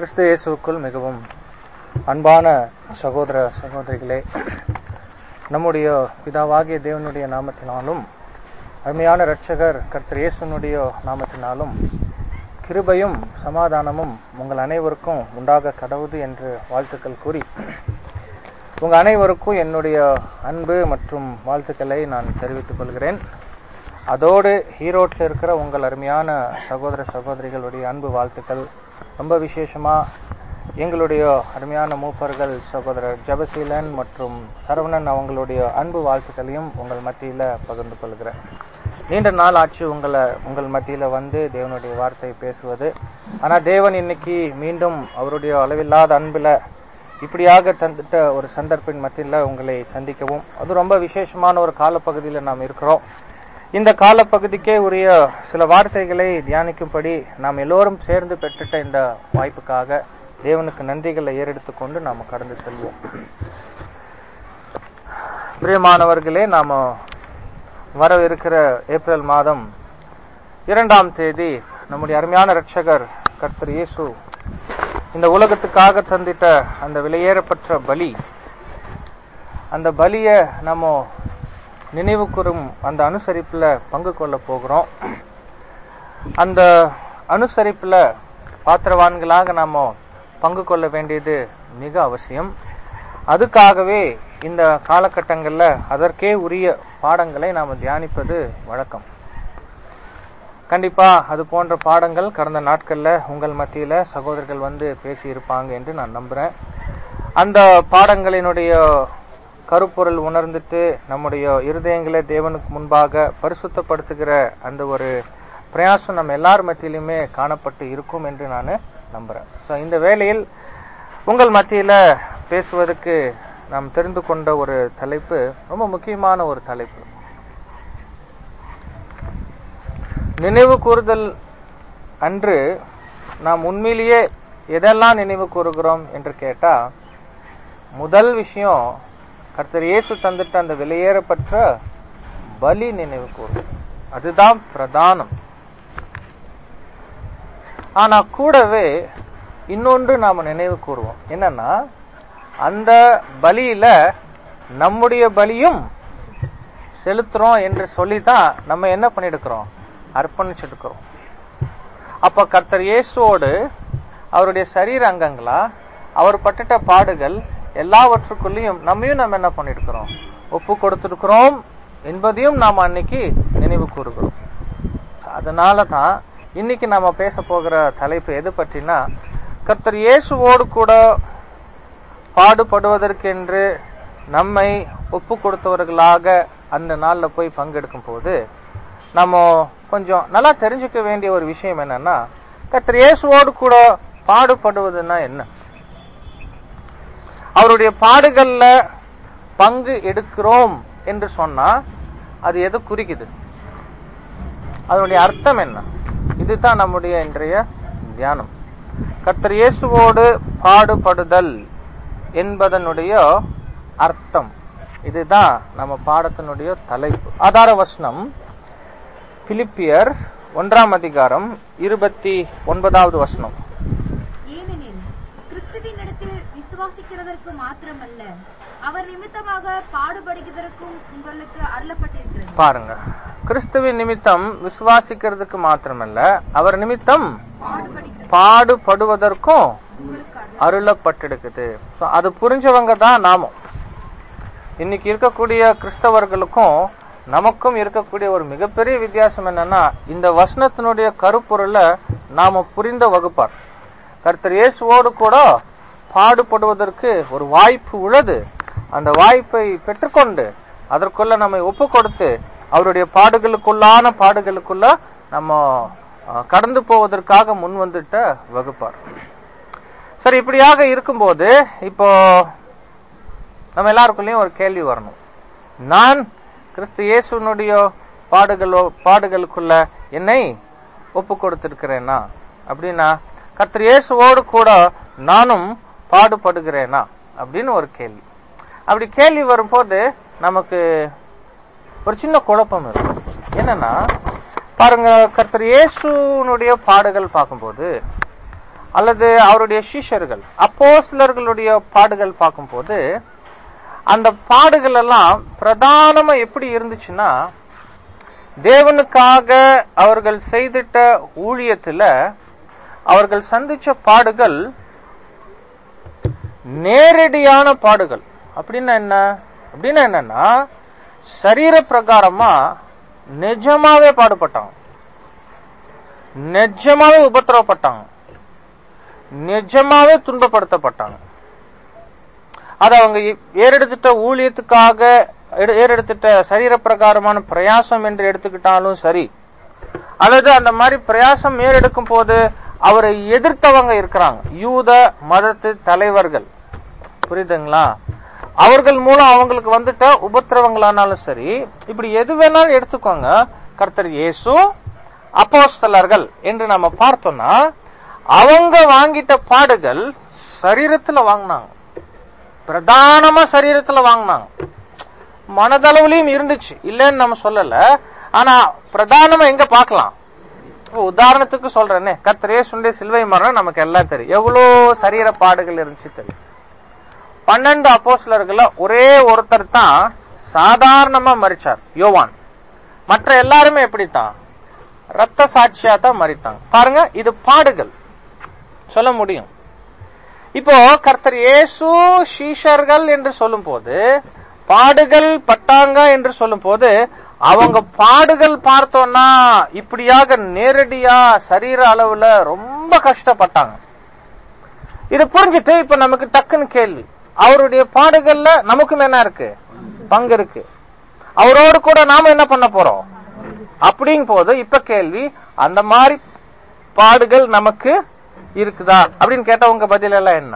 கிறிஸ்து இயேசுக்குள் மிகவும் அன்பான சகோதர சகோதரிகளே நம்முடைய பிதாவாகிய தேவனுடைய நாமத்தினாலும் அருமையான இரட்சகர் கர்த்தர் இயேசுனுடைய நாமத்தினாலும் கிருபையும் சமாதானமும் உங்கள் அனைவருக்கும் உண்டாக கடவுது என்று வாழ்த்துக்கள் கூறி உங்க அனைவருக்கும் என்னுடைய அன்பு மற்றும் வாழ்த்துக்களை நான் தெரிவித்துக் கொள்கிறேன் அதோடு ஈரோட்டில் இருக்கிற உங்கள் அருமையான சகோதர சகோதரிகளுடைய அன்பு வாழ்த்துக்கள் ரொம்ப விசேஷமா எங்களுடைய அருமையான மூப்பர்கள் சகோதரர் ஜபசீலன் மற்றும் சரவணன் அவங்களுடைய அன்பு வாழ்த்துக்களையும் உங்கள் மத்தியில பகிர்ந்து கொள்கிறேன் நீண்ட நாள் ஆச்சு உங்களை உங்கள் மத்தியில வந்து தேவனுடைய வார்த்தை பேசுவது ஆனா தேவன் இன்னைக்கு மீண்டும் அவருடைய அளவில்லாத அன்புல இப்படியாக தந்துட்ட ஒரு சந்தர்ப்பின் மத்தியில உங்களை சந்திக்கவும் அது ரொம்ப விசேஷமான ஒரு காலப்பகுதியில நாம் இருக்கிறோம் இந்த காலப்பகுதிக்கே உரிய சில வார்த்தைகளை தியானிக்கும்படி நாம் எல்லோரும் சேர்ந்து பெற்றுட்ட இந்த வாய்ப்புக்காக தேவனுக்கு நன்றிகளை ஏறெடுத்துக் கொண்டு நாம் கடந்து செல்வோம் பிரியமானவர்களே நாம வரவிருக்கிற ஏப்ரல் மாதம் இரண்டாம் தேதி நம்முடைய அருமையான ரட்சகர் கர்த்தர் இயேசு இந்த உலகத்துக்காக தந்திட்ட அந்த விலையேறப்பட்ட பலி அந்த பலிய நம்ம நினைவு கூறும் அந்த அனுசரிப்புல பங்கு கொள்ள போகிறோம் அந்த அனுசரிப்புல பாத்திரவான்களாக நாம பங்கு கொள்ள வேண்டியது மிக அவசியம் அதுக்காகவே இந்த காலகட்டங்கள்ல அதற்கே உரிய பாடங்களை நாம தியானிப்பது வழக்கம் கண்டிப்பா அது போன்ற பாடங்கள் கடந்த நாட்கள்ல உங்கள் மத்தியில சகோதரர்கள் வந்து பேசி இருப்பாங்க என்று நான் நம்புறேன் அந்த பாடங்களினுடைய கருப்பொருள் உணர்ந்துட்டு நம்முடைய இருதயங்களை தேவனுக்கு முன்பாக பரிசுத்தப்படுத்துகிற அந்த ஒரு பிரயாசம் நம்ம எல்லார் மத்தியிலுமே காணப்பட்டு இருக்கும் என்று நான் நம்புறேன் ஸோ இந்த வேளையில் உங்கள் மத்தியில பேசுவதற்கு நாம் தெரிந்து கொண்ட ஒரு தலைப்பு ரொம்ப முக்கியமான ஒரு தலைப்பு நினைவு கூறுதல் அன்று நாம் உண்மையிலேயே எதெல்லாம் நினைவு கூறுகிறோம் என்று கேட்டா முதல் விஷயம் கர்த்தர் இயேசு தந்துட்ட அந்த வெளியேறப்பட்ட பலி நினைவு கூறும் அதுதான் பிரதானம் ஆனா கூடவே இன்னொன்று நாம நினைவு கூறுவோம் என்னன்னா அந்த பலியில நம்முடைய பலியும் செலுத்துறோம் என்று சொல்லிதான் நம்ம என்ன பண்ணிருக்கிறோம் அர்ப்பணிச்சிருக்கிறோம் அப்ப கர்த்தர் இயேசுவோடு அவருடைய சரீர அங்கங்களா அவர் பட்டுட்ட பாடுகள் எல்லாவற்றுக்குள்ளேயும் நம்மையும் நம்ம என்ன பண்ணிருக்கிறோம் ஒப்பு கொடுத்திருக்கிறோம் என்பதையும் நாம் அன்னைக்கு நினைவு கூறுகிறோம் அதனாலதான் இன்னைக்கு நாம பேச போகிற தலைப்பு எது பற்றினா கர்த்தர் இயேசுவோடு கூட பாடுபடுவதற்கென்று நம்மை ஒப்பு கொடுத்தவர்களாக அந்த நாள்ல போய் பங்கெடுக்கும் போது நம்ம கொஞ்சம் நல்லா தெரிஞ்சுக்க வேண்டிய ஒரு விஷயம் என்னன்னா கர்த்தர் இயேசுவோடு கூட பாடுபடுவதுன்னா என்ன அவருடைய பாடுகள்ல பங்கு எடுக்கிறோம் என்று சொன்னா அது எது குறிக்குது அதனுடைய அர்த்தம் என்ன இதுதான் நம்முடைய இன்றைய தியானம் கர்த்தர் இயேசுவோடு பாடுபடுதல் என்பதனுடைய அர்த்தம் இதுதான் நம்ம பாடத்தினுடைய தலைப்பு ஆதார வசனம் பிலிப்பியர் ஒன்றாம் அதிகாரம் இருபத்தி ஒன்பதாவது வசனம் ஏனெனில் கிறிஸ்துவினிடத்தில் விசுவாசிக்கிறதற்கு மாத்திரமல்ல அவர் நிமித்தமாக பாடுபடுகிறதற்கும் உங்களுக்கு அருளப்பட்டிருக்கிறது பாருங்க கிறிஸ்துவின் நிமித்தம் விசுவாசிக்கிறதுக்கு மாத்திரமல்ல அவர் நிமித்தம் பாடுபடுகிறது பாடுபடுவதற்கும் உங்களுக்கு அருள் அருளப்பட்டிருக்குது So, அது புரிஞ்சவங்க தான் நாமும் இன்னைக்கு இருக்கக்கூடிய கிறிஸ்தவர்களுக்கும் நமக்கும் இருக்கக்கூடிய ஒரு மிகப்பெரிய வித்தியாசம் என்னன்னா இந்த வசனத்தினுடைய கருப்பொருள நாம புரிந்த வகுப்பார் கர்த்தர் இயேசுவோடு கூட பாடுபடுவதற்கு ஒரு வாய்ப்பு உள்ளது அந்த வாய்ப்பை பெற்றுக்கொண்டு அதற்குள்ள நம்மை ஒப்பு கொடுத்து அவருடைய பாடுகளுக்குள்ளான பாடுகளுக்குள்ள நம்ம அஹ், கடந்து போவதற்காக முன் வந்துட்ட வகுப்பார் சரி இப்படியாக இருக்கும்போது இப்போ நம்ம எல்லாருக்குள்ளயும் ஒரு கேள்வி வரணும் நான் கிறிஸ்து இயேசுனுடைய பாடுகளோ பாடுகளுக்குள்ள என்னை ஒப்பு கொடுத்திருக்கிறேனா அப்படின்னா கர்த்தர் இயேசுவோடு கூட நானும் பாடுபடுகிறேனா அப்படின்னு ஒரு கேள்வி அப்படி கேள்வி வரும்போது நமக்கு ஒரு சின்ன குழப்பம் இருக்கு என்னன்னா பாருங்க கர்த்தர் இயேசுனுடைய பாடுகள் பார்க்கும்போது அல்லது அவருடைய சீஷர்கள் அப்போஸ்லர்களுடைய பாடுகள் பார்க்கும்போது அந்த பாடுகள் எல்லாம் பிரதானமா எப்படி இருந்துச்சுன்னா தேவனுக்காக அவர்கள் செய்திட்ட ஊழியத்துல அவர்கள் சந்திச்ச பாடுகள் நேரடியான பாடுகள் அப்படின்னா என்ன அப்படின்னா என்னன்னா சரீர பிரகாரமா நிஜமாவே பாடுபட்டாங்க நிஜமாவே உபத்திரவப்பட்டாங்க நிஜமாவே துன்பப்படுத்தப்பட்டாங்க அது அவங்க ஏறெடுத்துட்ட ஊழியத்துக்காக எடு- ஏறெடுத்துட்ட சரீர பிரகாரமான பிரயாசம் என்று எடுத்துக்கிட்டாலும் சரி அல்லது அந்த மாதிரி பிரயாசம் ஏறெடுக்கும் போது அவரை எதிர்த்தவங்க இருக்கிறாங்க யூத மதத்து தலைவர்கள் புரியுதுங்களா அவர்கள் மூலம் அவங்களுக்கு வந்துட்ட உபத்திரவங்களானாலும் சரி இப்படி எது வேணாலும் எடுத்துக்கோங்க கர்த்தர் இயேசு அப்போஸ்தலர்கள் என்று நம்ம பார்த்தோம்னா அவங்க வாங்கிட்ட பாடுகள் சரீரத்துல வாங்கினாங்க பிரதானமா சரீரத்துல வாங்கினாங்க மனதளவுலயும் இருந்துச்சு இல்லைன்னு நம்ம சொல்லல ஆனா பிரதானமா எங்க பார்க்கலாம் இப்போ உதாரணத்துக்கு சொல்றேனே கர்த்தரே சுண்டே சிலுவை மரணம் நமக்கு எல்லாம் தெரியும் எவ்வளவு சரீர பாடுகள் இருந்துச்சு தெரியும் பன்னெண்டு அப்போஸ்லர்கள ஒரே ஒருத்தர் தான் சாதாரணமா மறிச்சார் யோவான் மற்ற எல்லாருமே எப்படித்தான் ரத்த சாட்சியா தான் மறித்தாங்க பாருங்க இது பாடுகள் சொல்ல முடியும் இப்போ கர்த்தர் இயேசு சீஷர்கள் என்று சொல்லும் போது பாடுகள் பட்டாங்க என்று சொல்லும் போது அவங்க பாடுகள் பார்த்தோம்னா இப்படியாக நேரடியா சரீர அளவுல ரொம்ப கஷ்டப்பட்டாங்க இது புரிஞ்சுட்டு இப்ப நமக்கு டக்குன்னு கேள்வி அவருடைய பாடுகள்ல நமக்கும் என்ன இருக்கு பங்கு இருக்கு அவரோடு கூட நாம என்ன பண்ண போறோம் அப்படிங்கும் போது இப்ப கேள்வி அந்த மாதிரி பாடுகள் நமக்கு இருக்குதா அப்படின்னு கேட்ட உங்க பதில் எல்லாம் என்ன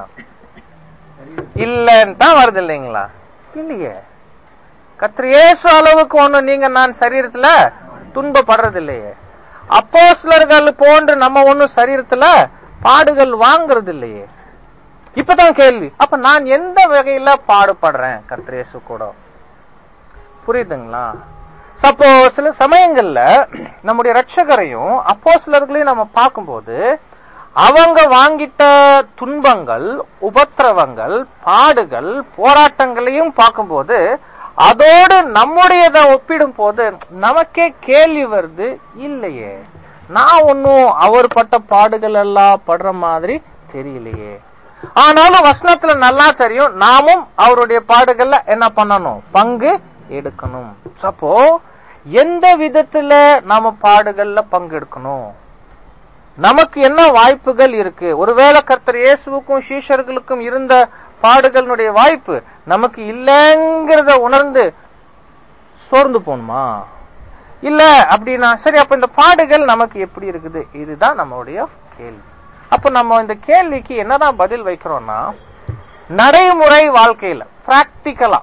இல்லன்னு தான் வருது இல்லைங்களா இல்லையே கர்த்தர் இயேசு அளவுக்கு ஒண்ணு நீங்க நான் சரீரத்துல துன்பப்படுறது இல்லையே அப்போஸ்லர்கள் போன்று நம்ம ஒண்ணும் சரீரத்துல பாடுகள் வாங்குறது இல்லையே இப்பதான் கேள்வி அப்ப நான் எந்த வகையில பாடுபடுறேன் கர்த்தர் இயேசு கூட புரியுதுங்களா அப்போ சில சமயங்கள்ல நம்முடைய ரட்சகரையும் அப்போஸ்லர்களையும் நம்ம பார்க்கும்போது அவங்க வாங்கிட்ட துன்பங்கள் உபத்திரவங்கள் பாடுகள் போராட்டங்களையும் பார்க்கும்போது அதோடு நம்முடையத ஒப்பிடும் போது நமக்கே கேள்வி வருது இல்லையே நான் ஒன்னும் அவர் பட்ட பாடுகள் எல்லாம் படுற மாதிரி தெரியலையே ஆனாலும் வசனத்துல நல்லா தெரியும் நாமும் அவருடைய பாடுகள்ல என்ன பண்ணணும் பங்கு எடுக்கணும் அப்போ எந்த விதத்துல நாம பாடுகள்ல பங்கெடுக்கணும் நமக்கு என்ன வாய்ப்புகள் இருக்கு ஒருவேளை கர்த்தர் இயேசுவுக்கும் சீஷர்களுக்கும் இருந்த பாடுகளினுடைய வாய்ப்பு நமக்கு இல்லைங்கிறத உணர்ந்து சோர்ந்து போகணுமா இல்ல அப்படின்னா சரி அப்ப இந்த பாடுகள் நமக்கு எப்படி இருக்குது இதுதான் நம்மளுடைய கேள்வி அப்ப நம்ம இந்த கேள்விக்கு என்னதான் பதில் வைக்கிறோம்னா நடைமுறை வாழ்க்கையில பிராக்டிக்கலா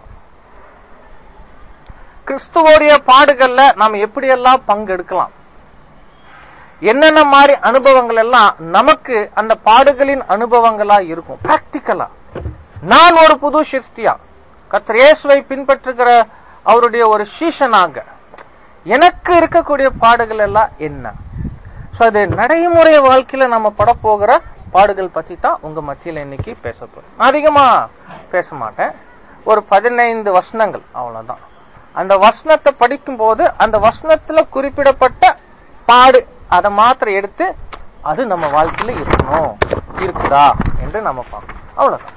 கிறிஸ்துவோடைய பாடுகள்ல நாம் எப்படியெல்லாம் பங்கெடுக்கலாம் என்னென்ன மாதிரி அனுபவங்கள் எல்லாம் நமக்கு அந்த பாடுகளின் அனுபவங்களா இருக்கும் பிராக்டிக்கலா நான் ஒரு புது சிருஷ்டியா கர்த்தர் இயேசுவை பின்பற்றுகிற அவருடைய ஒரு சீஷனாக எனக்கு இருக்கக்கூடிய பாடுகள் எல்லாம் என்ன சோ அது நடைமுறை வாழ்க்கையில நம்ம படப்போகிற பாடுகள் பத்தி தான் உங்க மத்தியில இன்னைக்கு பேச போறேன் நான் அதிகமா பேச மாட்டேன் ஒரு பதினைந்து வசனங்கள் அவ்வளவுதான் அந்த வசனத்தை படிக்கும் போது அந்த வசனத்துல குறிப்பிடப்பட்ட பாடு அதை மாத்திரம் எடுத்து அது நம்ம வாழ்க்கையில இருக்கணும் இருக்குதா என்று நம்ம பார்க்கணும் அவ்வளவுதான்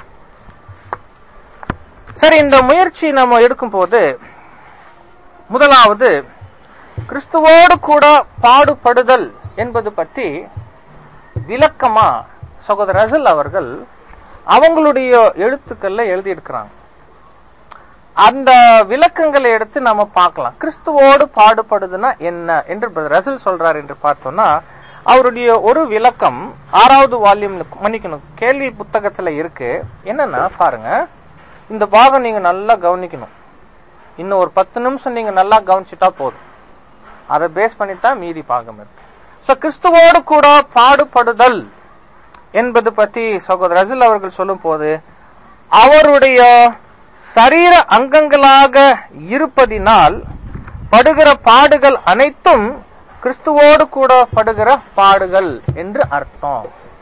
சரி இந்த முயற்சி நம்ம எடுக்கும் போது முதலாவது கிறிஸ்துவோடு கூட பாடுபடுதல் என்பது பற்றி விளக்கமா சகோதரர் ரசல் அவர்கள் அவங்களுடைய எழுத்துக்கள்ல எழுதியிருக்கிறாங்க அந்த விளக்கங்களை எடுத்து நம்ம பார்க்கலாம் கிறிஸ்துவோடு பாடுபடுதுன்னா என்ன என்று பிரதர் ரசல் சொல்றார் என்று பார்த்தோம்னா அவருடைய ஒரு விளக்கம் ஆறாவது வால்யூம் மன்னிக்கணும் கேள்வி புத்தகத்துல இருக்கு என்னன்னா பாருங்க இந்த பாகம் நீங்க நல்லா கவனிக்கணும் இன்னும் ஒரு பத்து நிமிஷம் நீங்க நல்லா கவனிச்சுட்டா போதும் அதை பேஸ் பண்ணித்தான் மீதி பாகம் இருக்கு சோ கிறிஸ்துவோடு கூட பாடுபடுதல் என்பது பத்தி சகோதரர் ரசில் அவர்கள் சொல்லும் போது அவருடைய சரீர அங்கங்களாக இருப்பதினால் படுகிற பாடுகள் அனைத்தும் கிறிஸ்துவோடு கூட படுகிற பாடுகள் என்று அர்த்தம்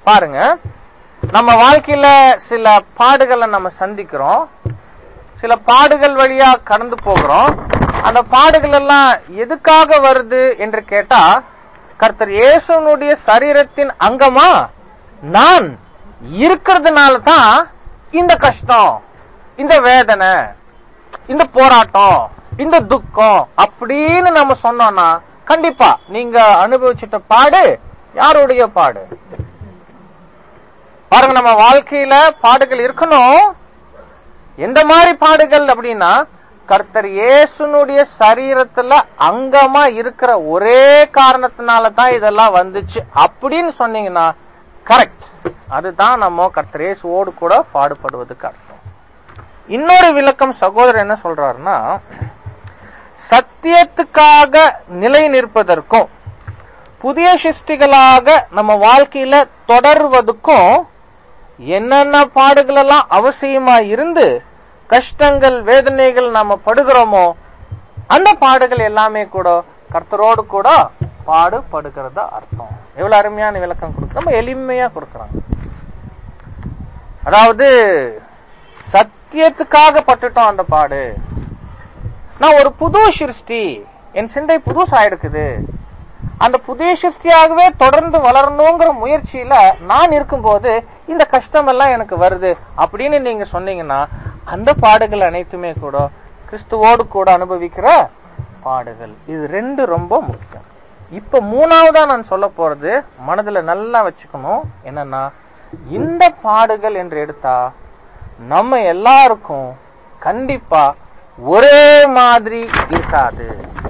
பாருங்க நம்ம வாழ்க்கையில சில பாடுகளை நம்ம சந்திக்கிறோம் சில பாடுகள் வழியா கடந்து போகிறோம் அந்த பாடுகள் எல்லாம் எதுக்காக வருது என்று கேட்டா கர்த்தர் இயேசுனுடைய சரீரத்தின் அங்கமா நான் இருக்கிறதுனால தான் இந்த கஷ்டம் இந்த வேதனை இந்த போராட்டம் இந்த துக்கம் அப்படின்னு நம்ம சொன்னோம்னா கண்டிப்பா நீங்க அனுபவிச்சிட்ட பாடு யாருடைய பாடு பாருங்க நம்ம வாழ்க்கையில பாடுகள் இருக்கணும் எந்த மாதிரி பாடுகள் அப்படின்னா கர்த்தர் இயேசுனுடைய சரீரத்துல அங்கமா இருக்கிற ஒரே காரணத்தினால தான் இதெல்லாம் வந்துச்சு அப்படின்னு சொன்னீங்கன்னா கரெக்ட் அதுதான் நம்ம கர்த்தர் இயேசுவோடு கூட பாடுபடுவதுக்கு அர்த்தம் இன்னொரு விளக்கம் சகோதரர் என்ன சொல்றாருன்னா சத்தியத்துக்காக நிலை நிற்பதற்கும் புதிய சிருஷ்டிகளாக நம்ம வாழ்க்கையில தொடர்வதுக்கும் என்னென்ன பாடுகள் எல்லாம் அவசியமா இருந்து கஷ்டங்கள் வேதனைகள் நாம படுகிறோமோ அந்த பாடுகள் எல்லாமே கூட கர்த்தரோடு கூட பாடுபடுகிறதா அர்த்தம் எவ்வளவு அருமையான விளக்கம் கொடுக்குறோம் ரொம்ப எளிமையா கொடுக்குறாங்க அதாவது சத்தியத்துக்காக பட்டுட்டோம் அந்த பாடு நான் ஒரு புது சிருஷ்டி என் சிந்தை புதுசா இருக்குது அந்த புதிய சிருஷ்டியாகவே தொடர்ந்து வளரணுங்கிற முயற்சியில நான் இருக்கும்போது இந்த கஷ்டம் எல்லாம் எனக்கு வருது அப்படின்னு நீங்க சொன்னீங்கன்னா அந்த பாடுகள் அனைத்துமே கூட கிறிஸ்துவோடு கூட அனுபவிக்கிற பாடுகள் இது ரெண்டு ரொம்ப முக்கியம் இப்ப மூணாவதா நான் சொல்ல போறது மனதுல நல்லா வச்சுக்கணும் என்னன்னா இந்த பாடுகள் என்று எடுத்தா நம்ம எல்லாருக்கும் கண்டிப்பா ஒரே மாதிரி இருக்காது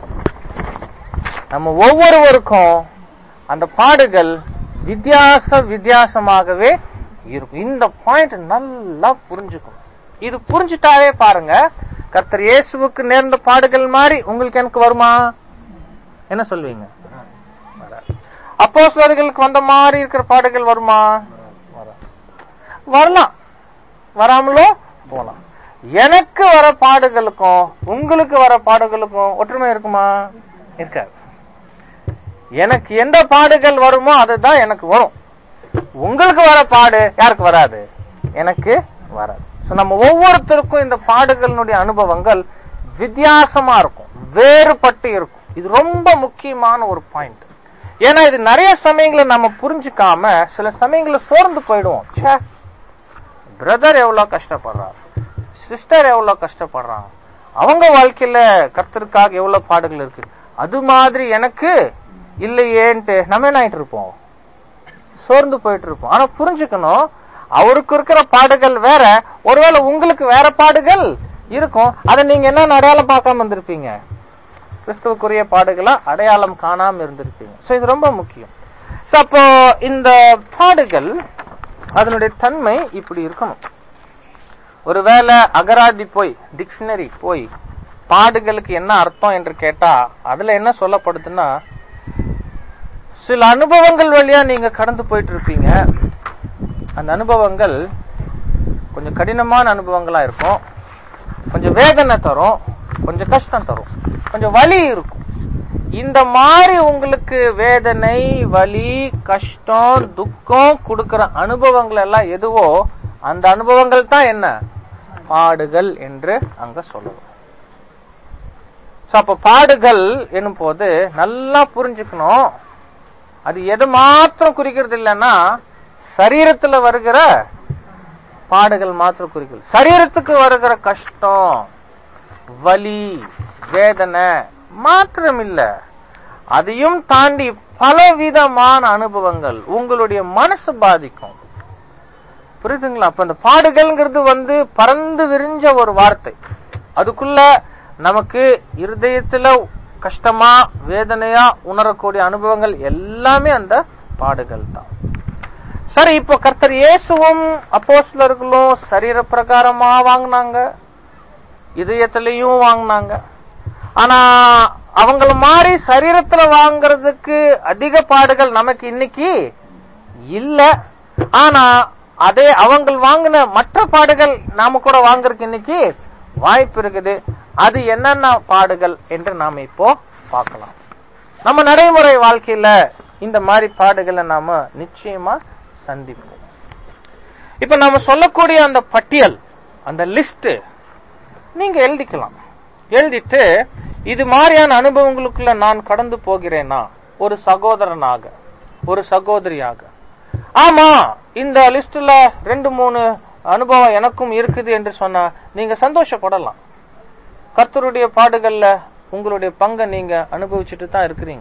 நம்ம ஒவ்வொருவருக்கும் அந்த பாடுகள் வித்தியாச வித்தியாசமாகவே இருக்கும் இந்த பாயிண்ட் நல்லா புரிஞ்சுக்கணும் இது புரிஞ்சுட்டாவே பாருங்க கர்த்தர் இயேசுவுக்கு நேர்ந்த பாடுகள் மாதிரி உங்களுக்கு எனக்கு வருமா என்ன சொல்வீங்க அப்போஸ்தலர்களுக்கு வந்த மாதிரி இருக்கிற பாடுகள் வருமா வராது. வரலாம் வராமலும் போலாம் எனக்கு வர பாடுகளுக்கும் உங்களுக்கு வர பாடுகளுக்கும் ஒற்றுமை இருக்குமா இருக்காது எனக்கு எந்த பாடுகள் வருமோ அதுதான் எனக்கு வரும் உங்களுக்கு வர பாடு யாருக்கு வராது எனக்கு வராது So, நம்ம ஒவ்வொருத்தருக்கும் இந்த பாடுகளினுடைய அனுபவங்கள் வித்தியாசமா இருக்கும் வேறுபட்டு இருக்கும் இது ரொம்ப முக்கியமான ஒரு பாயிண்ட் ஏன்னா இது நிறைய சமயங்களை நம்ம புரிஞ்சுக்காம சில சமயங்களை சோர்ந்து போயிடுவோம் ச்சே பிரதர் எவ்வளவு கஷ்டப்படுறார் சிஸ்டர் எவ்வளவு கஷ்டப்படுறாங்க அவங்க வாழ்க்கையில கர்த்தருக்காக எவ்வளவு பாடுகள் இருக்கு அது மாதிரி எனக்கு இல்லையேன்ட்டு நம்ம என்ன ஆயிட்டு இருப்போம் சோர்ந்து போயிட்டு இருப்போம் ஆனா புரிஞ்சுக்கணும் அவருக்கு இருக்கிற பாடுகள் வேற ஒருவேளை உங்களுக்கு வேற பாடுகள் இருக்கும் அதை நீங்க என்ன அடையாளம் பார்க்காம இருந்திருப்பீங்க கிறிஸ்துவுக்குரிய பாடுகளை அடையாளம் காணாம இருந்திருப்பீங்க சோ இது ரொம்ப முக்கியம் சோ அப்போ இந்த பாடுகள் அதனுடைய தன்மை இப்படி இருக்கணும் ஒருவேளை அகராதி போய் டிக்ஷனரி போய் பாடுகளுக்கு என்ன அர்த்தம் என்று கேட்டா அதுல என்ன சொல்லப்படுதுன்னா சில அனுபவங்கள் வழியா நீங்க கடந்து போயிட்டு இருப்பீங்க அந்த அனுபவங்கள் கொஞ்சம் கடினமான அனுபவங்களா இருக்கும் கொஞ்சம் வேதனை தரும் கொஞ்சம் கஷ்டம் தரும் கொஞ்சம் வலி இருக்கும் இந்த மாதிரி உங்களுக்கு வேதனை வலி கஷ்டம் துக்கம் கொடுக்கிற அனுபவங்கள் எல்லாம் எதுவோ அந்த அனுபவங்கள் தான் என்ன பாடுகள் என்று அங்க சொல்லுவோம் So, அப்ப பாடுகள் எனும் போது நல்லா புரிஞ்சுக்கணும் அது எது மாத்திரம் குறிக்கிறது இல்லைன்னா சரீரத்துல வருகிற பாடுகள் மாத்திரம் குறிக்கிறது சரீரத்துக்கு வருகிற கஷ்டம் வலி வேதனை மாத்திரம் இல்ல அதையும் தாண்டி பலவிதமான அனுபவங்கள் உங்களுடைய மனசு பாதிக்கும் புரியுதுங்களா அப்ப இந்த பாடுகள்ங்கிறது வந்து பறந்து விரிஞ்ச ஒரு வார்த்தை அதுக்குள்ள நமக்கு இருதயத்துல கஷ்டமா வேதனையா உணரக்கூடிய அனுபவங்கள் எல்லாமே அந்த பாடுகள் தான் சரி இப்போ கர்த்தர் இயேசுவும் அப்போஸ்லர்களும் சரீர பிரகாரமா வாங்கினாங்க இதயத்திலையும் வாங்கினாங்க ஆனா அவங்கள மாதிரி சரீரத்துல வாங்குறதுக்கு அதிக பாடுகள் நமக்கு இன்னைக்கு இல்ல ஆனா அதே அவங்க வாங்கின மற்ற பாடுகள் நாம கூட வாங்குறதுக்கு இன்னைக்கு வாய்ப்பு இருக்குது அது என்னென்ன பாடுகள் என்று நாம இப்போ பார்க்கலாம் நம்ம நடைமுறை வாழ்க்கையில இந்த மாதிரி பாடுகளை நாம நிச்சயமா சந்திப்போம் இப்ப நம்ம சொல்லக்கூடிய அந்த பட்டியல் அந்த லிஸ்ட் நீங்க எழுதிக்கலாம் எழுதிட்டு இது மாதிரியான அனுபவங்களுக்குள்ள நான் கடந்து போகிறேனா ஒரு சகோதரனாக ஒரு சகோதரியாக ஆமா இந்த லிஸ்ட்ல ரெண்டு மூணு அனுபவம் எனக்கும் இருக்குது என்று சொன்னா நீங்க சந்தோஷப்படலாம் கர்த்தருடைய பாடுகள்ல உங்களுடைய பங்கை நீங்க அனுபவிச்சுட்டு தான் இருக்கிறீங்க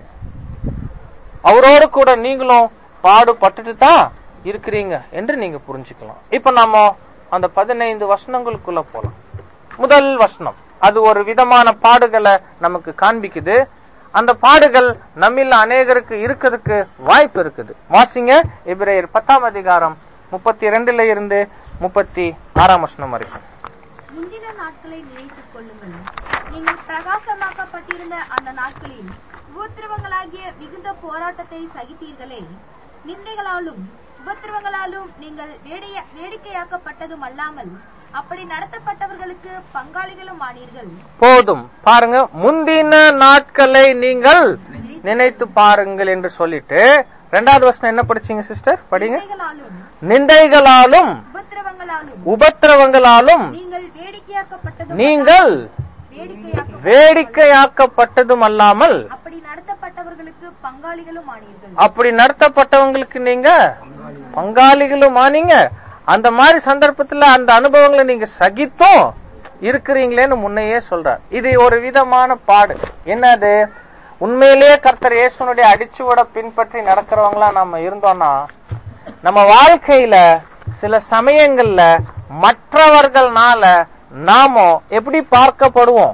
அவரோடு கூட நீங்களும் பாடுபட்டுட்டு தான் இருக்கிறீங்க என்று நீங்க புரிஞ்சுக்கலாம் இப்ப நாம அந்த பதினைந்து வசனங்களுக்குள்ள போலாம் முதல் வசனம் அது ஒரு விதமான பாடுகளை நமக்கு காண்பிக்குது அந்த பாடுகள் நம்மில் அநேகருக்கு இருக்கிறதுக்கு வாய்ப்பு இருக்குது வாசிங்க இப்ரேயர் பத்தாம் அதிகாரம் முப்பத்தி ரெண்டுல இருந்து முப்பத்தி ஆறாம் வசனம் வரைக்கும் முந்தின நாட்களை நினைத்துக் கொள்ளுங்கள் நீங்கள் பிரகாசமாக்கப்பட்டிருந்த அந்த நாட்களில் உபத்திரவங்களாகிய மிகுந்த போராட்டத்தை சகித்தீர்களே நிந்தைகளாலும் உபத்திரவங்களாலும் நீங்கள் வேடிய- வேடிக்கையாக்கப்பட்டதும் அல்லாமல் அப்படி நடத்தப்பட்டவர்களுக்கு பங்காளிகளும் ஆனீர்கள் போதும் பாருங்க முந்தின நாட்களை நீங்கள் நினைத்து பாருங்கள் என்று சொல்லிட்டு ரெண்டாவது வசனம் என்ன படிச்சீங்க சிஸ்டர் படிங்க நிந்தைகளாலும் நிந்தைகளாலும் உபத்திரவங்களாலும் உபத்திரவங்களாலும் நீங்கள் வேடிக்கையாக்கப்பட்டதும் நீங்கள் வேடிக்கையாக்க வேடிக்கையாக்கப்பட்டதும் அல்லாமல் அப்படி நடத்தப்பட்டவர்களுக்கு பங்காளிகளும் ஆனீர்கள் அப்படி நடத்தப்பட்டவங்களுக்கு நீங்க பங்காளிகளும் ஆனீங்க அந்த மாதிரி சந்தர்ப்பத்துல அந்த அனுபவங்களை நீங்க சகித்தும் இருக்கிறீங்களேன்னு முன்னையே சொல்றார் இது ஒரு விதமான பாடு என்னது உண்மையிலேயே கர்த்தர் இயேசுனுடைய அடிச்சுவட பின்பற்றி நடக்கிறவங்களா நம்ம இருந்தோம்னா நம்ம வாழ்க்கையில சில சமயங்கள்ல மற்றவர்கள்னால நாம எப்படி பார்க்கப்படுவோம்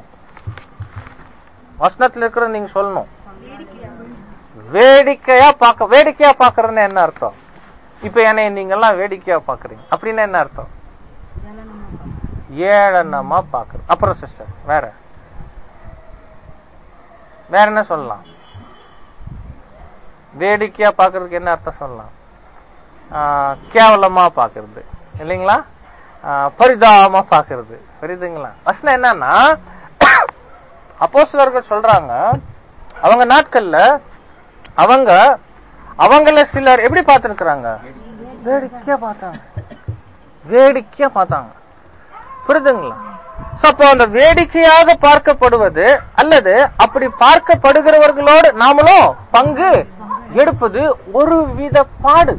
வசனத்துல இருக்கிறது நீங்க சொல்லணும் வேடிக்கையா பார்க்க வேடிக்கையா பாக்குறதுன்னு என்ன அர்த்தம் இப்ப என்னை நீங்க எல்லாம் வேடிக்கையா பாக்குறீங்க அப்படின்னா என்ன அர்த்தம் ஏளனமா பாக்குறது அப்புறம் சிஸ்டர் வேற வேற என்ன சொல்லலாம் வேடிக்கையா பாக்குறதுக்கு என்ன அர்த்தம் சொல்லலாம் ஆஹ், கேவலமா பாக்குறது இல்லைங்களா ஆஹ், பரிதாபமா பாக்குறது புரியுதுங்களா வசனம் என்னன்னா அப்போஸ்தலர்கள் சொல்றாங்க அவங்க நாட்கள்ல அவங்க அவங்கள சிலர் எப்படி பார்த்திருக்கிறாங்க வேடிக்கையா பார்த்தாங்க வேடிக்கையா பார்த்தாங்க புரியுதுங்களா So, அப்போ அந்த வேடிக்கையாக பார்க்கப்படுவது அல்லது அப்படி பார்க்கப்படுகிறவர்களோடு நாமளும் பங்கு எடுப்பது ஒரு வித பாடு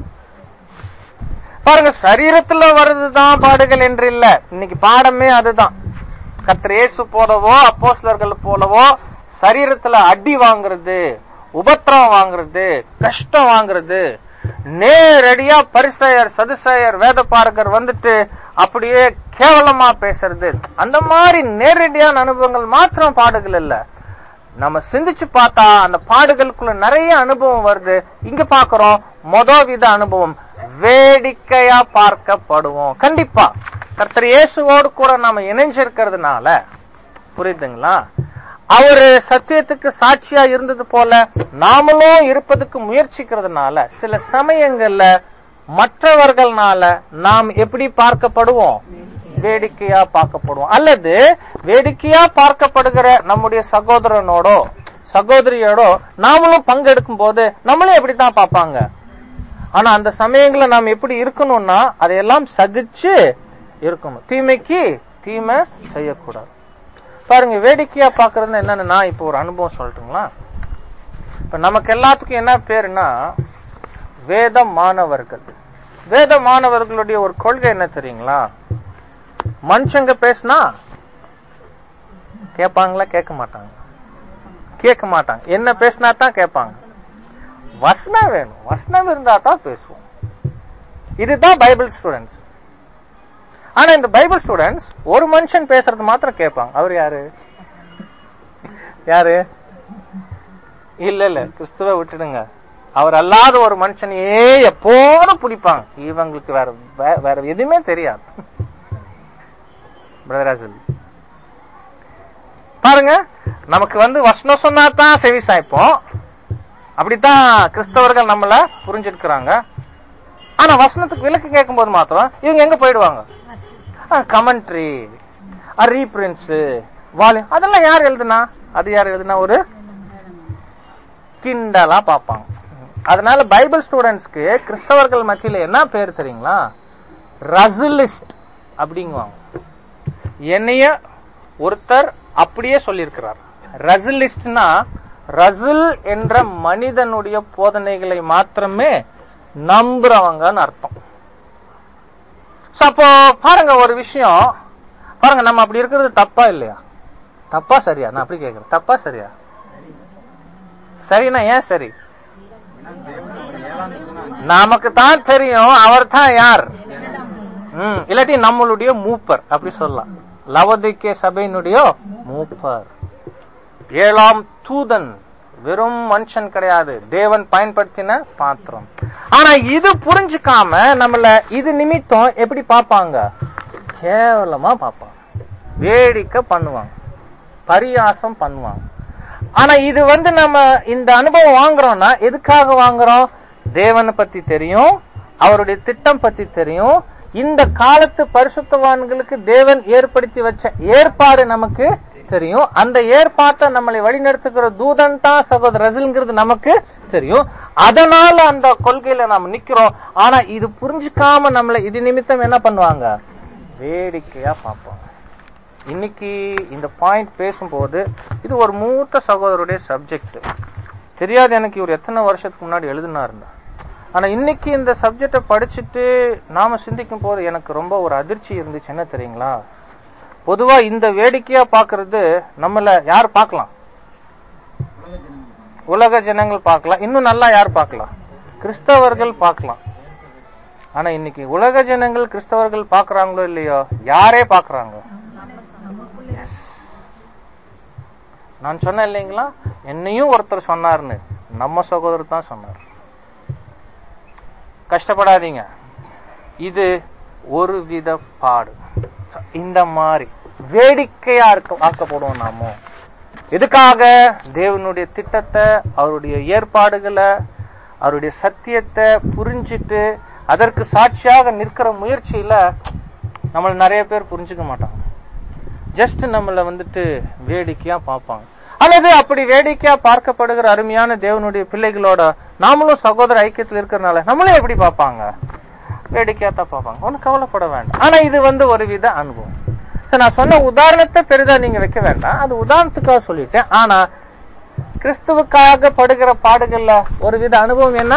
பாருங்க சரீரத்துல வர்றதுதான் பாடுகள் என்று இல்ல இன்னைக்கு பாடமே அதுதான் கர்த்தர் இயேசு போலவோ அப்போஸ்லர்கள் போலவோ சரீரத்துல அடி வாங்குறது உபத்திரம் வாங்குறது கஷ்டம் வாங்குறது நேரடியா பரிசெயர் சதுசெயர் வேதபாரகர் வந்துட்டு அப்படியே கேவலமா பேசுறது அந்த மாதிரி நேரடியான அனுபவங்கள் மாத்திரம் பாடுகள் இல்ல நம்ம சிந்திச்சு பார்த்தா அந்த பாடுகளுக்குள்ள நிறைய அனுபவம் வருது இங்க பாக்குறோம் மொத வித அனுபவம் வேடிக்கையா பார்க்கப்படுவோம் கண்டிப்பா கர்த்தர் இயேசுவோடு கூட நாம இணைஞ்சிருக்கிறதுனால புரியுதுங்களா அவரு சத்தியத்துக்கு சாட்சியா இருந்தது போல நாமளும் இருப்பதுக்கு முயற்சிக்கிறதுனால சில சமயங்கள்ல மற்றவர்கள்னால நாம் எப்படி பார்க்கப்படுவோம் வேடிக்கையா பார்க்கப்படுவோம் அல்லது வேடிக்கையா பார்க்கப்படுகிற நம்முடைய சகோதரனோடோ சகோதரியோடோ நாமளும் பங்கெடுக்கும் போது நம்மளும் எப்படித்தான் பார்ப்பாங்க ஆனா அந்த சமயங்கள்ல நாம் எப்படி இருக்கணும்னா அதையெல்லாம் சகிச்சு இருக்கணும் தீமைக்கு தீமை செய்யக்கூடாது பாருங்க வேடிக்கையா பாக்குறதுன்னு என்னன்னு நான் இப்போ ஒரு அனுபவம் சொல்லட்டுங்களா இப்ப நமக்கு எல்லாத்துக்கும் என்ன பேருனா வேத மாணவர்கள் வேத மாணவர்களுடைய ஒரு கொள்கை என்ன தெரியுங்களா மனுஷங்க பேசினா கேட்பாங்களா கேட்க மாட்டாங்க கேட்க மாட்டாங்க என்ன பேசினா தான் கேட்பாங்க வசனம் வேணும் வசனம் இருந்தா தான் பேசுவோம் இதுதான் பைபிள் ஸ்டூடெண்ட்ஸ் ஆனா இந்த பைபிள் ஸ்டூடெண்ட்ஸ் ஒரு மனுஷன் பேசுறது மாத்திரம் கேட்பாங்க அவர் யாரு யாரு இல்ல இல்ல கிறிஸ்துவ விட்டுடுங்க அவர் அல்லாத ஒரு மனுஷனையே எப்போதும் பிடிப்பாங்க இவங்களுக்கு வேற வே- வேற எதுவுமே தெரியாது பிரதராஜல் பாருங்க நமக்கு வந்து வசனம் சொன்னா தான் செவி சாய்ப்போம் அப்படித்தான் கிறிஸ்தவர்கள் நம்மள புரிஞ்சிருக்கிறாங்க ஆனா வசனத்துக்கு விளக்கு கேட்கும்போது மாத்திரம் இவங்க எங்க போயிடுவாங்க கமெண்ட்ரி ரீப்ரின்ஸ் வால்யூம் அதெல்லாம் யார் எழுதுனா அது யார் எழுதுனா ஒரு கிண்டலா பார்ப்பாங்க அதனால பைபிள் ஸ்டூடெண்ட்ஸ்க்கு கிறிஸ்தவர்கள் மத்தியில என்ன பேர் தெரியுங்களா ரசிலிஸ்ட் அப்படிங்குவாங்க என்னைய ஒருத்தர் அப்படியே சொல்லியிருக்கிறார் ரசிலிஸ்ட்னா ரசில் என்ற மனிதனுடைய போதனைகளை மாத்திரமே நம்புறவங்கன்னு அர்த்தம் So, அப்போ பாருங்க ஒரு விஷயம் பாருங்க நம்ம அப்படி இருக்கிறது தப்பா இல்லையா தப்பா சரியா நான் அப்படி கேக்குறேன் தப்பா சரியா சரினா ஏன் சரி நமக்கு தான் தெரியும் அவர் தான் யார் ம், இல்லாட்டி நம்மளுடைய மூப்பர் அப்படி சொல்லலாம் லவதிக்கே சபையினுடைய மூப்பர் ஏழாம் தூதன் வெறும் மனுஷன் கிடையாது தேவன் பயன்படுத்தின பாத்திரம் ஆனா இது புரிஞ்சுக்காம நம்மள இது நிமித்தம் எப்படி பார்ப்பாங்க கேவலமா பார்ப்பாங்க வேடிக்கை பண்ணுவாங்க பரியாசம் பண்ணுவாங்க ஆனா இது வந்து நம்ம இந்த அனுபவம் வாங்குறோம்னா எதுக்காக வாங்குறோம் தேவனை பத்தி தெரியும் அவருடைய திட்டம் பத்தி தெரியும் இந்த காலத்து பரிசுத்தவான்களுக்கு தேவன் ஏற்படுத்தி வச்ச ஏற்பாடு நமக்கு தெரியும் அந்த ஏற்பாட்டை நம்மளை வழிநடத்துகிற தூதன் தான் சகோதர ரசில்ங்கிறது நமக்கு தெரியும் அதனால அந்த கொள்கையில நாம நிக்கிறோம் ஆனா இது புரிஞ்சுக்காம நம்மள இது நிமித்தம் என்ன பண்ணுவாங்க வேடிக்கையா பார்ப்போம் இன்னைக்கு இந்த பாயிண்ட் பேசும்போது இது ஒரு மூத்த சகோதரருடைய சப்ஜெக்ட் தெரியாது எனக்கு இவர் எத்தனை வருஷத்துக்கு முன்னாடி எழுதினாருன்னு ஆனா இன்னைக்கு இந்த சப்ஜெக்ட படிச்சுட்டு நாம சிந்திக்கும் போது எனக்கு ரொம்ப ஒரு அதிர்ச்சி இருந்துச்சு என்ன தெரியுங்களா பொதுவா இந்த வேடிக்கையா பாக்குறது நம்மள யார் பார்க்கலாம் உலக ஜனங்கள் பார்க்கலாம் இன்னும் நல்லா யார் பார்க்கலாம் கிறிஸ்தவர்கள் பார்க்கலாம் ஆனா இன்னைக்கு உலக ஜனங்கள் கிறிஸ்தவர்கள் பாக்குறாங்களோ இல்லையோ யாரே பாக்குறாங்க நான் சொன்னேன் இல்லைங்களா என்னையும் ஒருத்தர் சொன்னார்னு நம்ம சகோதரர் தான் சொன்னார் கஷ்டப்படாதீங்க இது ஒரு வித பாடு இந்த மாதிரி வேடிக்கையா இருக்க ஆக்கப்படுவோம் நாமோ எதுக்காக தேவனுடைய திட்டத்தை அவருடைய ஏற்பாடுகளை அவருடைய சத்தியத்தை புரிஞ்சிட்டு அதற்கு சாட்சியாக நிற்கிற முயற்சியில நம்மள நிறைய பேர் புரிஞ்சுக்க மாட்டாங்க ஜஸ்ட் நம்மள வந்துட்டு வேடிக்கையா பார்ப்பாங்க அல்லது அப்படி வேடிக்கையா பார்க்கப்படுகிற அருமையான தேவனுடைய பிள்ளைகளோட நாமளும் சகோதர ஐக்கியத்தில் இருக்கிறனால நம்மளும் எப்படி பார்ப்பாங்க வேடிக்கையா தான் பார்ப்பாங்க ஒன்னும் கவலைப்பட வேண்டாம் ஆனா இது வந்து ஒரு வித அனுபவம் சரி நான் சொன்ன உதாரணத்தை பெரிதா நீங்க வைக்க வேண்டாம் அது உதாரணத்துக்காக சொல்லிட்டேன் ஆனா கிறிஸ்துவுக்காக படுகிற பாடுகள்ல ஒரு வித அனுபவம் என்ன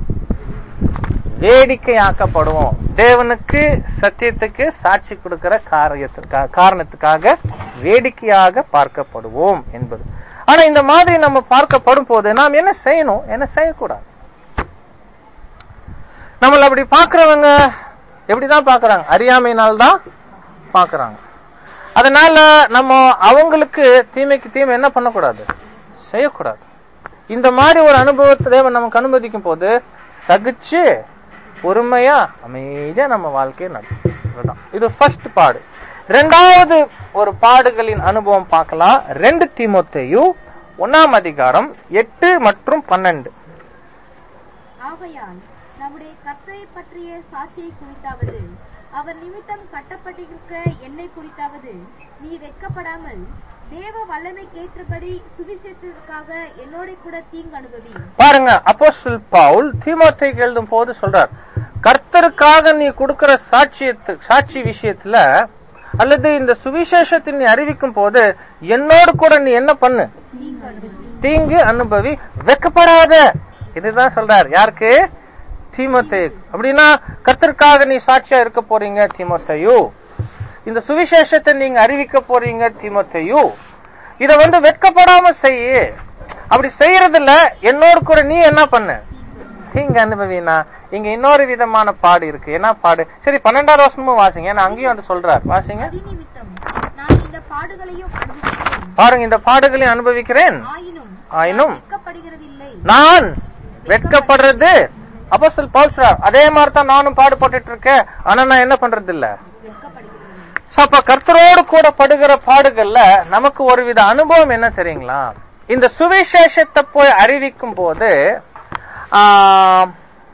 வேடிக்கையாக்கப்படுவோம் தேவனுக்கு சத்தியத்துக்கு சாட்சி கொடுக்கிற காரியத்துக்காக காரணத்துக்காக வேடிக்கையாக பார்க்கப்படுவோம் என்பது ஆனா இந்த மாதிரி நம்ம பார்க்கப்படும் போது நாம் என்ன செய்யணும் என்ன செய்யக்கூடாது நம்மள அப்படி பாக்குறவங்க எப்படிதான் பாக்குறாங்க அறியாமையினால் தான் பாக்குறாங்க அதனால நம்ம அவங்களுக்கு தீமைக்கு தீமை என்ன பண்ணக்கூடாது செய்யக்கூடாது இந்த மாதிரி ஒரு அனுபவத்தை தேவன் நமக்கு அனுமதிக்கும் போது சகிச்சு பொறுமையா அமைதியா நம்ம வாழ்க்கையை நடத்தும் இது ஃபர்ஸ்ட் பாடு ரெண்டாவது ஒரு பாடுகளின் அனுபவம் பார்க்கலாம் ரெண்டு தீமோத்தேயு ஒன்னாம் அதிகாரம் எட்டு மற்றும் பன்னெண்டு ஆகையால் நம்முடைய கர்த்தரை பற்றிய சாட்சியை குறித்தாவது அவர் நிமித்தம் கட்டப்பட்டிருக்கிற என்னை குறித்தாவது நீ வெட்கப்படாமல் தேவ வல்லமைக்கேற்றபடி சுவிசேஷத்திற்காக என்னோட கூட தீங்கு அனுபவி பாருங்க அப்போஸ்தலன் பவுல் தீமோத்தேயுக்கு எழுதும் போது சொல்றார் கர்த்தருக்காக நீ கொடுக்கிற சாட்சியத்து சாட்சி விஷயத்துல அல்லது இந்த சுவிசேஷத்தை நீ அறிவிக்கும் போது என்னோடு கூட நீ என்ன பண்ணு தீங்கு அனுபவி தீங்கு அனுபவி வெக்கப்படாத இதுதான் சொல்றார் யாருக்கு தீமோத்தேயு அப்படின்னா கர்த்தருக்காக நீ சாட்சியா இருக்க போறீங்க தீமோத்தேயு இந்த சுவிசேஷத்தை நீங்க அறிவிக்க போறீங்க தீமோத்தேயு இத வந்து வெட்கப்படாம செய்யு அப்படி செய்யறதுல என்னோடு கூட நீ என்ன பண்ணு தீங்கு அனுபவினா இங்க இன்னொரு விதமான பாடு இருக்கு என்ன பாடு சரி பன்னெண்டாவது வருஷமும் வாசிங்க ஏன்னா அங்கேயும் வந்து சொல்றார் வாசிங்க அதி நிமித்தம் நான் இந்த பாடுகளையும் அனுபவிக்கிறேன் பாருங்க இந்த பாடுகளையும் அனுபவிக்கிறேன் ஆயினும் ஆயினும் வெட்கப்படுகிறதில்லை நான் வெட்கப்படுறது அப்போஸ்தலன் பவுல் சொல்றார் அதே மாதிரி தான் நானும் பாடுபட்டுட்டு இருக்கேன் ஆனா நான் என்ன பண்றது இல்ல வெட்கப்படுகிறதில்லை So, அப்ப கர்த்தரோடு கூட படுகிற பாடுகள்ல நமக்கு ஒருவித அனுபவம் என்ன தெரியுங்களா இந்த சுவிசேஷத்தை போய் அறிவிக்கும் போது ஆம்,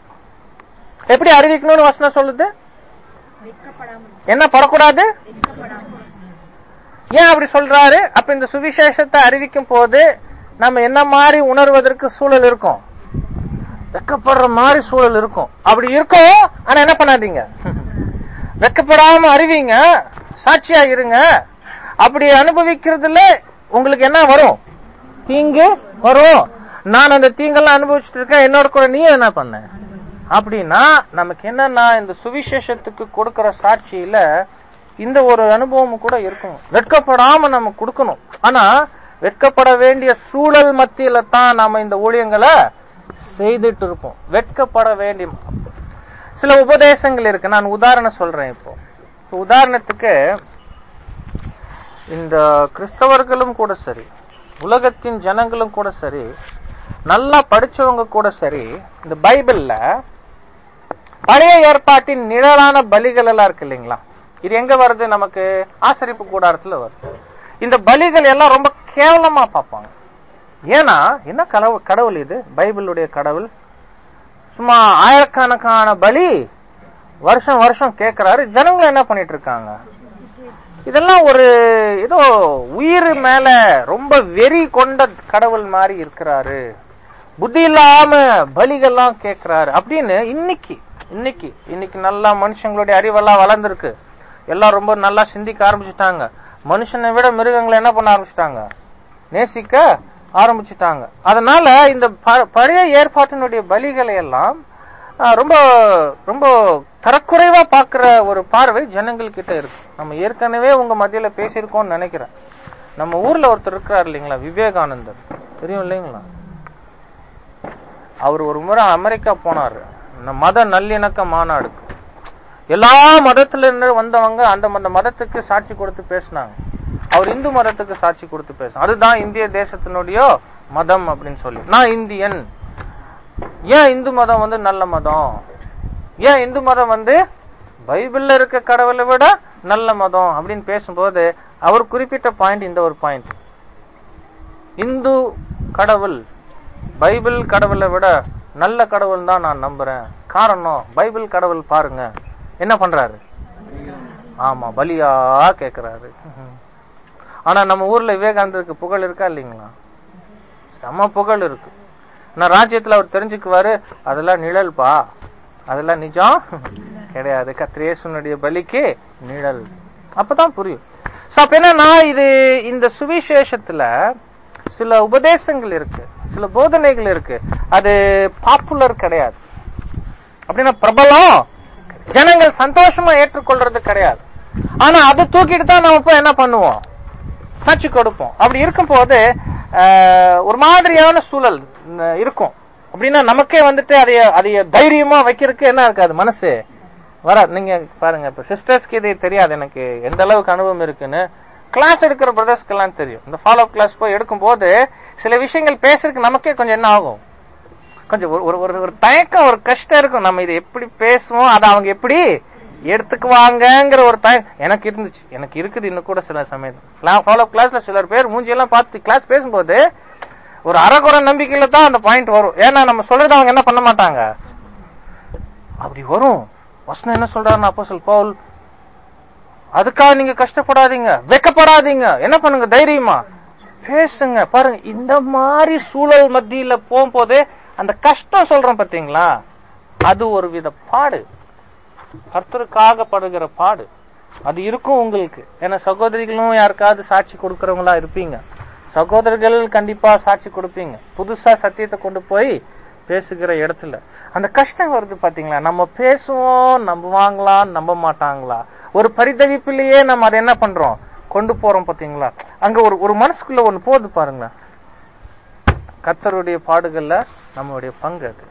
எப்படி அறிவிக்கணும்னு வசனம் சொல்லுது வெட்கப்படாமல் என்ன படக்கூடாது வெட்கப்படாமல் ஏன் அப்படி சொல்றாரு அப்ப இந்த சுவிசேஷத்தை அறிவிக்கும் போது நம்ம என்ன மாதிரி உணர்வதற்கு சூழல் இருக்கும் வெக்கப்படுற மாதிரி சூழல் இருக்கும் அப்படி இருக்கும் ஆனா என்ன பண்ணாதீங்க வெக்கப்படாம அறிவிங்க சாட்சியா இருங்க அப்படி அனுபவிக்கிறதுல உங்களுக்கு என்ன வரும் தீங்கு வரும் நான் அந்த தீங்கெல்லாம் அனுபவிச்சுட்டு இருக்கேன் என்னோட கூட நீ என்ன பண்ண அப்படின்னா நமக்கு என்னன்னா இந்த சுவிசேஷத்துக்கு கொடுக்கிற சாட்சியில இந்த ஒரு அனுபவம் கூட இருக்கும் வெட்கப்படாம நம்ம கொடுக்கணும் ஆனா வெட்கப்பட வேண்டிய சூழல் மத்தியில தான் நாம இந்த ஊழியங்களை செய்துட்டு இருப்போம் வெட்கப்பட வேண்டிய சில உபதேசங்கள் இருக்கு நான் உதாரணம் சொல்றேன் இப்போ இப்போ உதாரணத்துக்கு இந்த கிறிஸ்தவர்களும் கூட சரி உலகத்தின் ஜனங்களும் கூட சரி நல்லா படிச்சவங்க கூட சரி இந்த பைபிள்ல பழைய ஏற்பாட்டின் நிழலான பலிகள் எல்லாம் இருக்கு இல்லைங்களா இது எங்க வருது நமக்கு ஆசரிப்பு கூடாரத்துல வருது இந்த பலிகள் எல்லாம் ரொம்ப கேவலமா பார்ப்பாங்க ஏன்னா என்ன கடவுள் கடவுள் இது பைபிளுடைய கடவுள் சும்மா ஆயிரக்கணக்கான பலி வருஷம் வருஷம் கேட்கிறாரு ஜனங்களும் என்ன பண்ணிட்டு இருக்காங்க இதெல்லாம் ஒரு ஏதோ உயிர் மேல ரொம்ப வெறி கொண்ட கடவுள் மாதிரி இருக்கிறாரு புத்தி இல்லாம பலிகள்லாம் கேட்கிறாரு அப்படின்னு இன்னைக்கு இன்னைக்கு இன்னைக்கு நல்லா மனுஷங்களுடைய அறிவெல்லாம் வளர்ந்துருக்கு எல்லாம் ரொம்ப நல்லா சிந்திக்க ஆரம்பிச்சுட்டாங்க மனுஷனை விட மிருகங்களை என்ன பண்ண ஆரம்பிச்சிட்டாங்க நேசிக்க ஆரம்பிச்சுட்டாங்க அதனால இந்த ப- பழைய ஏற்பாட்டினுடைய பலிகளை எல்லாம் ஆஹ், ரொம்ப ரொம்ப தரக்குறைவா பாக்குற ஒரு பார்வை ஜனங்கள் கிட்ட இருக்கு நம்ம ஏற்கனவே உங்க மத்தியில பேசியிருக்கோம்னு நினைக்கிறேன் நம்ம ஊர்ல ஒருத்தர் இருக்கிறார் இல்லைங்களா விவேகானந்தர் தெரியும் இல்லைங்களா அவர் ஒரு முறை அமெரிக்கா போனாரு இந்த மத நல்லிணக்க மாநாடுக்கு எல்லா மதத்துல இருந்து வந்தவங்க அந்த அந்த மதத்துக்கு சாட்சி கொடுத்து பேசினாங்க அவர் இந்து மதத்துக்கு சாட்சி கொடுத்து பேச அதுதான் இந்திய தேசத்தினுடைய மதம் அப்படின்னு சொல்லி நான் இந்தியன் ஏன் இந்து மதம் வந்து நல்ல மதம் ஏன் இந்து மதம் வந்து பைபிள்ல இருக்க கடவுளை விட நல்ல மதம் அப்படின்னு பேசும்போது அவர் குறிப்பிட்ட பாயிண்ட் இந்த ஒரு பாயிண்ட் இந்து கடவுள் பைபிள் கடவுளை விட நல்ல கடவுள் தான் நான் நம்புறேன் காரணம் பைபிள் கடவுள் பாருங்க என்ன பண்றாரு ஆமா பலியா கேக்குறாரு ஆனா நம்ம ஊர்ல விவேகானந்தருக்கு புகழ் இருக்கா இல்லைங்களா செம புகழ் இருக்கு நான் ராஜ்யத்துல அவர் தெரிஞ்சுக்குவாரு அதெல்லாம் நிழல்பா அதெல்லாம் நிஜம் கிடையாது கத்திரேசனுடைய பலிக்கு நிழல் அப்பதான் புரியும் சோ அப்ப என்னன்னா இது இந்த சுவிசேஷத்துல சில உபதேசங்கள் இருக்கு சில போதனைகள் இருக்கு அது பாப்புலர் கிடையாது அப்படின்னா பிரபலம் ஜனங்கள் சந்தோஷமா ஏற்றுக்கொள்றது கிடையாது ஆனா அதை தூக்கிட்டு தான் நம்ம போய் என்ன பண்ணுவோம் சாட்சி கொடுப்போம் அப்படி இருக்கும்போது ஆஹ், ஒரு மாதிரியான சூழல் ம், இருக்கும் அப்படின்னா நமக்கே வந்துட்டு அதைய அதைய தைரியமா வைக்கிறதுக்கு என்ன இருக்காது மனசு வராது நீங்க பாருங்க இப்ப சிஸ்டர்ஸ்க்கு இது தெரியாது எனக்கு எந்த அளவுக்கு அனுபவம் இருக்குன்னு கிளாஸ் எடுக்கிற பிரதர்ஸ்க்கு எல்லாம் தெரியும் இந்த ஃபாலோ கிளாஸ் போய் எடுக்கும்போது சில விஷயங்கள் பேசுறதுக்கு நமக்கே கொஞ்சம் என்ன ஆகும் கொஞ்சம் ஒரு- ஒரு ஒரு ஒரு தயக்கம் ஒரு கஷ்டம் இருக்கும் நம்ம இதை எப்படி பேசுவோம் அதை அவங்க எப்படி எடுத்துக்குவாங்கங்கிற ஒரு தயக்கம் எனக்கு இருந்துச்சு எனக்கு இருக்குது இன்னும் கூட சில சமயம் ஃபாலோ கிளாஸ்ல சிலர் பேர் மூஞ்சியெல்லாம் பார்த்து கிளாஸ் பேசும்போது ஒரு அறகுறை நம்பிக்கையில தான் அந்த பாயிண்ட் வரும் ஏன்னா நம்ம சொல்றது அவங்க என்ன பண்ண மாட்டாங்க அப்படி வரும் வசனம் என்ன சொல்றாருன்னா அப்போ சொல் பவுல் அதுக்காக நீங்க கஷ்டப்படாதீங்க வெக்கப்படாதீங்க என்ன பண்ணுங்க தைரியமா பேசுங்க பாருங்க இந்த மாதிரி சூழல் மத்தியில போகும்போது அந்த கஷ்டம் சொல்றோம் பாத்தீங்களா அது ஒரு வித பாடு கர்த்தருக்காக படுகிற பாடு அது இருக்கும் உங்களுக்கு ஏன்னா சகோதரிகளும் யாருக்காவது சாட்சி கொடுக்கறவங்களா இருப்பீங்க சகோதரர்கள் கண்டிப்பா சாட்சி கொடுப்பீங்க புதுசா சத்தியத்தை கொண்டு போய் பேசுகிற இடத்துல அந்த கஷ்டம் வருது பாத்தீங்களா நம்ம பேசுவோம் நம்புவாங்களா நம்ப மாட்டாங்களா ஒரு பரிதவிப்பிலேயே நம்ம அதை என்ன பண்றோம் கொண்டு போறோம் பாத்தீங்களா அங்க ஒரு ஒரு மனசுக்குள்ள ஒண்ணு போகுது பாருங்களேன் கர்த்தருடைய பாடுகள்ல நம்மளுடைய பங்கு அது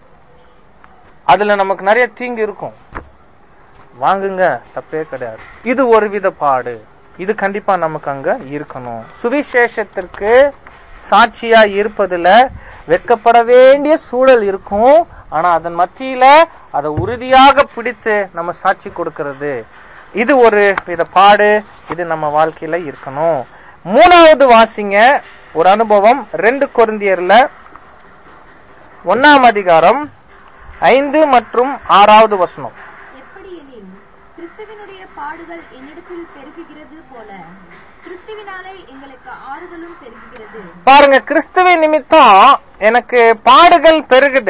அதுல நமக்கு நிறைய தீங்கு இருக்கும் வாங்குங்க தப்பே கிடையாது இது ஒரு வித பாடு இது கண்டிப்பா நமக்கு அங்க இருக்கணும் சுவிசேஷத்திற்கு சாட்சியா இருப்பதுல வெட்கப்பட வேண்டிய சூழல் இருக்கும் ஆனா அதன் மத்தியில அதை உறுதியாக பிடித்து நம்ம சாட்சி கொடுக்கிறது இது ஒரு வித பாடு இது நம்ம வாழ்க்கையில இருக்கணும் மூணாவது வாசிங்க ஒரு அனுபவம் ரெண்டு கொரிந்தியர்ல ஒன்னாம் அதிகாரம் ஐந்து மற்றும் ஆறாவது வசனம் எப்படியெனில் கிறிஸ்துவினுடைய பாடுகள் என்னிடத்தில் பெருகுகிறது போல கிறிஸ்துவினாலே எங்களுக்கு ஆறுதலும் பெருகுகிறது பாருங்க கிறிஸ்துவின் நிமித்தம் எனக்கு பாடுகள் பெருகுது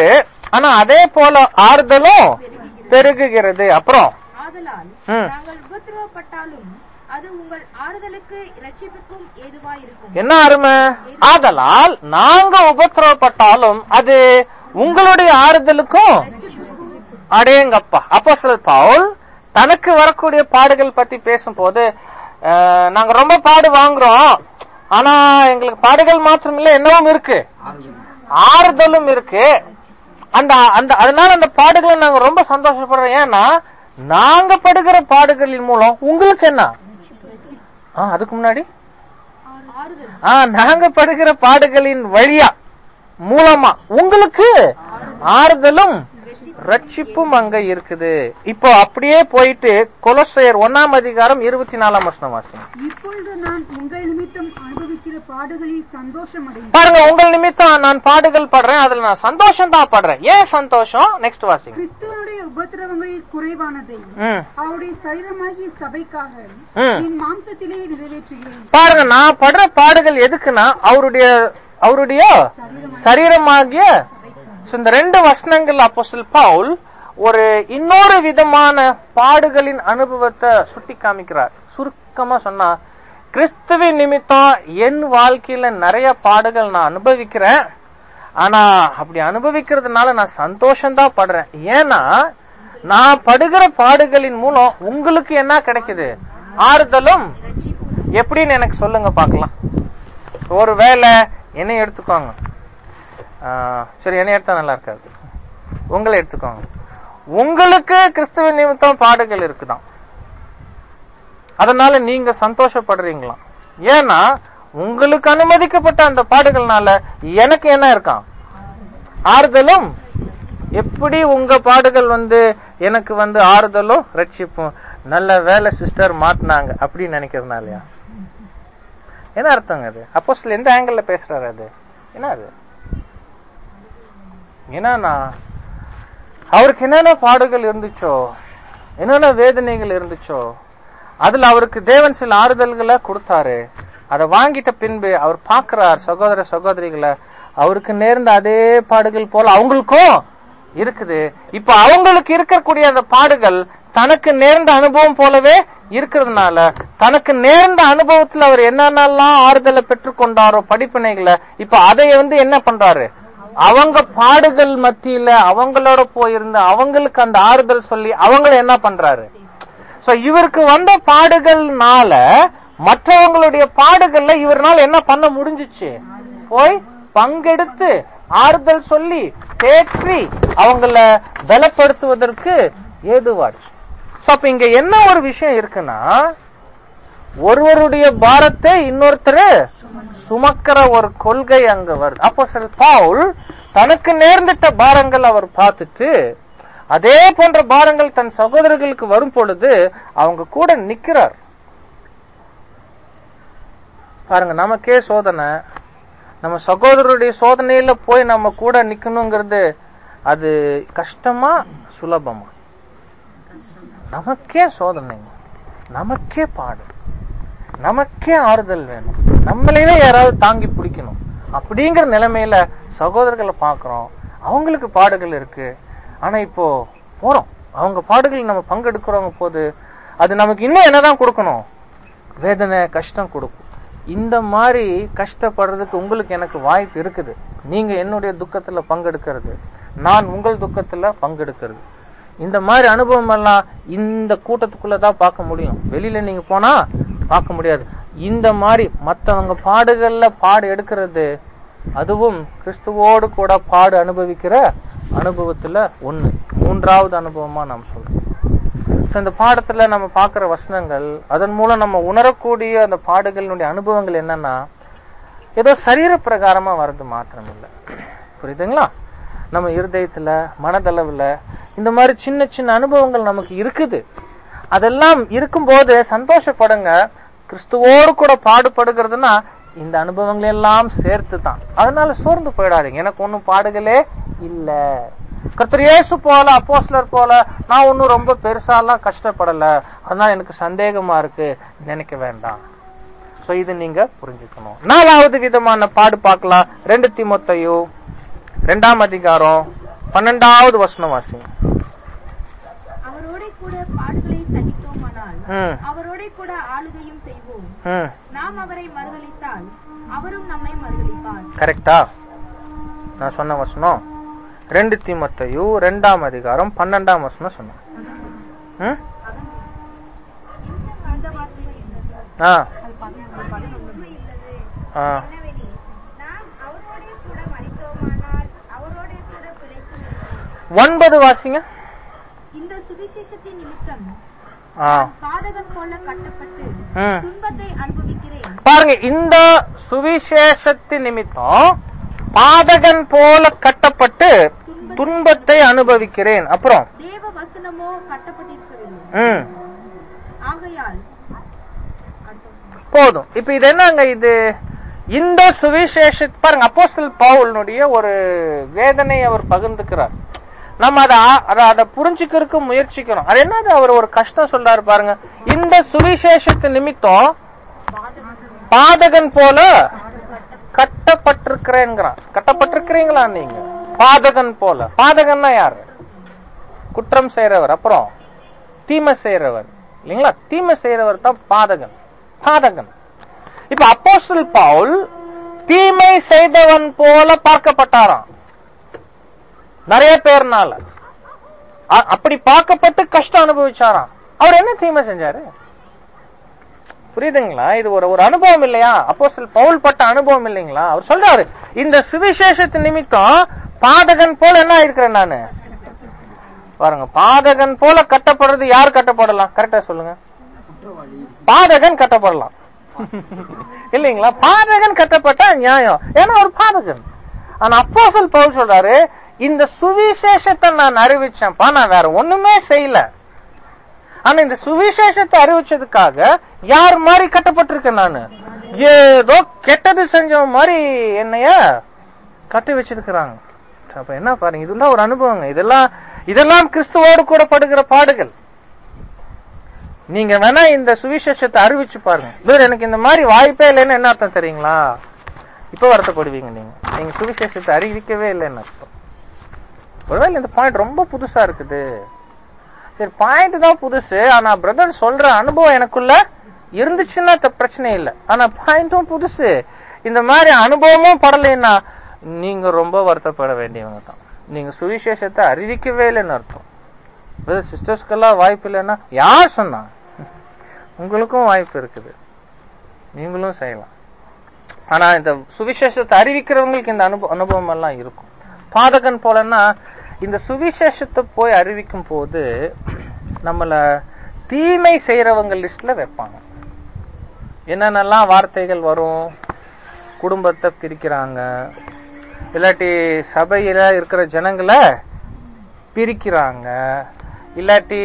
ஆனா அதே போல ஆறுதலும் பெருகுகிறது அப்புறம் ஆதலால் ம். நாங்கள் உபத்திரவப்பட்டாலும் அது உங்கள் ஆறுதலுக்கு இரட்சிப்புக்கும் ஏதுவாயிருக்கும் என்ன அருமை ஆதலால் நாங்க உபத்திரவப்பட்டாலும் அது உங்களுடைய ஆறுதலுக்கும் அடேங்கப்பா அப்போஸ்தலர் பவுல் தனக்கு வரக்கூடிய பாடுகள் பத்தி பேசும்போது அஹ், நாங்க ரொம்ப பாடு வாங்குறோம் ஆனா எங்களுக்கு பாடுகள் மாத்திரம் இல்ல என்னவும் இருக்கு ஆறுதலும் இருக்கு அந்த அந்த அதனால அந்த பாடுகளை நாங்க ரொம்ப சந்தோஷப்படுறோம் ஏன்னா நாங்க படுகிற பாடுகளின் மூலம் உங்களுக்கு என்ன ஆ, அதுக்கு முன்னாடி ஆறுதல் ஆ நாங்க படுகிற பாடுகளின் வழியா மூலமா உங்களுக்கு ஆறுதலும் ரட்சிப்பும் அங்க இருக்குது இப்போ அப்படியே போயிட்டு கொலோசையர் ஒன்னாம் அதிகாரம் இருபத்தி நாலாம் வருஷம் வாசிங்க இப்பொழுது நான் உங்கள் நிமித்தம் அனுபவிக்கிற பாடுகளில் சந்தோஷம் அடைந்தேன் பாருங்க உங்கள் நிமித்தம் நான் பாடுகள் படுறேன் அதுல நான் சந்தோஷம் தான் படுறேன் ஏன் சந்தோஷம் நெக்ஸ்ட் வாசிங்க கிறிஸ்துவனுடைய உபத்திரவங்களில் குறைவானதை ம் அவருடைய சரீரமாகிய சபைக்காக ம். என் மாம்சத்திலே நிறைவேற்றுகிறேன் பாருங்க நான் படுற பாடுகள் எதுக்குன்னா அவருடைய அவருடைய சரீரமாகிய So, இந்த ரெண்டு வசனங்கள் அப்போஸ்தலர் பவுல் ஒரு இன்னொரு விதமான பாடுகளின் அனுபவத்தை சுட்டி காமிக்கிறார் சுருக்கமா சொன்னா கிறிஸ்துவின் நிமித்தம் என் வாழ்க்கையில நிறைய பாடுகள் நான் அனுபவிக்கிறேன் ஆனா அப்படி அனுபவிக்கிறதுனால நான் சந்தோஷம்தான் படுறேன் ஏன்னா நான் படுகிற பாடுகளின் மூலம் உங்களுக்கு என்ன கிடைக்குது ஆறுதலும் எப்படின்னு எனக்கு சொல்லுங்க பார்க்கலாம் ஒரு வேலை என்னை எடுத்துக்கோங்க ஆ, சரி என்னை எடுத்தா நல்லா இருக்காது உங்களை எடுத்துக்கோங்க உங்களுக்கு கிறிஸ்துவ நிமித்தம் பாடுகள் இருக்குதான் அதனால நீங்க சந்தோஷப்படுறீங்களா ஏன்னா உங்களுக்கு அனுமதிக்கப்பட்ட அந்த பாடுகள்னால எனக்கு என்ன இருக்கான் ஆறுதலும் எப்படி உங்க பாடுகள் வந்து எனக்கு வந்து ஆறுதலும் ரட்சிப்பும் நல்ல வேலை சிஸ்டர் மாட்டினாங்க அப்படின்னு நினைக்கிறதுனாலயா என்ன அர்த்தங்க அது அப்போ எந்த ஆங்கிள் பேசுறாரு அது என்ன அது என்னன்னா அவருக்கு என்னென்ன பாடுகள் இருந்துச்சோ என்னென்ன வேதனைகள் இருந்துச்சோ அதுல அவருக்கு தேவன் சில ஆறுதல்களை கொடுத்தாரு அதை வாங்கிட்ட பின்பு அவர் பார்க்கிறார் சகோதர சகோதரிகளை அவருக்கு நேர்ந்த அதே பாடுகள் போல அவங்களுக்கும் இருக்குது இப்ப அவங்களுக்கு இருக்கக்கூடிய அந்த பாடுகள் தனக்கு நேர்ந்த அனுபவம் போலவே இருக்கிறதுனால தனக்கு நேர்ந்த அனுபவத்துல அவர் என்னென்னலாம் ஆறுதலை பெற்றுக்கொண்டாரோ படிப்பினைகளை இப்ப அதை வந்து என்ன பண்றாரு அவங்க பாடுகள் மத்தியில அவங்களோட போயிருந்து அவங்களுக்கு அந்த ஆறுதல் சொல்லி அவங்கள என்ன பண்றாரு சோ இவருக்கு வந்த பாடுகள்னால மற்றவங்களுடைய பாடுகள்ல இவரால் என்ன பண்ண முடிஞ்சுச்சு போய் பங்கெடுத்து ஆறுதல் சொல்லி தேற்றி அவங்கள பலப்படுத்துவதற்கு ஏதுவாச்சு சோ அப்ப இங்க என்ன ஒரு விஷயம் இருக்குன்னா ஒருவருடைய பாரத்தை இன்னொருத்தர் சுமக்கிற ஒரு கொள்கை அங்க வருது அப்போ சில பவுல் தனக்கு நேர்ந்திட்ட பாரங்கள் அவர் பார்த்துட்டு அதே போன்ற பாரங்கள் தன் சகோதரர்களுக்கு வரும் பொழுது அவங்க கூட நிக்கிறார் பாருங்க நமக்கே சோதனை நம்ம சகோதரருடைய சோதனையில போய் நம்ம கூட நிக்கணுங்கிறது அது கஷ்டமா சுலபமா நமக்கே சோதனை நமக்கே பாடு நமக்கே ஆறுதல் வேணும் நம்மளையே யாராவது தாங்கி பிடிக்கணும் அப்படிங்கிற நிலைமையில சகோதரர்களை பார்க்கிறோம் அவங்களுக்கு பாடுகள் இருக்கு ஆனா இப்போ போறோம் அவங்க பாடுகள் நம்ம பங்கெடுக்கிறவங்க போது அது நமக்கு இன்னும் என்னதான் கொடுக்கணும் வேதனை கஷ்டம் கொடுக்கும் இந்த மாதிரி கஷ்டப்படுறதுக்கு உங்களுக்கு எனக்கு வாய்ப்பு இருக்குது நீங்க என்னுடைய துக்கத்துல பங்கெடுக்கிறது நான் உங்கள் துக்கத்துல பங்கெடுக்கிறது இந்த மாதிரி அனுபவம் எல்லாம் இந்த கூட்டத்துக்குள்ளதான் பார்க்க முடியும் வெளியில நீங்க போனா பார்க்க முடியாது இந்த மாதிரி மத்தவங்க பாடுகள்ல பாடு எடுக்கிறது அதுவும் கிறிஸ்துவோடு கூட பாடு அனுபவிக்கிற அனுபவத்துல ஒண்ணு மூன்றாவது அனுபவமா நாம் சொல்றோம் So, இந்த பாடத்துல நம்ம பார்க்கிற வசனங்கள் அதன் மூலம் நம்ம உணரக்கூடிய அந்த பாடுகளினுடைய அனுபவங்கள் என்னன்னா ஏதோ சரீர பிரகாரமா வர்றது மாத்திரம் இல்ல புரியுதுங்களா நம்ம இருதயத்துல மனதளவுல இந்த மாதிரி சின்ன சின்ன அனுபவங்கள் நமக்கு இருக்குது அதெல்லாம் இருக்கும்போது சந்தோஷப்படுங்க கிறிஸ்துவோடு கூட பாடுபடுகிறதுனா இந்த அனுபவங்கள் எல்லாம் சேர்த்து தான் அதனால சோர்ந்து போயிடாதீங்க எனக்கு ஒன்னும் பாடுகளே இல்ல கர்த்தர் இயேசு போல அப்போஸ்லர் போல நான் ஒன்னும் ரொம்ப பெருசாலாம் கஷ்டப்படல அதனால எனக்கு சந்தேகமா இருக்கு நினைக்க வேண்டாம் சோ இது நீங்க புரிஞ்சுக்கணும் நாலாவது விதமான பாடு பார்க்கலாம் ரெண்டு திமுத்தையோ ரெண்டாம் அதிகாரம் பன்னெண்டாவது வசனம் வாசிங்க அவரோட கூட பாடுகளை சகித்தோமானால் ம் அவரோட கூட ஆளுகையும் செய்வோம் ம் நாம் அவரை மறுதலித்தால் அவரும் நம்மை மறுதலிப்பார் கரெக்டா நான் சொன்ன வசனம் ரெண்டு தீமத்தையு ரெண்டாம் அதிகாரம் பன்னெண்டாம் வசனம் சொன்னேன் ம்? இந்த வார்த்தை ஆ உண்மை இல்லது ஆ என்னவெனில் நாம் அவரோடே கூட மறித்தோமானால் அவரோடே கூட பிழைக்கும் இருப்போம். ஒன்பது வாசிங்க இந்த சுவிசேஷத்தின் நிமித்தம் ஆ பாதகன் போல கட்டப்பட்டு ம். துன்பத்தை அனுபவிக்கிறேன் பாருங்க இந்த சுவிசேஷத்தின் நிமித்தம் பாதகன் போல கட்டப்பட்டு துன்பத்தை அனுபவிக்கிறேன் அப்புறம் தேவ வசனமோ கட்டப்பட்டிருக்கவில்லை ம் ஆகையால் போதும் இப்ப இது என்னங்க இது இந்த சுவிசேஷ பாருங்க அப்போஸ்தல் பவுலினுடைய ஒரு வேதனை அவர் பகிர்ந்துக்கிறார் நம்ம அதை ஆ- அதை அதை புரிஞ்சுக்கிறதுக்கு முயற்சிக்கிறோம் அது என்னது அவர் ஒரு கஷ்டம் சொல்றாரு பாருங்க இந்த சுவிசேஷத்து நிமித்தம் பாதகன் போல கட்டப்பட்டிருக்கிறேங்கிறான் கட்டப்பட்டிருக்கிறீங்களா நீங்க பாதகன் போல பாதகன்னா யாரு குற்றம் செய்யறவர் அப்புறம் தீமை செய்யறவர் இல்லைங்களா தீமை செய்யறவர் தான் பாதகன் பாதகன் இப்ப அப்போஸ்தல் பவுல் தீமை செய்தவன் போல பார்க்கப்பட்டாராம் நிறைய பேர்னால அ- அப்படி பார்க்கப்பட்டு கஷ்டம் அனுபவிச்சாராம் அவர் என்ன தீமை செஞ்சாரு புரியுதுங்களா இது ஒரு ஒரு அனுபவம் இல்லையா அப்போஸ்தல் பவுல் பட்ட அனுபவம் இல்லைங்களா அவர் சொல்றாரு இந்த சுவிசேஷத்து நிமித்தம் பாதகன் போல என்ன இருக்கிறேன் நானு பாருங்க பாதகன் போல கட்டப்படுறது யார் கட்டப்படலாம் கரெக்டா சொல்லுங்க பாதகன் கட்டப்படலாம் இல்லைங்களா பாதகன் கட்டப்பட்டா நியாயம் ஏன்னா ஒரு பாதகன் ஆனா அப்போஸ்தல் பவுல் சொல்றாரு இந்த சுவிசேஷத்தை நான் அறிவிச்சேன்ப்பா நான் வேற ஒண்ணுமே செய்யல ஆனா இந்த சுவிசேஷத்தை அறிவிச்சதுக்காக யார் மாதிரி கட்டப்பட்டிருக்கேன் நானு ஏதோ கெட்டது செஞ்ச மாதிரி என்னைய கட்டி வச்சிருக்கிறாங்க அப்ப என்ன பாருங்க இதெல்லாம் ஒரு அனுபவங்க இதெல்லாம் இதெல்லாம் கிறிஸ்துவோடு கூட படுகிற பாடுகள் நீங்க வேணா இந்த சுவிசேஷத்தை அறிவிச்சு பாருங்க வேற எனக்கு இந்த மாதிரி வாய்ப்பே இல்லைன்னு என்ன அர்த்தம் தெரியுங்களா இப்ப வருத்தப்படுவீங்க நீங்க நீங்க சுவிசேஷத்தை அறிவிக்கவே இல்லைன்னு அர்த்தம் ஒருவேளை இந்த பாயிண்ட் ரொம்ப புதுசா இருக்குது சரி பாயிண்ட் தான் புதுசு ஆனா பிரதர் சொல்ற அனுபவம் எனக்குள்ள இருந்துச்சுன்னா த- பிரச்சனை இல்லை ஆனா பாயிண்ட்டும் புதுசு இந்த மாதிரி அனுபவமும் படலைன்னா நீங்க ரொம்ப வருத்தப்பட வேண்டியவங்க தான் நீங்க சுவிசேஷத்தை அறிவிக்கவே இல்லைன்னு அர்த்தம் பிரதர் சிஸ்டர்ஸ்க்கெல்லாம் வாய்ப்பு இல்லைன்னா யார் சொன்னா உங்களுக்கும் வாய்ப்பு இருக்குது நீங்களும் செய்யலாம் ஆனா இந்த சுவிசேஷத்தை அறிவிக்கிறவங்களுக்கு இந்த அனுபவம் அனுபவம் எல்லாம் இருக்கும் பாதகன் போலன்னா இந்த சுவிசேஷத்தை போய் அறிவிக்கும் போது நம்மள தீமை செய்யறவங்க லிஸ்ட்ல வைப்பாங்க என்னென்னலாம் வார்த்தைகள் வரும் குடும்பத்தை பிரிக்கிறாங்க இல்லாட்டி சபையில இருக்கிற ஜனங்களை பிரிக்கிறாங்க இல்லாட்டி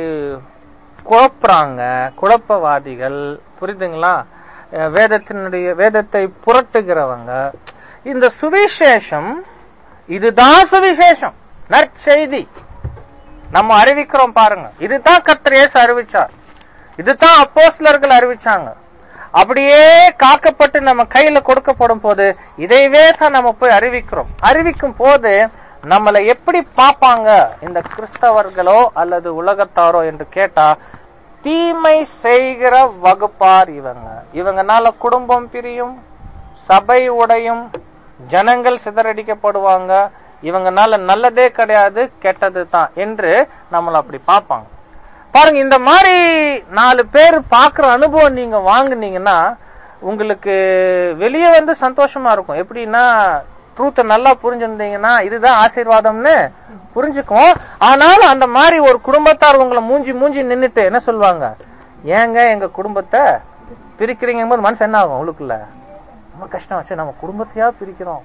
குழப்புறாங்க குழப்பவாதிகள் புரியுதுங்களா அஹ் வேதத்தினுடைய வேதத்தை புரட்டுகிறவங்க இந்த சுவிசேஷம் இதுதான் சுவிசேஷம் நற்செய்தி நம்ம அறிவிக்கிறோம் பாருங்க இதுதான் கர்த்தர் இயேசு அறிவிச்சார் இதுதான் அப்போஸ்லர்கள் அறிவிச்சாங்க அப்படியே காக்கப்பட்டு நம்ம கையில கொடுக்கப்படும் போது இதைவே தான் நம்ம போய் அறிவிக்கிறோம் அறிவிக்கும் போது நம்மளை எப்படி பார்ப்பாங்க இந்த கிறிஸ்தவர்களோ அல்லது உலகத்தாரோ என்று கேட்டா தீமை செய்கிற வகுப்பார் இவங்க இவங்கனால குடும்பம் பிரியும் சபை உடையும் ஜனங்கள் சிதறடிக்கப்படுவாங்க இவங்கனால நல்லதே கிடையாது கெட்டது தான் என்று நம்மள அப்படி பார்ப்பாங்க பாருங்க இந்த மாதிரி நாலு பேர் பாக்குற அனுபவம் நீங்க வாங்குனீங்கன்னா உங்களுக்கு வெளியே வந்து சந்தோஷமா இருக்கும் எப்படின்னா ட்ரூத்த நல்லா புரிஞ்சிருந்தீங்கன்னா இதுதான் ஆசீர்வாதம்னு புரிஞ்சுக்கும் ஆனாலும் அந்த மாதிரி ஒரு குடும்பத்தார் உங்களை மூஞ்சி மூஞ்சி நின்னுட்டு என்ன சொல்லுவாங்க ஏங்க எங்க குடும்பத்தை பிரிக்கிறீங்க போது மனசு என்ன ஆகும் உங்களுக்குள்ள ரொம்ப கஷ்டம் சரி நம்ம குடும்பத்தையா பிரிக்கிறோம்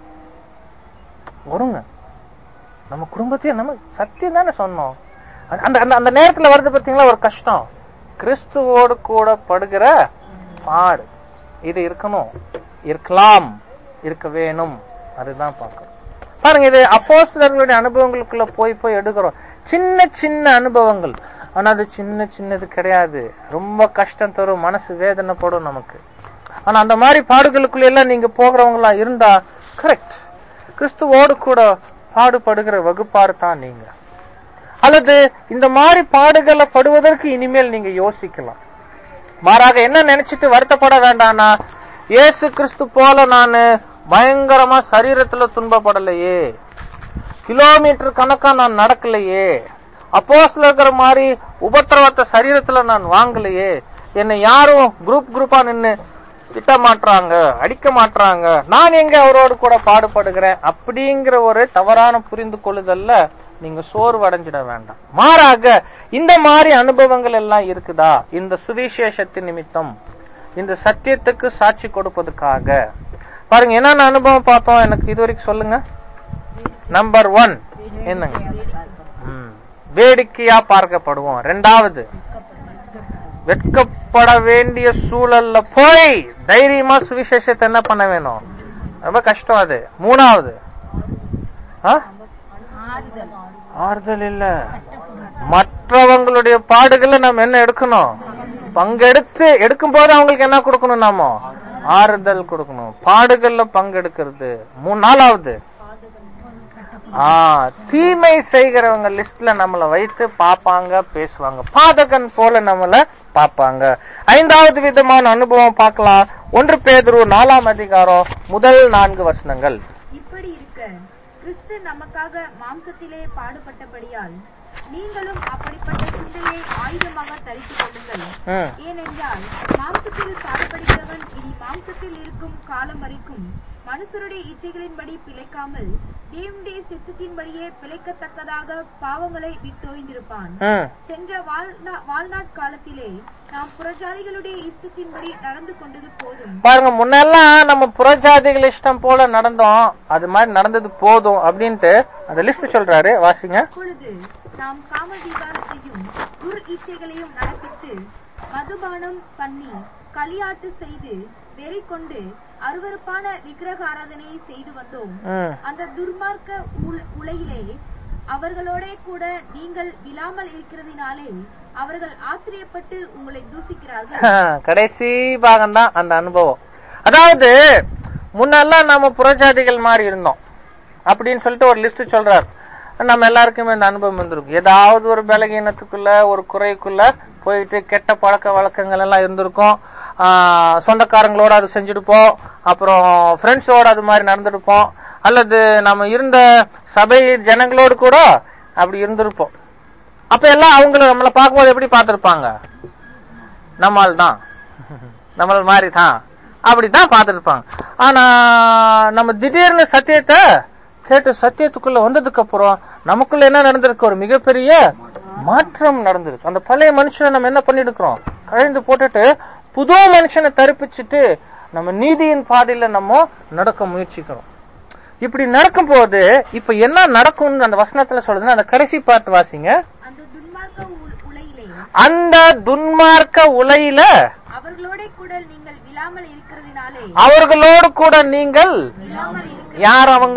வருங்க நம்ம குடும்பத்தையே நம்ம சத்தியம் தானே சொன்னோம் அந்த அந்த அந்த நேரத்துல வருது பாத்தீங்களா ஒரு கஷ்டம் கிறிஸ்துவோடு கூட படுகிற பாடு இது இருக்கணும் இருக்கலாம் இருக்க வேணும் அதுதான் பார்க்கணும் பாருங்க இது அப்போஸ்தலர்களுடைய அனுபவங்களுக்குள்ள போய் போய் எடுக்கிறோம் சின்ன சின்ன அனுபவங்கள் ஆனா அது சின்ன சின்னது கிடையாது ரொம்ப கஷ்டம் தரும் மனசு வேதனைப்படும் நமக்கு ஆனா அந்த மாதிரி பாடுகளுக்குள்ள எல்லாம் நீங்க போகிறவங்களா இருந்தா கரெக்ட் கிறிஸ்துவோடு கூட பாடுபடுகிற வகுப்பார் தான் நீங்க அல்லது இந்த மாதிரி பாடுகளை படுவதற்கு இனிமேல் நீங்க யோசிக்கலாம் மாறாக என்ன நினைச்சிட்டு வருத்தப்பட வேண்டாம்னா இயேசு கிறிஸ்து போல நானு பயங்கரமா சரீரத்துல துன்பப்படலையே கிலோமீட்டர் கணக்கா நான் நடக்கலையே அப்போஸ்ல இருக்கிற மாதிரி உபத்திரவத்தை சரீரத்துல நான் வாங்கலையே என்னை யாரும் குரூப் குரூப்பா நின்னு திட்ட மாட்றாங்க அடிக்க மாட்றாங்க நான் எங்க அவரோடு கூட பாடுபடுகிறேன் அப்படிங்கிற ஒரு தவறான புரிந்து கொள்ளுதல்ல நீங்க சோர்வடைஞ்சிட வேண்டாம் மாறாக இந்த மாதிரி அனுபவங்கள் எல்லாம் இருக்குதா இந்த சுவிசேஷத்தின் நிமித்தம் இந்த சத்தியத்துக்கு சாட்சி கொடுப்பதுக்காக பாருங்க என்னென்ன அனுபவம் பார்த்தோம் எனக்கு இது வரைக்கும் சொல்லுங்க நம்பர் ஒன் என்னங்க ம். வேடிக்கையா பார்க்கப்படுவோம் ரெண்டாவது வெட்கப்பட வேண்டிய சூழல்ல போய் தைரியமா சுவிசேஷத்தை என்ன பண்ண வேணும் ரொம்ப கஷ்டம் அது மூணாவது ஆ? ஆறுதல் இல்ல மற்றவங்களுடைய பாடுகளை நம்ம என்ன எடுக்கணும் பங்கெடுத்து எடுக்கும் போது அவங்களுக்கு என்ன கொடுக்கணும் நாம ஆறுதல் கொடுக்கணும் பாடுகள்ல பங்கெடுக்கிறது மூணு நாலாவது ஆ தீமை செய்கிறவங்க லிஸ்ட்ல நம்மள வைத்து பாப்பாங்க பேசுவாங்க பாதகன் போல நம்மள பாப்பாங்க ஐந்தாவது விதமான அனுபவம் பார்க்கலாம் ஒன்று பேதுரு நாலாம் அதிகாரம் முதல் நான்கு வசனங்கள் இப்படி இருக்க கிறிஸ்து நமக்காக மாம்சத்திலே பாடுபட்டபடியால் நீங்களும் அப்படிப்பட்ட சிந்தையை ஆயுதமாக தரித்துக் கொள்ளுங்கள் ம், ஏனென்றால் மாம்சத்தில் பாடுபடுகிறவன் இனி மாம்சத்தில் இருக்கும் காலம் வரைக்கும் மனுஷருடைய இச்சைகளின்படி பிழைக்காமல் தேவனுடைய சித்தத்தின்படியே பிழைக்கத்தக்கதாக பாவங்களை விட்டோய்ந்திருப்பான் ம். சென்ற வாழ்நா- வாழ்நாட் காலத்திலே நாம் புறஜாதிகளுடைய இஷ்டத்தின்படி நடந்து கொண்டது போதும் பாருங்க முன்னெல்லாம் நம்ம புறஜாதிகள் இஷ்டம் போல நடந்தோம் அது மாதிரி நடந்தது போதும் அப்படின்ட்டு அந்த லிஸ்ட் சொல்றாரு வாசிங்க அப்பொழுது நாம் காமவிகாரத்தையும் துர் இச்சைகளையும் நடப்பித்து மதுபானம் பண்ணி களியாட்டு செய்து வெறி கொண்டு அருவருப்பான விக்கிரக ஆராதனையை செய்து வந்தோம் ம். அந்த துர்மார்க்க உல- உலகிலே அவர்களோட கூட நீங்கள் விழாமல் இருக்கிறதினாலே அவர்கள் ஆச்சரியப்பட்டு உங்களை தூசிக்கிறார்கள் கடைசி பாகம் தான் அந்த அனுபவம் அதாவது முன்னெல்லாம் நம்ம புறஜாதிகள் மாதிரி இருந்தோம் அப்படின்னு சொல்லிட்டு ஒரு லிஸ்ட் சொல்றாரு நம்ம எல்லாருக்குமே இந்த அனுபவம் இருந்திருக்கும் ஏதாவது ஒரு பலகீனத்துக்குள்ள ஒரு குறைக்குள்ள போயிட்டு கெட்ட பழக்க வழக்கங்கள் எல்லாம் இருந்திருக்கும் ஆஹ் சொந்தக்காரங்களோட அது செஞ்சிருப்போம் அப்புறம் ஃப்ரெண்ட்ஸோட அது மாதிரி நடந்திருப்போம் அல்லது நம்ம இருந்த சபை ஜனங்களோடு கூட அப்படி இருந்திருப்போம் அப்ப எல்லாம் அவங்கள நம்மள பார்க்கும்போது எப்படி பார்த்திருப்பாங்க நம்மால் தான் நம்மள மாதிரி தான் அப்படித்தான் பார்த்திருப்பாங்க ஆனா நம்ம திடீர்னு சத்தியத்தை கேட்டு சத்தியத்துக்குள்ள வந்ததுக்கு அப்புறம் நமக்குள்ள என்ன நடந்திருக்கு ஒரு மிகப்பெரிய மாற்றம் நடந்திருக்கு அந்த பழைய மனுஷனை நம்ம என்ன பண்ணிருக்கிறோம் கழிந்து போட்டுட்டு புது மனுஷனை தரிப்பிச்சுட்டு நம்ம நீதியின் பாதையில நம்ம நடக்க முயற்சிக்கிறோம் இப்படி நடக்கும்போது இப்ப என்ன நடக்கும்னு அந்த வசனத்துல சொல்றதுன்னா அந்த கடைசி பார்த்து வாசிங்க அந்த துன்மார்க்க உ- உலகிலே அந்த துன்மார்க்க உலையில அவர்களோட கூட நீங்கள் விழாமல் இருக்கிறதினாலே அவர்களோடு கூட நீங்கள் விழாமல் இருக்க யார் அவங்க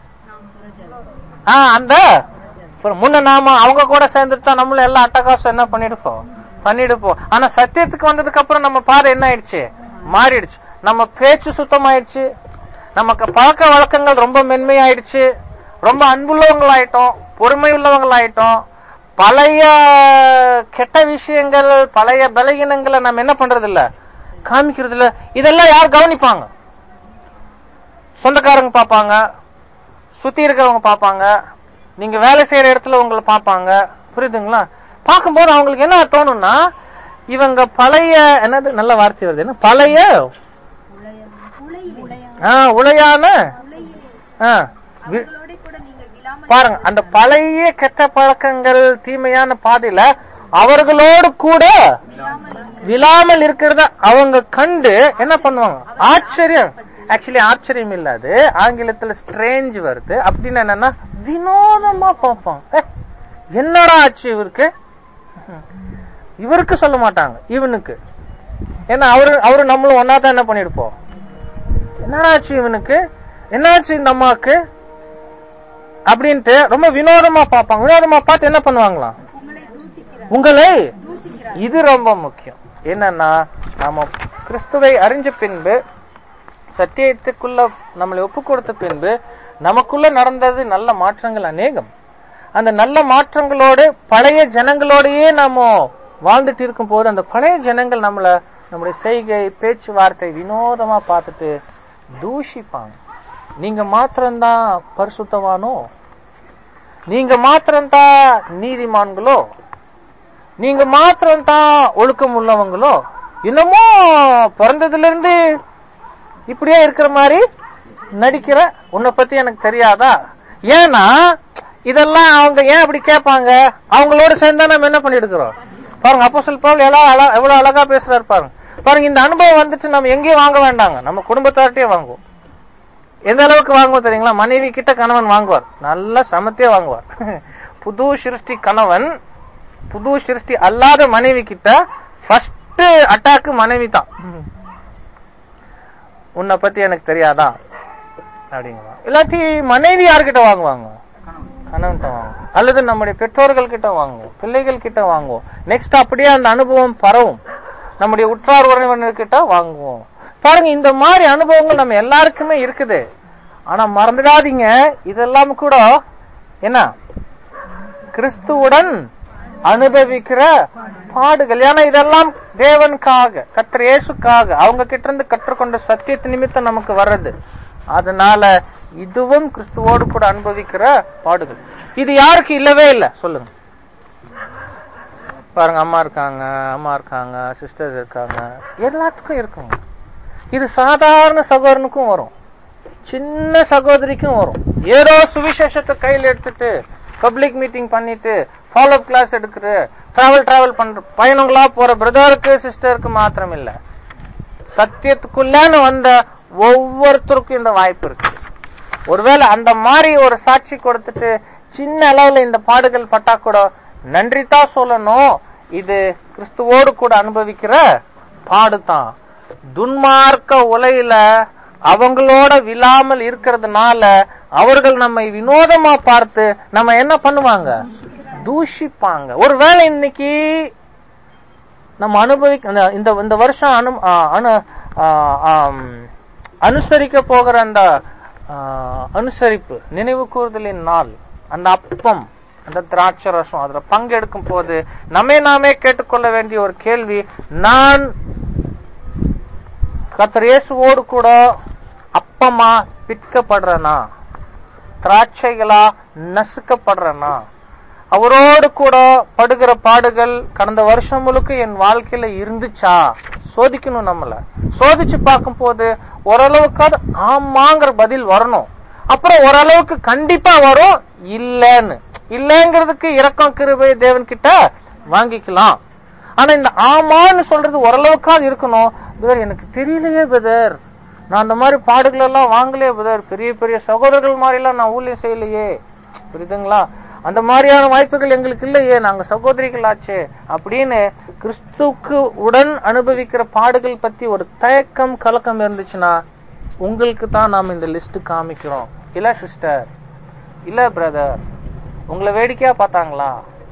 ஆ அந்த அப்புறம் முன்ன நாம அவங்க கூட சேர்ந்துட்டா நம்மள எல்லாம் அட்டகாசம் என்ன பண்ணிடுப்போம் பண்ணிடுப்போம் ஆனா சத்தியத்துக்கு வந்ததுக்கு அப்புறம் நம்ம பாதை என்ன ஆயிடுச்சு மாறிடுச்சு நம்ம பேச்சு சுத்தமாயிடுச்சு நமக்கு பழக்க வழக்கங்கள் ரொம்ப மென்மையாயிடுச்சு ரொம்ப அன்புள்ளவங்களாயிட்டோம் பொறுமை உள்ளவங்களாயிட்டோம் பழைய கெட்ட விஷயங்கள் பழைய பலகீனங்களை நம்ம என்ன பண்றது இல்ல காமிக்கிறது இல்ல இதெல்லாம் யார் கவனிப்பாங்க சொந்தக்காரங்க பாப்பாங்க சுத்தி இருக்கிறவங்க பாப்பாங்க நீங்க வேலை செய்யற இடத்துல உங்களை பாப்பாங்க புரியுதுங்களா பார்க்கும்போது அவங்களுக்கு என்ன தோணும்னா இவங்க பழைய என்னது நல்ல வார்த்தை வருது என்ன பழைய உலகிலே ஆ, உளையான உலகிலே ஆ, வி- அவர்களோட கூட நீங்கள் விழாமல் பாருங்க அந்த பழைய கெட்ட பழக்கங்கள் தீமையான பாதையில அவர்களோடு கூட விழாமல் இருக்கிறத அவங்க கண்டு என்ன பண்ணுவாங்க ஆச்சரியம் ஆக்சுவலி ஆச்சரியம் இல்ல அது ஆங்கிலத்துல ஸ்ட்ரேஞ்ச் வருது அப்படின்னு என்னன்னா வினோதமா பார்ப்பாங்க "ஏ, என்னடா ஆச்சு இவருக்கு இவருக்கு சொல்ல மாட்டாங்க இவனுக்கு ஏன்னா அவரு அவரு நம்மளும் ஒன்னா தான் என்ன பண்ணிருப்போம் என்னாச்சு இவனுக்கு என்னாச்சு இந்த அம்மாவுக்கு அப்படின்ட்டு ரொம்ப வினோதமா பார்ப்பாங்க வினோதமா பார்த்து என்ன பண்ணுவாங்களாம் உங்களை தூசிக்கிறார் உங்களை தூசிக்கிறார் இது ரொம்ப முக்கியம் என்னன்னா நாம கிறிஸ்துவை அறிஞ்ச பின்பு சத்தியத்துக்குள்ள நம்மளை ஒப்பு கொடுத்த பின்பு நமக்குள்ள நடந்தது நல்ல மாற்றங்கள் அநேகம் அந்த நல்ல மாற்றங்களோடு பழைய ஜனங்களோடயே நாம வாழ்ந்துட்டு இருக்கும் போது அந்த பழைய ஜனங்கள் நம்மள நம்முடைய செய்கை பேச்சுவார்த்தை வினோதமா பார்த்துட்டு தூஷிப்பாங்க நீங்க மாத்திரம்தான் பரிசுத்தவானோ நீங்க மாத்திரம்தான் நீதிமான்களோ நீங்க மாத்திரம்தான் ஒழுக்கம் உள்ளவங்களோ இன்னமும் பிறந்ததுல இருந்து இப்படியே இருக்கிற மாதிரி நடிக்கிற உன்னை பத்தி எனக்கு தெரியாதா ஏன்னா இதெல்லாம் அவங்க ஏன் அப்படி கேட்பாங்க அவங்களோட சேர்ந்தா நம்ம என்ன பண்ணிட்டு இருக்கிறோம் பாருங்க அப்போ சொல் பவுல் எல்லாம் அழ- எவ்வளவு அழகா பேசுறாரு பாருங்க பாருங்க இந்த அனுபவம் வந்துட்டு நம்ம எங்கேயும் வாங்க வேண்டாங்க நம்ம குடும்பத்தார்ட்டே வாங்குவோம் எந்த அளவுக்கு வாங்குவோம் தெரியுங்களா மனைவி கிட்ட கணவன் வாங்குவார் நல்லா சமத்தே வாங்குவார் புது சிருஷ்டி கணவன் புது சிருஷ்டி அல்லாத மனைவி கிட்ட ஃபர்ஸ்ட் அட்டாக் மனைவி தான் உன்னை பத்தி எனக்கு தெரியாதா அப்படிங்களா இல்லாட்டி மனைவி யார்கிட்ட வாங்குவாங்க கணவன்கிட்ட வாங்குவோம் அல்லது நம்முடைய பெற்றோர்கள் கிட்ட வாங்குவோம் பிள்ளைகள் கிட்ட வாங்குவோம் நெக்ஸ்ட் அப்படியே அந்த அனுபவம் பரவும் நம்முடைய உற்றார் உறவினர் கிட்ட வாங்குவோம் பாருங்க இந்த மாதிரி அனுபவங்கள் நம்ம எல்லாருக்குமே இருக்குது ஆனா மறந்துடாதீங்க இதெல்லாம் கூட என்ன கிறிஸ்துவுடன் அனுபவிக்கிற பாடுகள் ஏன்னா இதெல்லாம் தேவனுக்காக கர்த்தர் இயேசுக்காக அவங்க கிட்ட இருந்து கற்றுக்கொண்ட சத்தியத்து நிமித்தம் நமக்கு வர்றது அதனால இதுவும் கிறிஸ்துவோடு கூட அனுபவிக்கிற பாடுகள் இது யாருக்கு இல்லவே இல்லை சொல்லுங்க பாருங்க அம்மா இருக்காங்க அம்மா இருக்காங்க சிஸ்டர் இருக்காங்க எல்லாத்துக்கும் இருக்குங்க இது சாதாரண சகோதரனுக்கும் வரும் சின்ன சகோதரிக்கும் வரும் ஏதோ சுவிசேஷத்தை கையில் எடுத்துட்டு பப்ளிக் மீட்டிங் பண்ணிட்டு ஃபாலோ கிளாஸ் எடுக்கிற டிராவல் டிராவல் பண்ற பயணங்களா போற பிரதருக்கு சிஸ்டருக்கு மாத்திரம் இல்ல சத்தியத்துக்குள்ளான வந்த ஒவ்வொருத்தருக்கும் இந்த வாய்ப்பு இருக்கு ஒருவேளை அந்த மாதிரி ஒரு சாட்சி கொடுத்துட்டு சின்ன அளவுல இந்த பாடுகள் பட்டா கூட நன்றி தான் சொல்லணும் இது கிறிஸ்துவோடு கூட அனுபவிக்கிற பாடுதான் துன்மார்க்க உலையில அவங்களோட விழாமல் இருக்கிறதுனால அவர்கள் நம்மை வினோதமா பார்த்து நம்ம என்ன பண்ணுவாங்க தூஷிப்பாங்க ஒருவேளை இன்னைக்கு நம்ம அனுபவிக்க அந்த- இந்த இந்த வருஷம் அனு ஆ, அனு ஆ, ஆம், அனுசரிக்க போகிற அந்த ஆ, அனுசரிப்பு நினைவு கூறுதலின் நாள் அந்த அப்பம் அந்த திராட்சை ரசம் அதுல பங்கெடுக்கும் போது நம்மை நாமே கேட்டுக்கொள்ள வேண்டிய ஒரு கேள்வி நான் கர்த்தர் இயேசுவோடு கூட அப்பமா பிற்கப்படுறனா திராட்சைகளா நசுக்கப்படுறனா அவரோடு கூட படுகிற பாடுகள் கடந்த வருஷம் முழுக்க என் வாழ்க்கையில இருந்துச்சா சோதிக்கணும் நம்மள சோதிச்சு பார்க்கும் போது ஓரளவுக்காவது ஆமாங்கிற பதில் வரணும் அப்புறம் ஓரளவுக்கு கண்டிப்பா வரும் இல்லன்னு இல்லங்கிறதுக்கு இரக்கம் கிருபை தேவன் கிட்ட வாங்கிக்கலாம் ஆனா இந்த ஆமான்னு சொல்றது ஓரளவுக்காவது இருக்கணும் பிரதர் எனக்கு தெரியலையே பிரதர் நான் அந்த மாதிரி பாடுகள் எல்லாம் வாங்கலையே பிரதர் பெரிய பெரிய சகோதரர்கள் மாதிரி எல்லாம் நான் ஊழியம் செய்யலையே புரியுதுங்களா அந்த மாதிரியான வாய்ப்புகள் எங்களுக்கு இல்லையே நாங்க சகோதரிகள் ஆச்சே அப்படின்னு கிறிஸ்துவுக்கு உடன் அனுபவிக்கிற பாடுகள் பத்தி ஒரு தயக்கம் கலக்கம் இருந்துச்சுன்னா உங்களுக்கு தான் நாம இந்த லிஸ்ட் காமிக்கிறோம் இல்ல சிஸ்டர் இல்ல பிரதர் உங்களை வேடிக்கையா பார்த்தாங்களா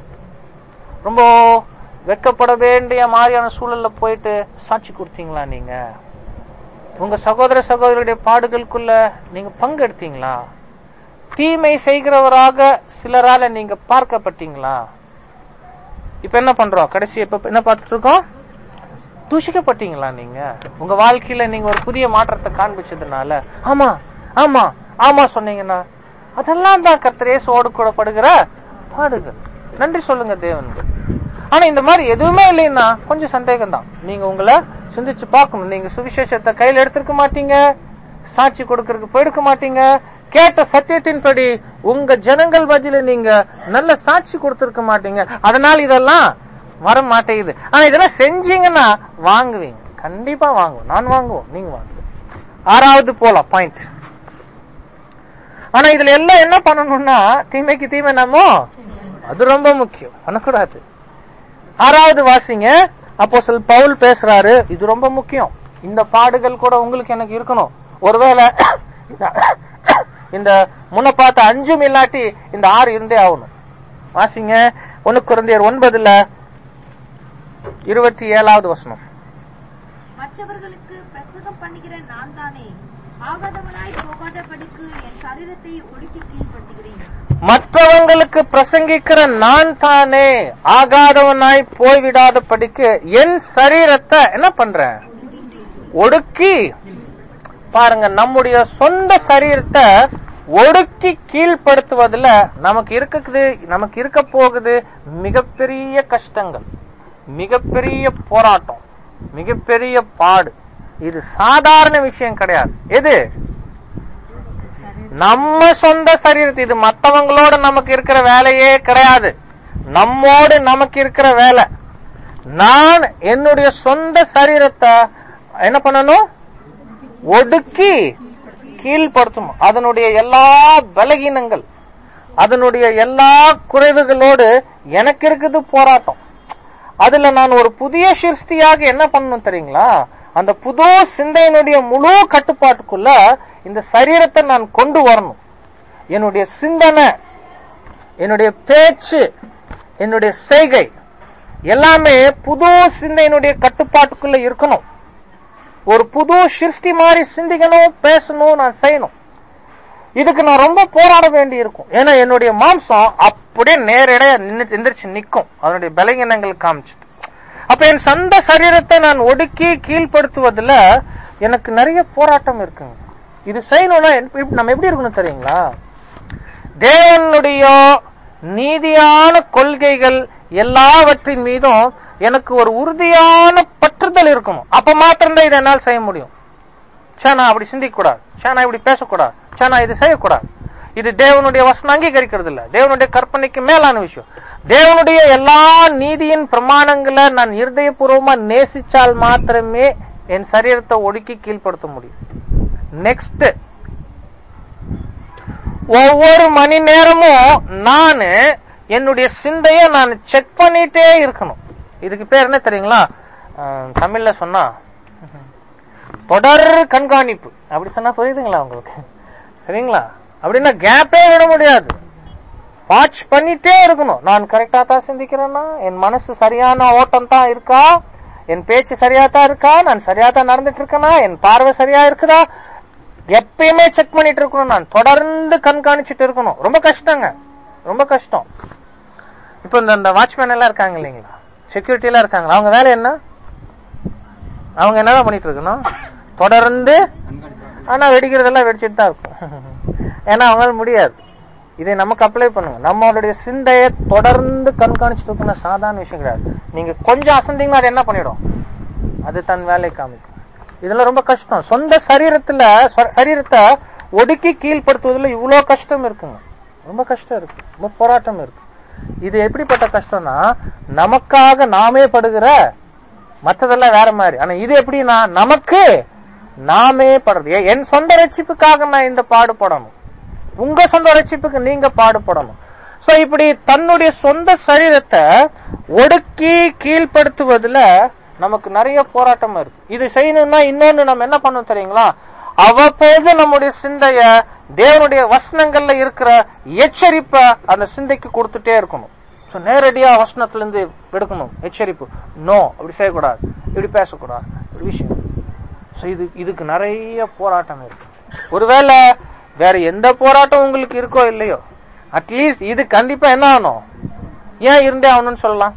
ரொம்ப வெட்கப்பட வேண்டிய மாதிரியான சூழல்ல போயிட்டு சாட்சி கொடுத்தீங்களா நீங்க உங்க சகோதர சகோதரியுடைய பாடுகளுக்குள்ள நீங்க பங்கெடுத்தீங்களா தீமை செய்கிறவராக சிலரால நீங்க பார்க்கப்பட்டீங்களா இப்ப என்ன பண்றோம் கடைசி இப்ப என்ன பார்த்துட்டு இருக்கோம் தூஷிக்கப்பட்டீங்களா நீங்க உங்க வாழ்க்கையில நீங்க ஒரு புதிய மாற்றத்தை காண்பிச்சதுனால ஆமா ஆமா ஆமா சொன்னீங்கன்னா அதெல்லாம் தான் கர்த்தரேசோடு கூட படுகிற பாடுகள் நன்றி சொல்லுங்க தேவனுக்கு ஆனா இந்த மாதிரி எதுவுமே இல்லைன்னா கொஞ்சம் சந்தேகம் தான் நீங்க உங்களை சிந்திச்சு பார்க்கணும் நீங்க சுவிசேஷத்தை கையில எடுத்திருக்க மாட்டீங்க சாட்சி கொடுக்கறதுக்கு போயிருக்க மாட்டீங்க கேட்ட சத்தியத்தின்படி உங்க ஜனங்கள் மத்தியில நீங்க நல்ல சாட்சி கொடுத்திருக்க மாட்டீங்க அதனால இதெல்லாம் வர மாட்டேங்குது ஆனா இதெல்லாம் செஞ்சீங்கன்னா வாங்குவீங்க கண்டிப்பா வாங்குவோம் நான் வாங்குவோம் நீங்க வாங்குவோம் ஆறாவது போலாம் பாயிண்ட் ஆனா இதுல எல்லாம் என்ன பண்ணணும்னா தீமைக்கு தீமை நம்ம அது ரொம்ப முக்கியம் பண்ணக்கூடாது ஆறாவது வாசிங்க அப்போ சொல் பவுல் பேசுறாரு இது ரொம்ப முக்கியம் இந்த பாடுகள் கூட உங்களுக்கு எனக்கு இருக்கணும் ஒருவேளை இந்த முன்ன பார்த்த அஞ்சும் இல்லாட்டி இந்த ஆறு இருந்தே ஆகணும் வாசிங்க ஒன்னு குழந்தையர் ஒன்பதுல இருபத்தி ஏழாவது வசனம் மற்றவர்களுக்கு பிரசங்கம் பண்ணுகிற நான் தானே ஆகாதவனாய் போகாதபடிக்கு என் சரீரத்தை ஒடுக்கி கீழ்ப்படுத்துகிறேன் மற்றவங்களுக்கு பிரசங்கிக்கிற நான் தானே ஆகாதவனாய் போய்விடாதபடிக்கு என் சரீரத்தை என்ன பண்றேன் ஒடுக்கி பாருங்க நம்முடைய சொந்த சரீரத்தை ஒடுக்கி கீழ்ப்படுத்துவதுல நமக்கு இருக்குது நமக்கு இருக்க போகுது மிகப்பெரிய கஷ்டங்கள் மிகப்பெரிய போராட்டம் மிகப்பெரிய பாடு இது சாதாரண விஷயம் கிடையாது எது நம்ம சொந்த சரீரத்தை இது மத்தவங்களோட நமக்கு இருக்கிற வேலையே கிடையாது நம்மோடு நமக்கு இருக்கிற வேலை நான் என்னுடைய சொந்த சரீரத்தை என்ன பண்ணணும் ஒடுக்கி கீழ்ப்படுத்தணும் அதனுடைய எல்லா பலகீனங்கள் அதனுடைய எல்லா குறைவுகளோடு எனக்கு இருக்குது போராட்டம் அதுல நான் ஒரு புதிய சிருஷ்டியாக என்ன பண்ணணும் தெரியுங்களா அந்த புது சிந்தையினுடைய முழு கட்டுப்பாட்டுக்குள்ள இந்த சரீரத்தை நான் கொண்டு வரணும் என்னுடைய சிந்தனை என்னுடைய பேச்சு என்னுடைய செய்கை எல்லாமே புது சிந்தையினுடைய கட்டுப்பாட்டுக்குள்ள இருக்கணும் ஒரு புது சிருஷ்டி மாதிரி சிந்திக்கணும் பேசணும் நான் செய்யணும் இதுக்கு நான் ரொம்ப போராட வேண்டி இருக்கும் ஏன்னா என்னுடைய மாம்சம் அப்படியே நேரடியா நின்னு எந்திரிச்சு நிக்கும் அதனுடைய பலகீனங்கள் காமிச்சிட்டு அப்ப என் சொந்த சரீரத்தை நான் ஒடுக்கி கீழ்ப்படுத்துவதுல எனக்கு நிறைய போராட்டம் இருக்குங்க இது செய்யணும்னா எப்ப- நம்ம எப்படி இருக்கணும் தெரியுங்களா தேவனுடைய நீதியான கொள்கைகள் எல்லாவற்றின் மீதும் எனக்கு ஒரு உறுதியான பற்றுதல் இருக்கணும் அப்ப மாத்திரம்தான் இதை என்னால் செய்ய முடியும் சே நான் அப்படி சிந்திக்க கூடாது சே நான் இப்படி பேசக்கூடாது சே நான் இது செய்யக்கூடாது இது தேவனுடைய வசனம் அங்கீகரிக்கிறது இல்ல தேவனுடைய கற்பனைக்கு மேலான விஷயம் தேவனுடைய எல்லா நீதியின் பிரமாணங்களை நான் இருதயபூர்வமா நேசிச்சால் மாத்திரமே என் சரீரத்தை ஒடுக்கி கீழ்ப்படுத்த முடியும் நெக்ஸ்ட் ஒவ்வொரு மணி நேரமும் நான் என்னுடைய சிந்தைய நான் செக் பண்ணிட்டே இருக்கணும் இதுக்கு பேர் என்ன தெரியுங்களா அஹ், தமிழ்ல சொன்னா தொடர் கண்காணிப்பு அப்படி சொன்னா புரியுதுங்களா உங்களுக்கு சரிங்களா அப்படின்னா கேப்பே விட முடியாது வாட்ச் பண்ணிட்டே இருக்கணும் நான் கரெக்டா தான் சிந்திக்கிறேன்னா என் மனசு சரியான ஓட்டம் தான் இருக்கா என் பேச்சு சரியா தான் இருக்கா நான் சரியா தான் நடந்துட்டு இருக்கேனா என் பார்வை சரியா இருக்குதா எப்பயுமே செக் பண்ணிட்டு இருக்கணும் நான் தொடர்ந்து கண்காணிச்சிட்டு இருக்கணும் ரொம்ப கஷ்டங்க ரொம்ப கஷ்டம் இப்போ இந்த இந்த வாட்ச்மேன் எல்லாம் இருக்காங்க இல்லைங்களா செக்யூரிட்டி எல்லாம் இருக்காங்களா அவங்க வேலை என்ன அவங்க என்னதான் பண்ணிட்டு இருக்கணும் தொடர்ந்து ஆனா வெடிக்கிறதெல்லாம் வெடிச்சிட்டு தான் இருக்கும் ஏன்னா அவங்களால முடியாது இதை நமக்கு அப்ளை பண்ணுங்க நம்மளுடைய சிந்தையை தொடர்ந்து கண்காணிச்சுட்டு இருக்கணும் சாதாரண விஷயம் கிடையாது நீங்க கொஞ்சம் அசந்தீங்கன்னா அது என்ன பண்ணிடும் அது தன் வேலையை காமிக்கும் இதெல்லாம் ரொம்ப கஷ்டம் சொந்த சரீரத்துல ச- சரீரத்தை ஒடுக்கி கீழ்ப்படுத்துவதில் இவ்வளவு கஷ்டம் இருக்குங்க ரொம்ப கஷ்டம் இருக்கு ரொம்ப போராட்டம் இருக்கு இது எப்படிப்பட்ட கஷ்டம்னா நமக்காக நாமே படுகிற மத்ததெல்லாம் வேற மாதிரி ஆனா இது எப்படின்னா நமக்கு நாமே படுறது ஏ- என் சொந்த ரட்சிப்புக்காக நான் இந்த பாடுபடணும் உங்க சொந்த ரட்சிப்புக்கு நீங்க பாடுபடணும் சோ இப்படி தன்னுடைய சொந்த சரீரத்தை ஒடுக்கி கீழ்ப்படுத்துவதுல நமக்கு நிறைய போராட்டம் இருக்கு இது செய்யணும்னா இன்னொன்னு நம்ம என்ன பண்ணணும் தெரியுங்களா அவ்வப்போது நம்முடைய சிந்தைய தேவனுடைய வசனங்கள்ல இருக்கிற எச்சரிப்பை அந்த சிந்தைக்கு கொடுத்துட்டே இருக்கணும் சோ நேரடியா வசனத்துல இருந்து எடுக்கணும் எச்சரிப்பு நோ அப்படி செய்யக்கூடாது இப்படி பேசக்கூடாது ஒரு விஷயம் சோ இது இதுக்கு நிறைய போராட்டம் இருக்கு ஒருவேளை வேற எந்த போராட்டம் உங்களுக்கு இருக்கோ இல்லையோ அட்லீஸ்ட் இது கண்டிப்பா என்ன ஆகணும் ஏன் இருந்தே ஆகணும்னு சொல்லலாம்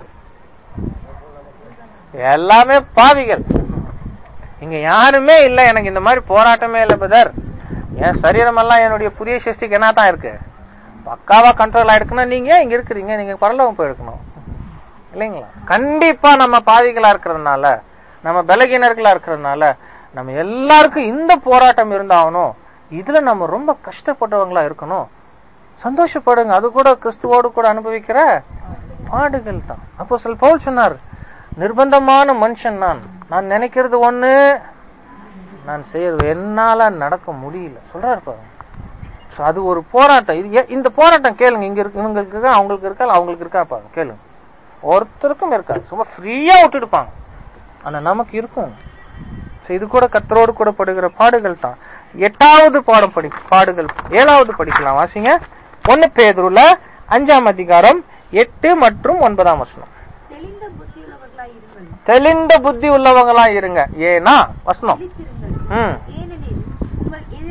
எல்லாமே பாவிகள் இங்க யாருமே இல்ல எனக்கு இந்த மாதிரி போராட்டமே இல்ல பிரதர் என் சரீரம் எல்லாம் என்னுடைய புதிய சிருஷ்டிக்கு என்ன தான் இருக்கு பக்காவா கண்ட்ரோல் ஆயிடுக்குன்னா நீங்க ஏன் இங்க இருக்கிறீங்க நீங்க பரலோகம் போயிருக்கணும் இல்லைங்களா கண்டிப்பா நம்ம பாவிகளா இருக்கிறதுனால நம்ம பலகீனர்களா இருக்கிறதுனால நம்ம எல்லாருக்கும் இந்த போராட்டம் இருந்தாகணும் இதுல நம்ம ரொம்ப கஷ்டப்பட்டவங்களா இருக்கணும் சந்தோஷப்படுங்க அது கூட கிறிஸ்துவோடு கூட அனுபவிக்கிற பாடுகள் தான் அப்போ சில பவுல் சொன்னார் நிர்பந்தமான மனுஷன் நான் நான் நினைக்கிறது ஒண்ணு நான் செய்யறது என்னால நடக்க முடியல சொல்றாரு பாருங்க So, அது ஒரு போராட்டம் இது ஏ- இந்த போராட்டம் கேளுங்க இங்க இருக்கு இவங்களுக்கு இருக்கா அவங்களுக்கு இருக்கா இல்ல அவங்களுக்கு இருக்கா பாருங்க கேளுங்க ஒருத்தருக்கும் இருக்காது சும்மா ஃப்ரீயா விட்டுடுப்பாங்க ஆனா நமக்கு இருக்கும் So, இது கூட கத்தரோடு கூட படுகிற பாடுகள் தான் எட்டாவது பாடம் படி பாடுகள் ஏழாவது படிக்கலாம் வாசிங்க ஒன்னு பேதுருல அஞ்சாம் அதிகாரம் எட்டு மற்றும் ஒன்பதாம் வசனம் தெளிந்த புத்தியுள்ளவர்களாய் இருங்கள் தெளிந்த புத்தி உள்ளவங்களா இருங்க ஏனா வசனம் விழித்திருங்கள் ம் ஏனெனில் உங்கள்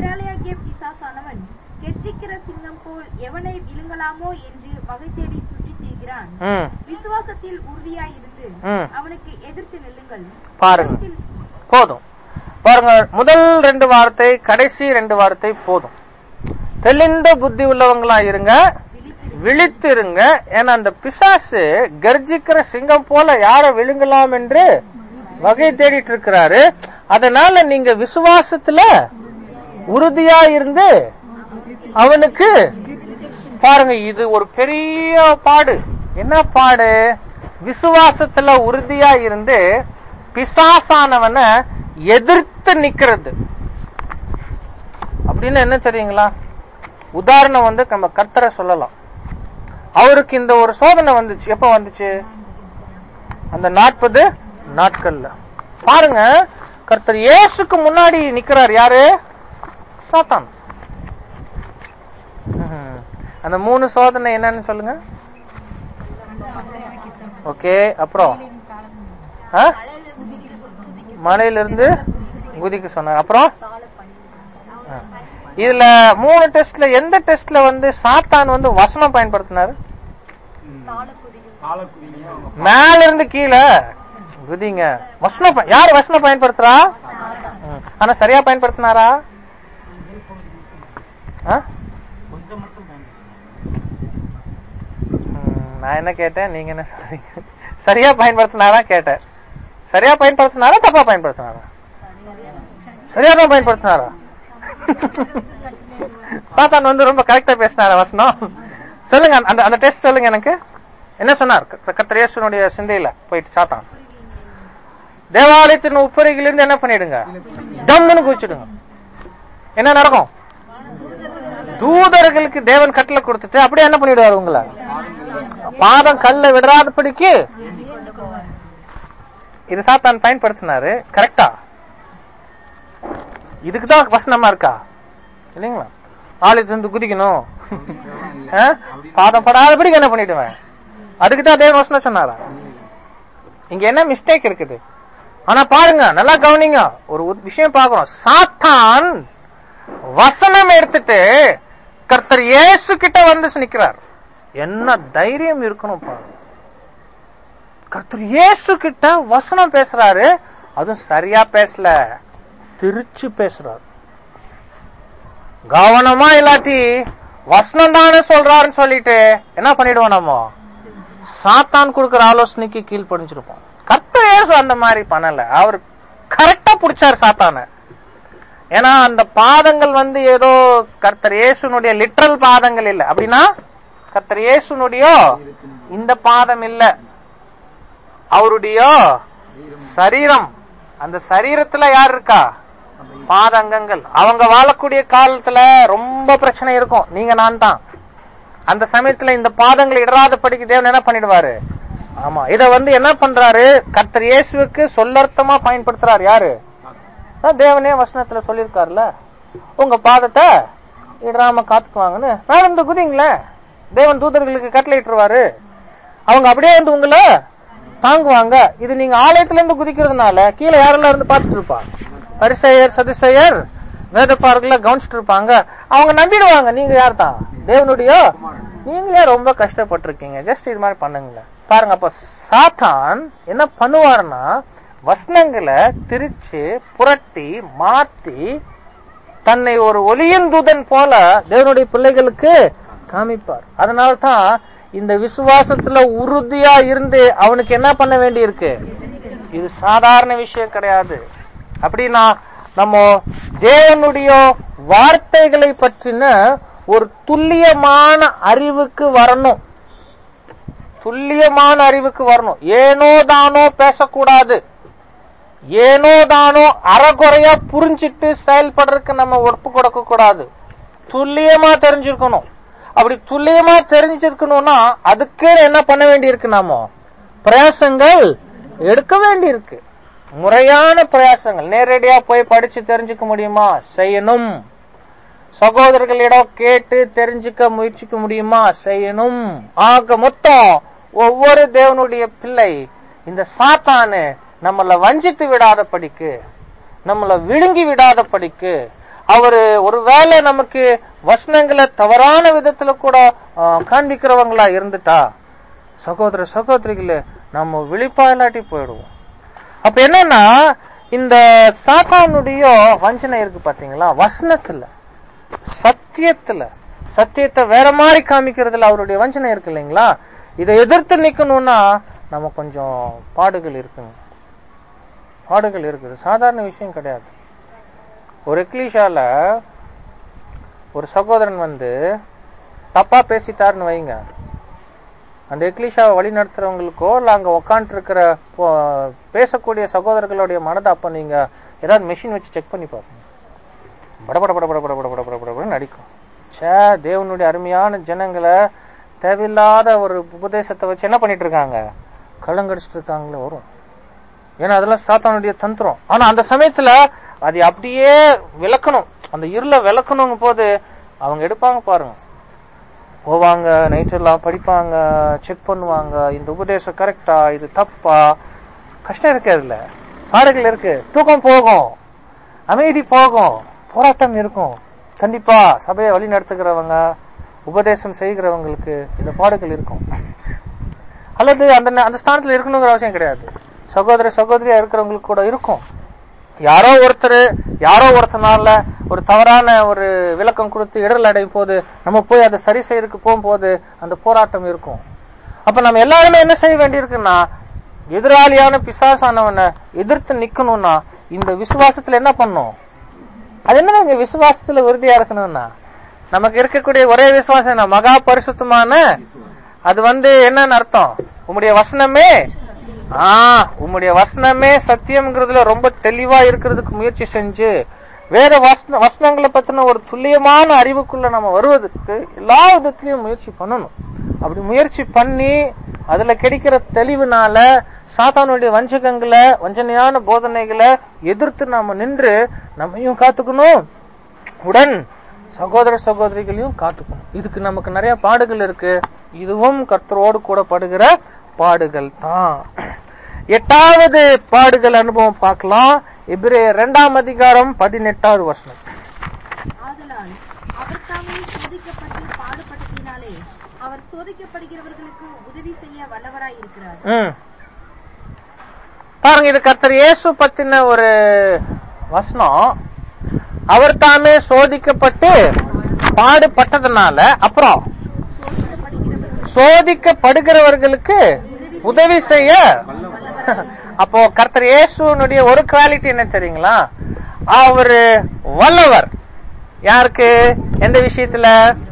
போல் எவனை விழுங்கலாமோ என்று வகை தேடி சுற்றித் திரிகிறான் ம் விசுவாசத்தில் உறுதியாய் இருந்து ம். அவனுக்கு எதிர்த்து நில்லுங்கள் பாருங்க உலகத்தில் போதும் பாருங்க முதல் ரெண்டு வார்த்தை கடைசி ரெண்டு வார்த்தை போதும் தெளிந்த புத்தி உள்ளவங்களா இருங்க விழித்து இருங்க ஏன்னா அந்த பிசாசு கர்ஜிக்கிற சிங்கம் போல யார விழுங்கலாம் என்று வகை தேடிட்டு இருக்கிறாரு அதனால நீங்க விசுவாசத்துல உறுதியா இருந்து அவனுக்கு பாருங்க இது ஒரு பெரிய பாடு என்ன பாடு விசுவாசத்துல உறுதியா இருந்து பிசாசானவனை எதிர்த்து நிக்கிறது அப்படின்னு என்ன தெரியுங்களா உதாரணம் வந்து நம்ம கர்த்தரை சொல்லலாம் அவருக்கு இந்த ஒரு சோதனை வந்துச்சு எப்ப வந்துச்சு அந்த நாற்பது நாட்கள்ல பாருங்க கர்த்தர் இயேசுக்கு முன்னாடி நிக்கிறார் யாரு சாத்தான் ம்ஹும். அந்த மூணு சோதனை என்னன்னு சொல்லுங்க ஓகே அப்புறம் ஆ? மலையிலிருந்து குதிக்க சொன்னார் அப்புறம் ஆ. இதுல மூணு டெஸ்ட்ல எந்த டெஸ்ட்ல வந்து சாத்தான் வந்து வசனம் பயன்படுத்தினாரு மேல இருந்து கீழே குதிங்க வசனம் ப- யார் வசனம் பயன்படுத்துறா ம். ஆனா சரியா பயன்படுத்தினாரா ஆ? ம், நான் என்ன கேட்டேன் நீங்க என்ன சொல்றீங்க சரியா பயன்படுத்தினாரா கேட்டேன் சரியா பயன்படுத்தினாரா தப்பா பயன்படுத்தினாரா சரியா தான் பயன்படுத்தினாரா சாத்தான் வந்து ரொம்ப கரெக்டா பேசினாரா வசனம் சொல்லுங்க அந்த அந்த டெஸ்ட் சொல்லுங்க எனக்கு என்ன சொன்னார் கத்திரேசனுடைய சிந்தையில போயிட்டு சாத்தான் தேவாலயத்தின் உப்பரிகளிலிருந்து என்ன பண்ணிடுங்க டம்முன்னு குதிச்சிடுங்க என்ன நடக்கும் தூதர்களுக்கு தேவன் கட்டளை கொடுத்துட்டு அப்படியே என்ன பண்ணிடுவாரு உங்களை பாதம் கல்ல விடாதபடிக்கு இது சாத்தான் பயன்படுத்தினாரு கரெக்டா இதுக்குதான் வசனமா இருக்கா இல்லைங்களா ஆலயத்துல இருந்து குதிக்கணும் ஆ? பாதம் படாதபடிக்கு என்ன பண்ணிடுவேன் அதுக்கு தான் தேவன் வசனம் சொன்னாரா இங்க என்ன மிஸ்டேக் இருக்குது ஆனா பாருங்க நல்லா கவனிங்க ஒரு உத்- விஷயம் பாக்குறோம் சாத்தான் வசனம் எடுத்துட்டு கர்த்தர் இயேசு கிட்ட வந்து நிக்கிறார் என்ன தைரியம் இருக்கணும் பாருங்க கர்த்தர் இயேசு கிட்ட வசனம் பேசுறாரு அதுவும் சரியா பேசல திருச்சு பேசுறாரு கவனமா இல்லாட்டி வசனம் தானே சொல்றாருன்னு சொல்லிட்டு என்ன பண்ணிடுவோம் நம்ம சாத்தான் கொடுக்கிற ஆலோசனைக்கு கீழ்ப்படிஞ்சிருப்போம் கர்த்தர் இயேசு அந்த மாதிரி பண்ணல அவர் கரெக்டா புடிச்சாரு சாத்தான ஏன்னா அந்த பாதங்கள் வந்து ஏதோ கர்த்தர் இயேசுனுடைய லிட்ரல் பாதங்கள் இல்ல அப்படின்னா கர்த்தர் இயேசுனுடைய இந்த பாதம் இல்ல அவருடைய சரீரம் அந்த சரீரத்துல யார் இருக்கா பாதங்கங்கள் அவங்க வாழக்கூடிய காலத்துல ரொம்ப பிரச்சனை இருக்கும் நீங்க நான் தான் அந்த சமயத்துல இந்த பாதங்களை இடராதபடிக்கு தேவன் என்ன பண்ணிடுவாரு ஆமா இத வந்து என்ன பண்றாரு கர்த்தர் இயேசுவுக்கு சொல்லர்த்தமா பயன்படுத்துறாரு யாரு அதான் தேவனே வசனத்துல சொல்லியிருக்காருல்ல உங்க பாதத்தை இடராம காத்துக்குவாங்கன்னு நான் இந்த குதிங்களே தேவன் தூதர்களுக்கு கட்டளையிட்டுருவாரு அவங்க அப்படியே வந்து உங்களை தாங்குவாங்க இது நீங்க ஆலயத்துல இருந்து குதிக்கிறதுனால கீழே யாரெல்லாம் இருந்து பார்த்துட்டு இருப்பா பரிசெயர் சதிசெயர் வேதப்பார்களை கவனிச்சுட்டு இருப்பாங்க அவங்க நம்பிடுவாங்க நீங்க யார் தான் தேவனுடைய நீங்களே ரொம்ப கஷ்டப்பட்டிருக்கீங்க ஜஸ்ட் இது மாதிரி பண்ணுங்களேன் பாருங்க அப்ப சாத்தான் என்ன பண்ணுவாருன்னா வசனங்களை திரிச்சு புரட்டி மாத்தி தன்னை ஒரு ஒளியின் தூதன் போல தேவனுடைய பிள்ளைகளுக்கு காமிப்பார் அதனால தான் இந்த விசுவாசத்துல உறுதியா இருந்து அவனுக்கு என்ன பண்ண வேண்டி இருக்கு இது சாதாரண விஷயம் கிடையாது அப்படின்னா நம்ம தேவனுடைய வார்த்தைகளை பற்றின ஒரு துல்லியமான அறிவுக்கு வரணும் துல்லியமான அறிவுக்கு வரணும் ஏனோ தானோ பேசக்கூடாது ஏனோ தானோ அறகுறையா புரிஞ்சிட்டு செயல்படுறதுக்கு நம்ம ஒப்பு கொடுக்க கூடாது துல்லியமா தெரிஞ்சிருக்கணும் அப்படி துல்லியமா தெரிஞ்சிருக்கணும்னா அதுக்கு என்ன பண்ண வேண்டியிருக்கு நாம பிரயாசங்கள் எடுக்க வேண்டியிருக்கு முறையான பிரயாசங்கள் நேரடியா போய் படிச்சு தெரிஞ்சுக்க முடியுமா செய்யணும் சகோதரர்களிடம் கேட்டு தெரிஞ்சுக்க முயற்சிக்க முடியுமா செய்யணும் ஆக மொத்தம் ஒவ்வொரு தேவனுடைய பிள்ளை இந்த சாத்தானு நம்மள வஞ்சித்து விடாத படிக்கு நம்மள விழுங்கி விடாத படிக்கு அவரு ஒருவேளை நமக்கு வசனங்களை தவறான விதத்துல கூட ஆ, காண்பிக்கிறவங்களா இருந்துட்டா சகோதர சகோதரிகளே நம்ம விழிப்பா இல்லாட்டி போயிடுவோம் அப்ப என்னன்னா இந்த சாத்தானுடைய வஞ்சனை இருக்கு பாத்தீங்களா வசனத்துல சத்தியத்துல சத்தியத்தை வேற மாதிரி காமிக்கிறதுல அவருடைய வஞ்சனை இருக்கு இல்லைங்களா இதை எதிர்த்து நிக்கணும்னா நம்ம கொஞ்சம் பாடுகள் இருக்குங்க பாடுகள் இருக்குது சாதாரண விஷயம் கிடையாது ஒரு எக்லீஷால ஒரு சகோதரன் வந்து தப்பா பேசிட்டாருன்னு வைங்க அந்த எக்லீஷாவை வழி நடத்துறவங்களுக்கோ இல்ல அங்க உக்காந்துட்டு இருக்கிற போ- பேசக்கூடிய சகோதரர்களுடைய மனதை அப்ப நீங்க ஏதாவது மெஷின் வச்சு செக் பண்ணி பாருங்க படபட பட பட பட பட பட பட படன்னு அடிக்கும் ச்சே தேவனுடைய அருமையான ஜனங்களை தேவையில்லாத ஒரு உபதேசத்தை வச்சு என்ன பண்ணிட்டு இருக்காங்க கலங்கடிச்சிட்டு இருக்காங்களே வரும் ஏன்னா அதெல்லாம் சாத்தானுடைய தந்திரம் ஆனா அந்த சமயத்துல அது அப்படியே விளக்கணும் அந்த இருள விளக்கணுங்க போது அவங்க எடுப்பாங்க பாருங்க போவாங்க நைட்டெல்லாம் படிப்பாங்க செக் பண்ணுவாங்க இந்த உபதேசம் கரெக்டா இது தப்பா கஷ்டம் இருக்கு அதுல பாடுகள் இருக்கு தூக்கம் போகும் அமைதி போகும் போராட்டம் இருக்கும் கண்டிப்பா சபையை வழி நடத்துகிறவங்க உபதேசம் செய்கிறவங்களுக்கு இந்த பாடுகள் இருக்கும் அல்லது அந்த நே- அந்த ஸ்தானத்துல இருக்கணுங்கிற அவசியம் கிடையாது சகோதர சகோதரியா இருக்கிறவங்களுக்கு கூட இருக்கும் யாரோ ஒருத்தர் யாரோ ஒருத்தனால ஒரு தவறான ஒரு விளக்கம் கொடுத்து இடரல் அடையும் போது நம்ம போய் அதை சரி செய்யறதுக்கு போகும்போது அந்த போராட்டம் இருக்கும் அப்ப நம்ம எல்லாருமே என்ன செய்ய வேண்டியிருக்குன்னா எதிராளியான பிசாசானவனை எதிர்த்து நிக்கணும்னா இந்த விசுவாசத்துல என்ன பண்ணும் அது என்ன இங்க விசுவாசத்துல உறுதியா இருக்கணும்னா நமக்கு இருக்கக்கூடிய ஒரே விசுவாசம் என்ன மகா பரிசுத்தமான அது வந்து என்னன்னு அர்த்தம் உம்முடைய வசனமே ஆ உம்முடைய வசனமே சத்தியம்ங்கிறதுல ரொம்ப தெளிவா இருக்கிறதுக்கு முயற்சி செஞ்சு வேற வசன வசனங்களை பத்தின ஒரு துல்லியமான அறிவுக்குள்ள நம்ம வருவதற்கு எல்லா விதத்திலையும் முயற்சி பண்ணணும் அப்படி முயற்சி பண்ணி அதுல கிடைக்கிற தெளிவுனால சாத்தானுடைய வஞ்சகங்களை வஞ்சனையான போதனைகளை எதிர்த்து நாம நின்று நம்மையும் காத்துக்கணும் உடன் சகோதர சகோதரிகளையும் காத்துக்கணும் இதுக்கு நமக்கு நிறைய பாடுகள் இருக்கு இதுவும் கர்த்தரோடு கூட படுகிற பாடுகள் தான் எட்டாவது பாடுகள் அனுபவம் பார்க்கலாம் எபிரே இரண்டாம் அதிகாரம் பதினெட்டாவது வசனம் ஆதலால் அவர் தாமே சோதிக்கப்பட்டு பாடுபட்டதினாலே அவர் சோதிக்கப்படுகிறவர்களுக்கு உதவி செய்ய வல்லவராய் இருக்கிறார் ம். பாருங்க இது கர்த்தர் இயேசு பத்தின ஒரு வசனம் அவர் தாமே சோதிக்கப்பட்டு பாடுபட்டதுனால அப்புறம் சோதிக்கப்படுகிறவர்களுக்கு உதவி செய்ய அப்போ கர்த்தர் இயேசுனுடைய ஒரு குவாலிட்டி என்ன தெரியுங்களா அவரு வல்லவர் யாருக்கு எந்த விஷயத்துல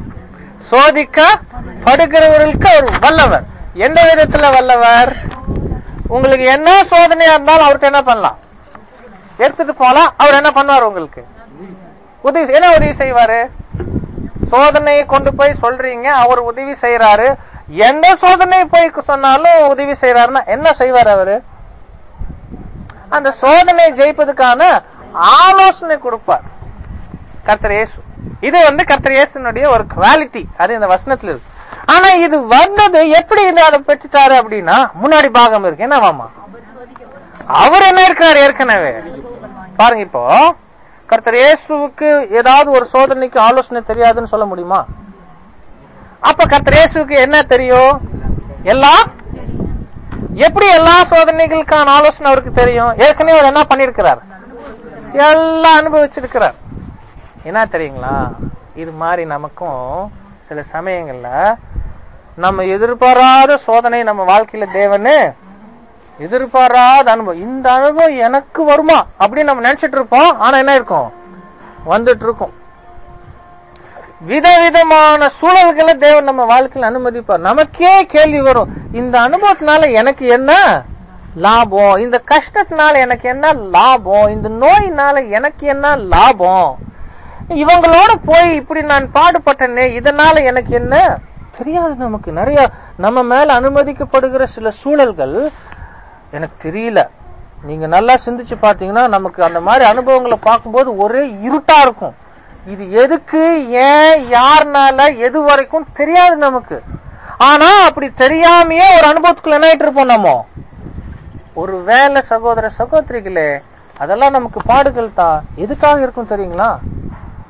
சோதிக்கப்படுகிறவர்களுக்கு அவர் வல்லவர் எந்த விதத்துல வல்லவர் உங்களுக்கு என்ன சோதனையா இருந்தாலும் அவர்கிட்ட என்ன பண்ணலாம் எடுத்துட்டு போலாம் அவர் என்ன பண்ணுவார் உங்களுக்கு உதவி என்ன உதவி செய்வாரு சோதனையை கொண்டு போய் சொல்றீங்க அவர் உதவி செய்யறாரு எந்த சோதனை போய் சொன்னாலும் உதவி செய்யறாருன்னா என்ன செய்வார் அவரு அந்த சோதனை ஜெயிப்பதுக்கான ஆலோசனை கொடுப்பார் கர்த்தர் இயேசு இது வந்து கர்த்தர் இயேசுனுடைய ஒரு குவாலிட்டி அது இந்த வசனத்துல இருக்கு ஆனா இது வந்தது எப்படி இது அதை பெற்றுட்டாரு அப்படின்னா முன்னாடி பாகம் இருக்கு என்னவாமா அவர் என்ன இருக்கிறார் ஏற்கனவே பாருங்க இப்போ கர்த்தர் இயேசுவுக்கு ஏதாவது ஒரு சோதனைக்கு ஆலோசனை தெரியாதுன்னு சொல்ல முடியுமா அப்ப கர்த்தர் இயேசுவுக்கு என்ன தெரியும் எல்லாம் எப்படி எல்லா சோதனைகளுக்கான ஆலோசனை அவருக்கு தெரியும் ஏற்கனவே அவர் என்ன பண்ணிருக்கிறார் எல்லாம் அனுபவிச்சிருக்கிறார் என்ன தெரியுங்களா இது மாதிரி நமக்கும் சில சமயங்கள்ல நம்ம எதிர்பாராத சோதனை நம்ம வாழ்க்கையில தேவனு எதிர்பாராத அனுபவம் இந்த அனுபவம் எனக்கு வருமா அப்படின்னு நம்ம நினைச்சிட்டு இருப்போம் ஆனா என்ன இருக்கும் வந்துட்டு இருக்கும் விதவிதமான சூழல்களை தேவன் நம்ம வாழ்க்கையில் அனுமதிப்பார் நமக்கே கேள்வி வரும் இந்த அனுபவத்தினால எனக்கு என்ன லாபம் இந்த கஷ்டத்தினால எனக்கு என்ன லாபம் இந்த நோயினால எனக்கு என்ன லாபம் இவங்களோட போய் இப்படி நான் பாடுபட்டனே இதனால எனக்கு என்ன தெரியாது நமக்கு நிறைய நம்ம மேல அனுமதிக்கப்படுகிற சில சூழல்கள் எனக்கு தெரியல நீங்க நல்லா சிந்திச்சு பாத்தீங்கன்னா நமக்கு அந்த மாதிரி அனுபவங்களை பார்க்கும்போது ஒரே இருட்டா இருக்கும் இது எதுக்கு ஏன் யாருனால எது வரைக்கும் தெரியாது நமக்கு ஆனா அப்படி தெரியாமயே ஒரு அனுபவத்துக்குள்ள என்ன ஆயிட்டு இருப்போம் நம்ம ஒரு வேலை சகோதர சகோதரிகளே அதெல்லாம் நமக்கு பாடுகள் தான் எதுக்காக இருக்கும் தெரியுங்களா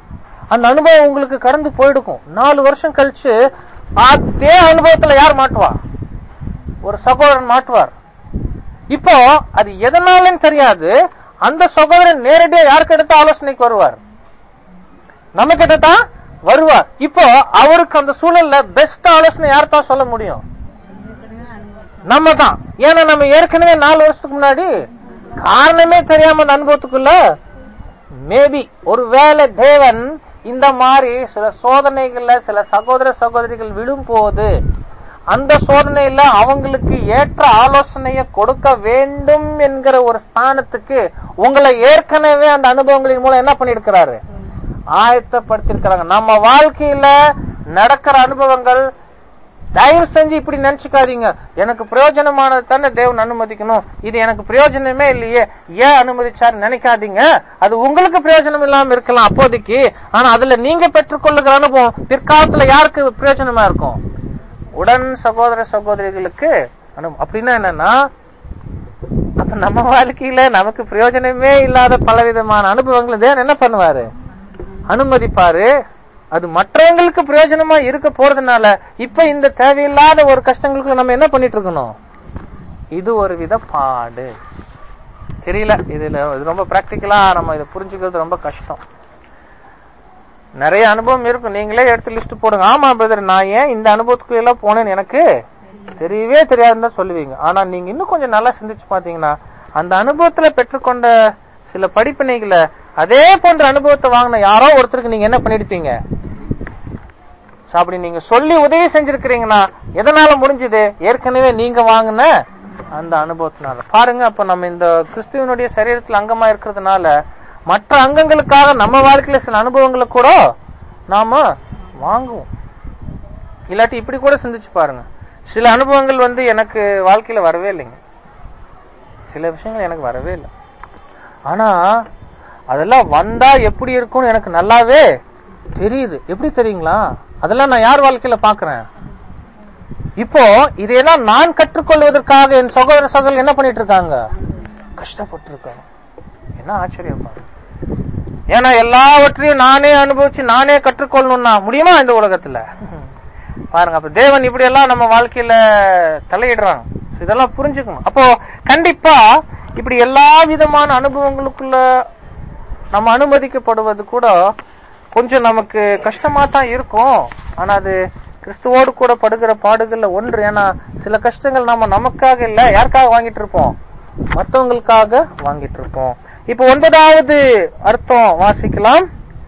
அந்த அனுபவம் உங்களுக்கு கடந்து போயிடுக்கும் நாலு வருஷம் கழிச்சு அதே அனுபவத்துல யார் மாட்டுவா ஒரு சகோதரன் மாட்டுவார் இப்போ அது எதனாலன்னு தெரியாது அந்த சகோதரன் நேரடியா யாருக்கு எடுத்த ஆலோசனைக்கு வருவார் நம்ம கிட்ட தான் வருவார் இப்போ அவருக்கு அந்த சூழல்ல பெஸ்ட் ஆலோசனை யார் தான் சொல்ல முடியும் நம்ம தான் ஏன்னா நம்ம ஏற்கனவே நாலு வருஷத்துக்கு முன்னாடி காரணமே தெரியாம அந்த அனுபவத்துக்குள்ள மேபி ஒருவேளை தேவன் இந்த மாதிரி சில சோதனைகள்ல சில சகோதர சகோதரிகள் விழும் போது அந்த சோதனையில அவங்களுக்கு ஏற்ற ஆலோசனையை கொடுக்க வேண்டும் என்கிற ஒரு ஸ்தானத்துக்கு உங்களை ஏற்கனவே அந்த அனுபவங்களின் மூலம் என்ன பண்ணிருக்கிறாரு ஆயத்தப்படுத்திருக்கிறாங்க நம்ம வாழ்க்கையில நடக்கிற அனுபவங்கள் தயவு செஞ்சு இப்படி நினைச்சுக்காதீங்க எனக்கு பிரயோஜனமானது தானே தேவன் அனுமதிக்கணும் இது எனக்கு பிரயோஜனமே இல்லையே ஏன் அனுமதிச்சாரு நினைக்காதீங்க அது உங்களுக்கு பிரயோஜனம் இல்லாம இருக்கலாம் அப்போதைக்கு ஆனா அதுல நீங்க பெற்றுக்கொள்ளுகிற அனுபவம் பிற்காலத்துல யாருக்கு பிரயோஜனமா இருக்கும் உடன் சகோதர சகோதரிகளுக்கு அனுபவம் அப்படின்னா என்னன்னா அப்ப நம்ம வாழ்க்கையில நமக்கு பிரயோஜனமே இல்லாத பலவிதமான அனுபவங்களை தேவன் என்ன பண்ணுவாரு அனுமதிப்பாரு அது மற்றவங்களுக்கு பிரயோஜனமா இருக்க போறதுனால இப்ப இந்த தேவையில்லாத ஒரு கஷ்டங்களுக்கு நம்ம என்ன பண்ணிட்டு இருக்கணும் இது ஒரு வித பாடு தெரியல இதுல இது ரொம்ப பிராக்டிக்கலா நம்ம இதை புரிஞ்சுக்கிறது ரொம்ப கஷ்டம் நிறைய அனுபவம் இருக்கும் நீங்களே எடுத்து லிஸ்ட் போடுங்க ஆமா பிரதர் நான் ஏன் இந்த அனுபவத்துக்கு எல்லாம் போனேன்னு எனக்கு தெரியவே தெரியாதுன்னு தான் சொல்லுவீங்க ஆனா நீங்க இன்னும் கொஞ்சம் நல்லா சிந்திச்சு பாத்தீங்கன்னா அந்த அனுபவத்துல பெற்றுக்கொண்ட சில படிப்பினைகளை அதே போன்ற அனுபவத்தை வாங்கின யாரோ ஒருத்தருக்கு நீங்க என்ன பண்ணிருப்பீங்க So, அப்படி நீங்க சொல்லி உதவி செஞ்சிருக்கிறீங்கன்னா எதனால முடிஞ்சது ஏற்கனவே நீங்க வாங்கின அந்த அனுபவத்தினால பாருங்க அப்ப நம்ம இந்த கிறிஸ்துவனுடைய சரீரத்துல அங்கமா இருக்கிறதுனால மற்ற அங்கங்களுக்காக நம்ம வாழ்க்கையில சில அனுபவங்களை கூட நாம வாங்குவோம் இல்லாட்டி இப்படி கூட சிந்திச்சு பாருங்க சில அனுபவங்கள் வந்து எனக்கு வாழ்க்கையில வரவே இல்லைங்க சில விஷயங்கள் எனக்கு வரவே இல்லை ஆனா அதெல்லாம் வந்தா எப்படி இருக்கும்னு எனக்கு நல்லாவே தெரியுது எப்படி தெரியுங்களா அதெல்லாம் நான் யார் வாழ்க்கையில பாக்குறேன் இப்போ இதையெல்லாம் நான் கற்றுக்கொள்வதற்காக என் சகோதர சகோதரர் என்ன பண்ணிட்டு இருக்காங்க கஷ்டப்பட்டு இருக்காங்க என்ன ஆச்சரியம் பாருங்க ஏன்னா எல்லாவற்றையும் நானே அனுபவிச்சு நானே கற்றுக்கொள்ளணும்னா முடியுமா இந்த உலகத்துல பாருங்க அப்ப தேவன் இப்படி எல்லாம் நம்ம வாழ்க்கையில தலையிடுறாங்க So, இதெல்லாம் புரிஞ்சுக்கணும் அப்போ கண்டிப்பா இப்படி எல்லா விதமான அனுபவங்களுக்குள்ள நம்ம அனுமதிக்கப்படுவது கூட கொஞ்சம் நமக்கு கஷ்டமா தான் இருக்கும் ஆனா அது கிறிஸ்துவோடு கூட படுகிற பாடுகள்ல ஒன்று ஏன்னா சில கஷ்டங்கள் நாம நமக்காக இல்ல யாருக்காக வாங்கிட்டு இருப்போம் மற்றவங்களுக்காக வாங்கிட்டு இருப்போம் இப்ப ஒன்பதாவது அர்த்தம் வாசிக்கலாம்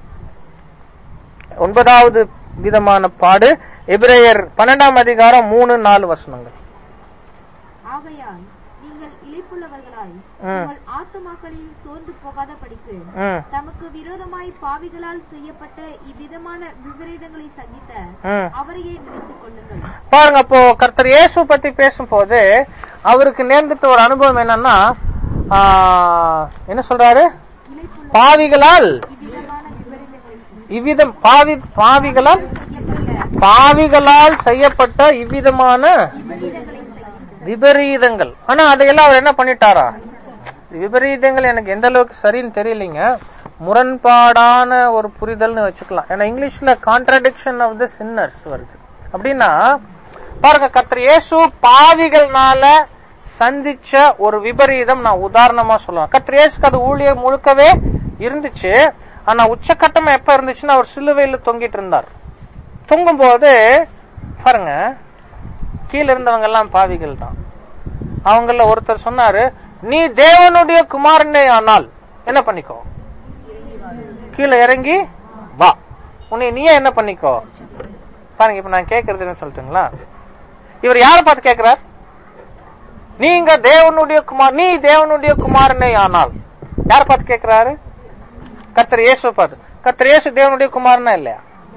ஒன்பதாவது விதமான பாடு எபிரேயர் பன்னெண்டாம் அதிகாரம் மூணு நாலு வசனங்கள் ஆகையால் நீங்கள் இழைப்புள்ளவர்களாய் ம். உங்கள் ஆத்துமாக்களில் சோர்ந்து போகாத படிக்கு ம், தமக்கு விரோதமாய் பாவிகளால் செய்யப்பட்ட இவ்விதமான விபரீதங்களை சந்தித்த ம். அவரையே நினைத்துக் கொள்ளுங்கள் பாருங்க அப்போ கர்த்தர் இயேசு பத்தி பேசும்போது அவருக்கு நேர்ந்துட்ட ஒரு அனுபவம் என்னன்னா ஆ, என்ன சொல்றாரு இழைப்புள்ள பாவிகளால் இவ்விதமான விபரீதங்களை இவ்விதம் பாவி பாவிகளால் செய்யப்பட்ட பாவிகளால் செய்யப்பட்ட இவ்விதமான விபரீதங்களை சந்தித்த விபரீதங்கள் ஆனா அதையெல்லாம் அவர் என்ன பண்ணிட்டாரா விபரீதங்கள் எனக்கு எந்த அளவுக்கு சரின்னு தெரியலீங்க முரண்பாடான ஒரு புரிதல்னு வச்சுக்கலாம் ஏன்னா இங்கிலீஷ்ல கான்ட்ரடிக்ஷன் ஆஃப் த சின்னர்ஸ் வருது அப்படின்னா பாருங்க கர்த்தர் இயேசு பாவிகள்னால சந்திச்ச ஒரு விபரீதம் நான் உதாரணமா சொல்லுவேன் கர்த்தர் இயேசுக்கு அது ஊழியர் முழுக்கவே இருந்துச்சு ஆனா உச்சக்கட்டமா எப்ப இருந்துச்சுன்னா அவர் சிலுவையில தொங்கிட்டு இருந்தார் தொங்கும் போது பாருங்க கீழ இருந்தவங்க எல்லாம் பாவிகள் தான் அவங்கள ஒருத்தர் சொன்னாரு நீ தேவனுடைய குமாரனே ஆனால் என்ன பண்ணிக்கோ கீழே இறங்கி வா உன்னை நீயே என்ன பண்ணிக்கோ பாருங்க இப்ப நான் கேக்குறது என்ன சொல்லட்டுங்களா இவர் யார பார்த்து கேக்குறார் நீங்க தேவனுடைய குமார் நீ தேவனுடைய குமாரனே ஆனால் யார பார்த்து கேக்குறாரு கர்த்தர் இயேசுவை பார்த்து கர்த்தர் இயேசு தேவனுடைய குமாரனா இல்லையா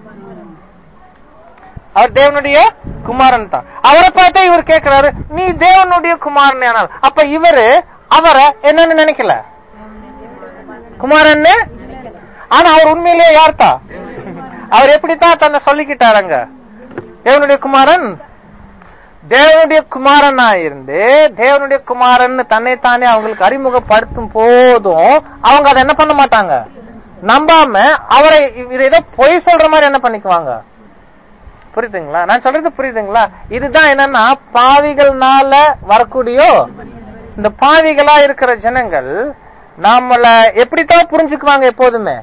அவர் தேவனுடைய குமாரன் தான் அவரை பார்த்தா இவர் கேட்கிறாரு நீ தேவனுடைய குமாரன் ஆனால் அப்ப இவரு அவரை என்னன்னு நினைக்கல குமாரன்னு ஆனா அவர் உண்மையிலேயே யார்த்தா அவர் எப்படித்தான் தன்னை சொல்லிக்கிட்டாருங்க தேவனுடைய குமாரன் தேவனுடைய குமாரனா இருந்து தேவனுடைய குமாரன் தன்னைத்தானே அவங்களுக்கு அறிமுகப்படுத்தும் போதும் அவங்க அதை என்ன பண்ண மாட்டாங்க நம்பாம அவரை இவர் ஏதோ பொய் சொல்ற மாதிரி என்ன பண்ணிக்குவாங்க புரியுதுங்களா நான் சொல்றது புரியுதுங்களா இதுதான் என்னன்னா பாவிகள்னால வரக்கூடிய இந்த பாவிகளா இருக்கிற ஜனங்கள் நம்மள எப்படித்தான் புரிஞ்சுக்குவாங்க எப்போதுமே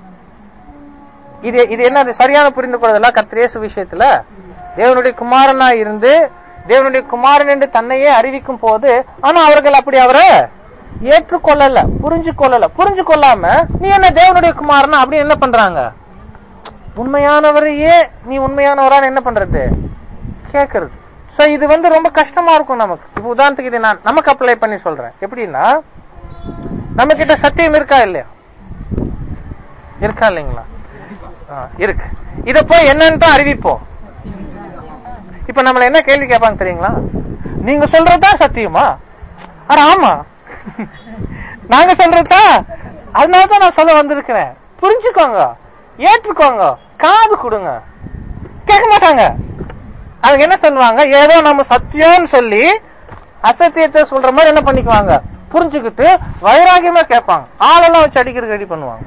இது இது என்ன அது சரியான புரிந்து கொள்வதெல்லாம் கத்திரேசு விஷயத்துல தேவனுடைய குமாரனா இருந்து தேவனுடைய குமாரன் என்று தன்னையே அறிவிக்கும் போது ஆனா அவர்கள் அப்படி அவரை ஏற்றுக்கொள்ளல புரிஞ்சு கொள்ளல புரிஞ்சு கொள்ளாம நீ என்ன தேவனுடைய குமாரனா அப்படின்னு என்ன பண்றாங்க உண்மையானவரையே நீ உண்மையானவரான்னு என்ன பண்றது கேக்குறது சோ இது வந்து ரொம்ப கஷ்டமா இருக்கும் நமக்கு இப்ப உதாரணத்துக்கு இது நான் நமக்கு அப்ளை பண்ணி சொல்றேன் எப்படின்னா நம்ம கிட்ட சத்தியம் இருக்கா இல்லையா இருக்கா இல்லைங்களா ஆ, இருக்கு இத போய் என்னன்னு தான் அறிவிப்போம் இப்ப நம்மள என்ன கேள்வி கேட்பாங்க தெரியுங்களா நீங்க சொல்றதுதான் சத்தியமா அட ஆமா நாங்க சொல்றதா அதனாலதான் நான் சொல்ல வந்திருக்கிறேன் புரிஞ்சுக்கோங்க ஏற்றுக்கோங்க காது கொடுங்க கேட்க மாட்டாங்க அவங்க என்ன சொல்லுவாங்க ஏதோ நம்ம சத்தியம்னு சொல்லி அசத்தியத்தை சொல்ற மாதிரி என்ன பண்ணிக்குவாங்க புரிஞ்சுக்கிட்டு வைராகியமா கேட்பாங்க ஆளெல்லாம் வச்சு அடிக்கிறது ரெடி பண்ணுவாங்க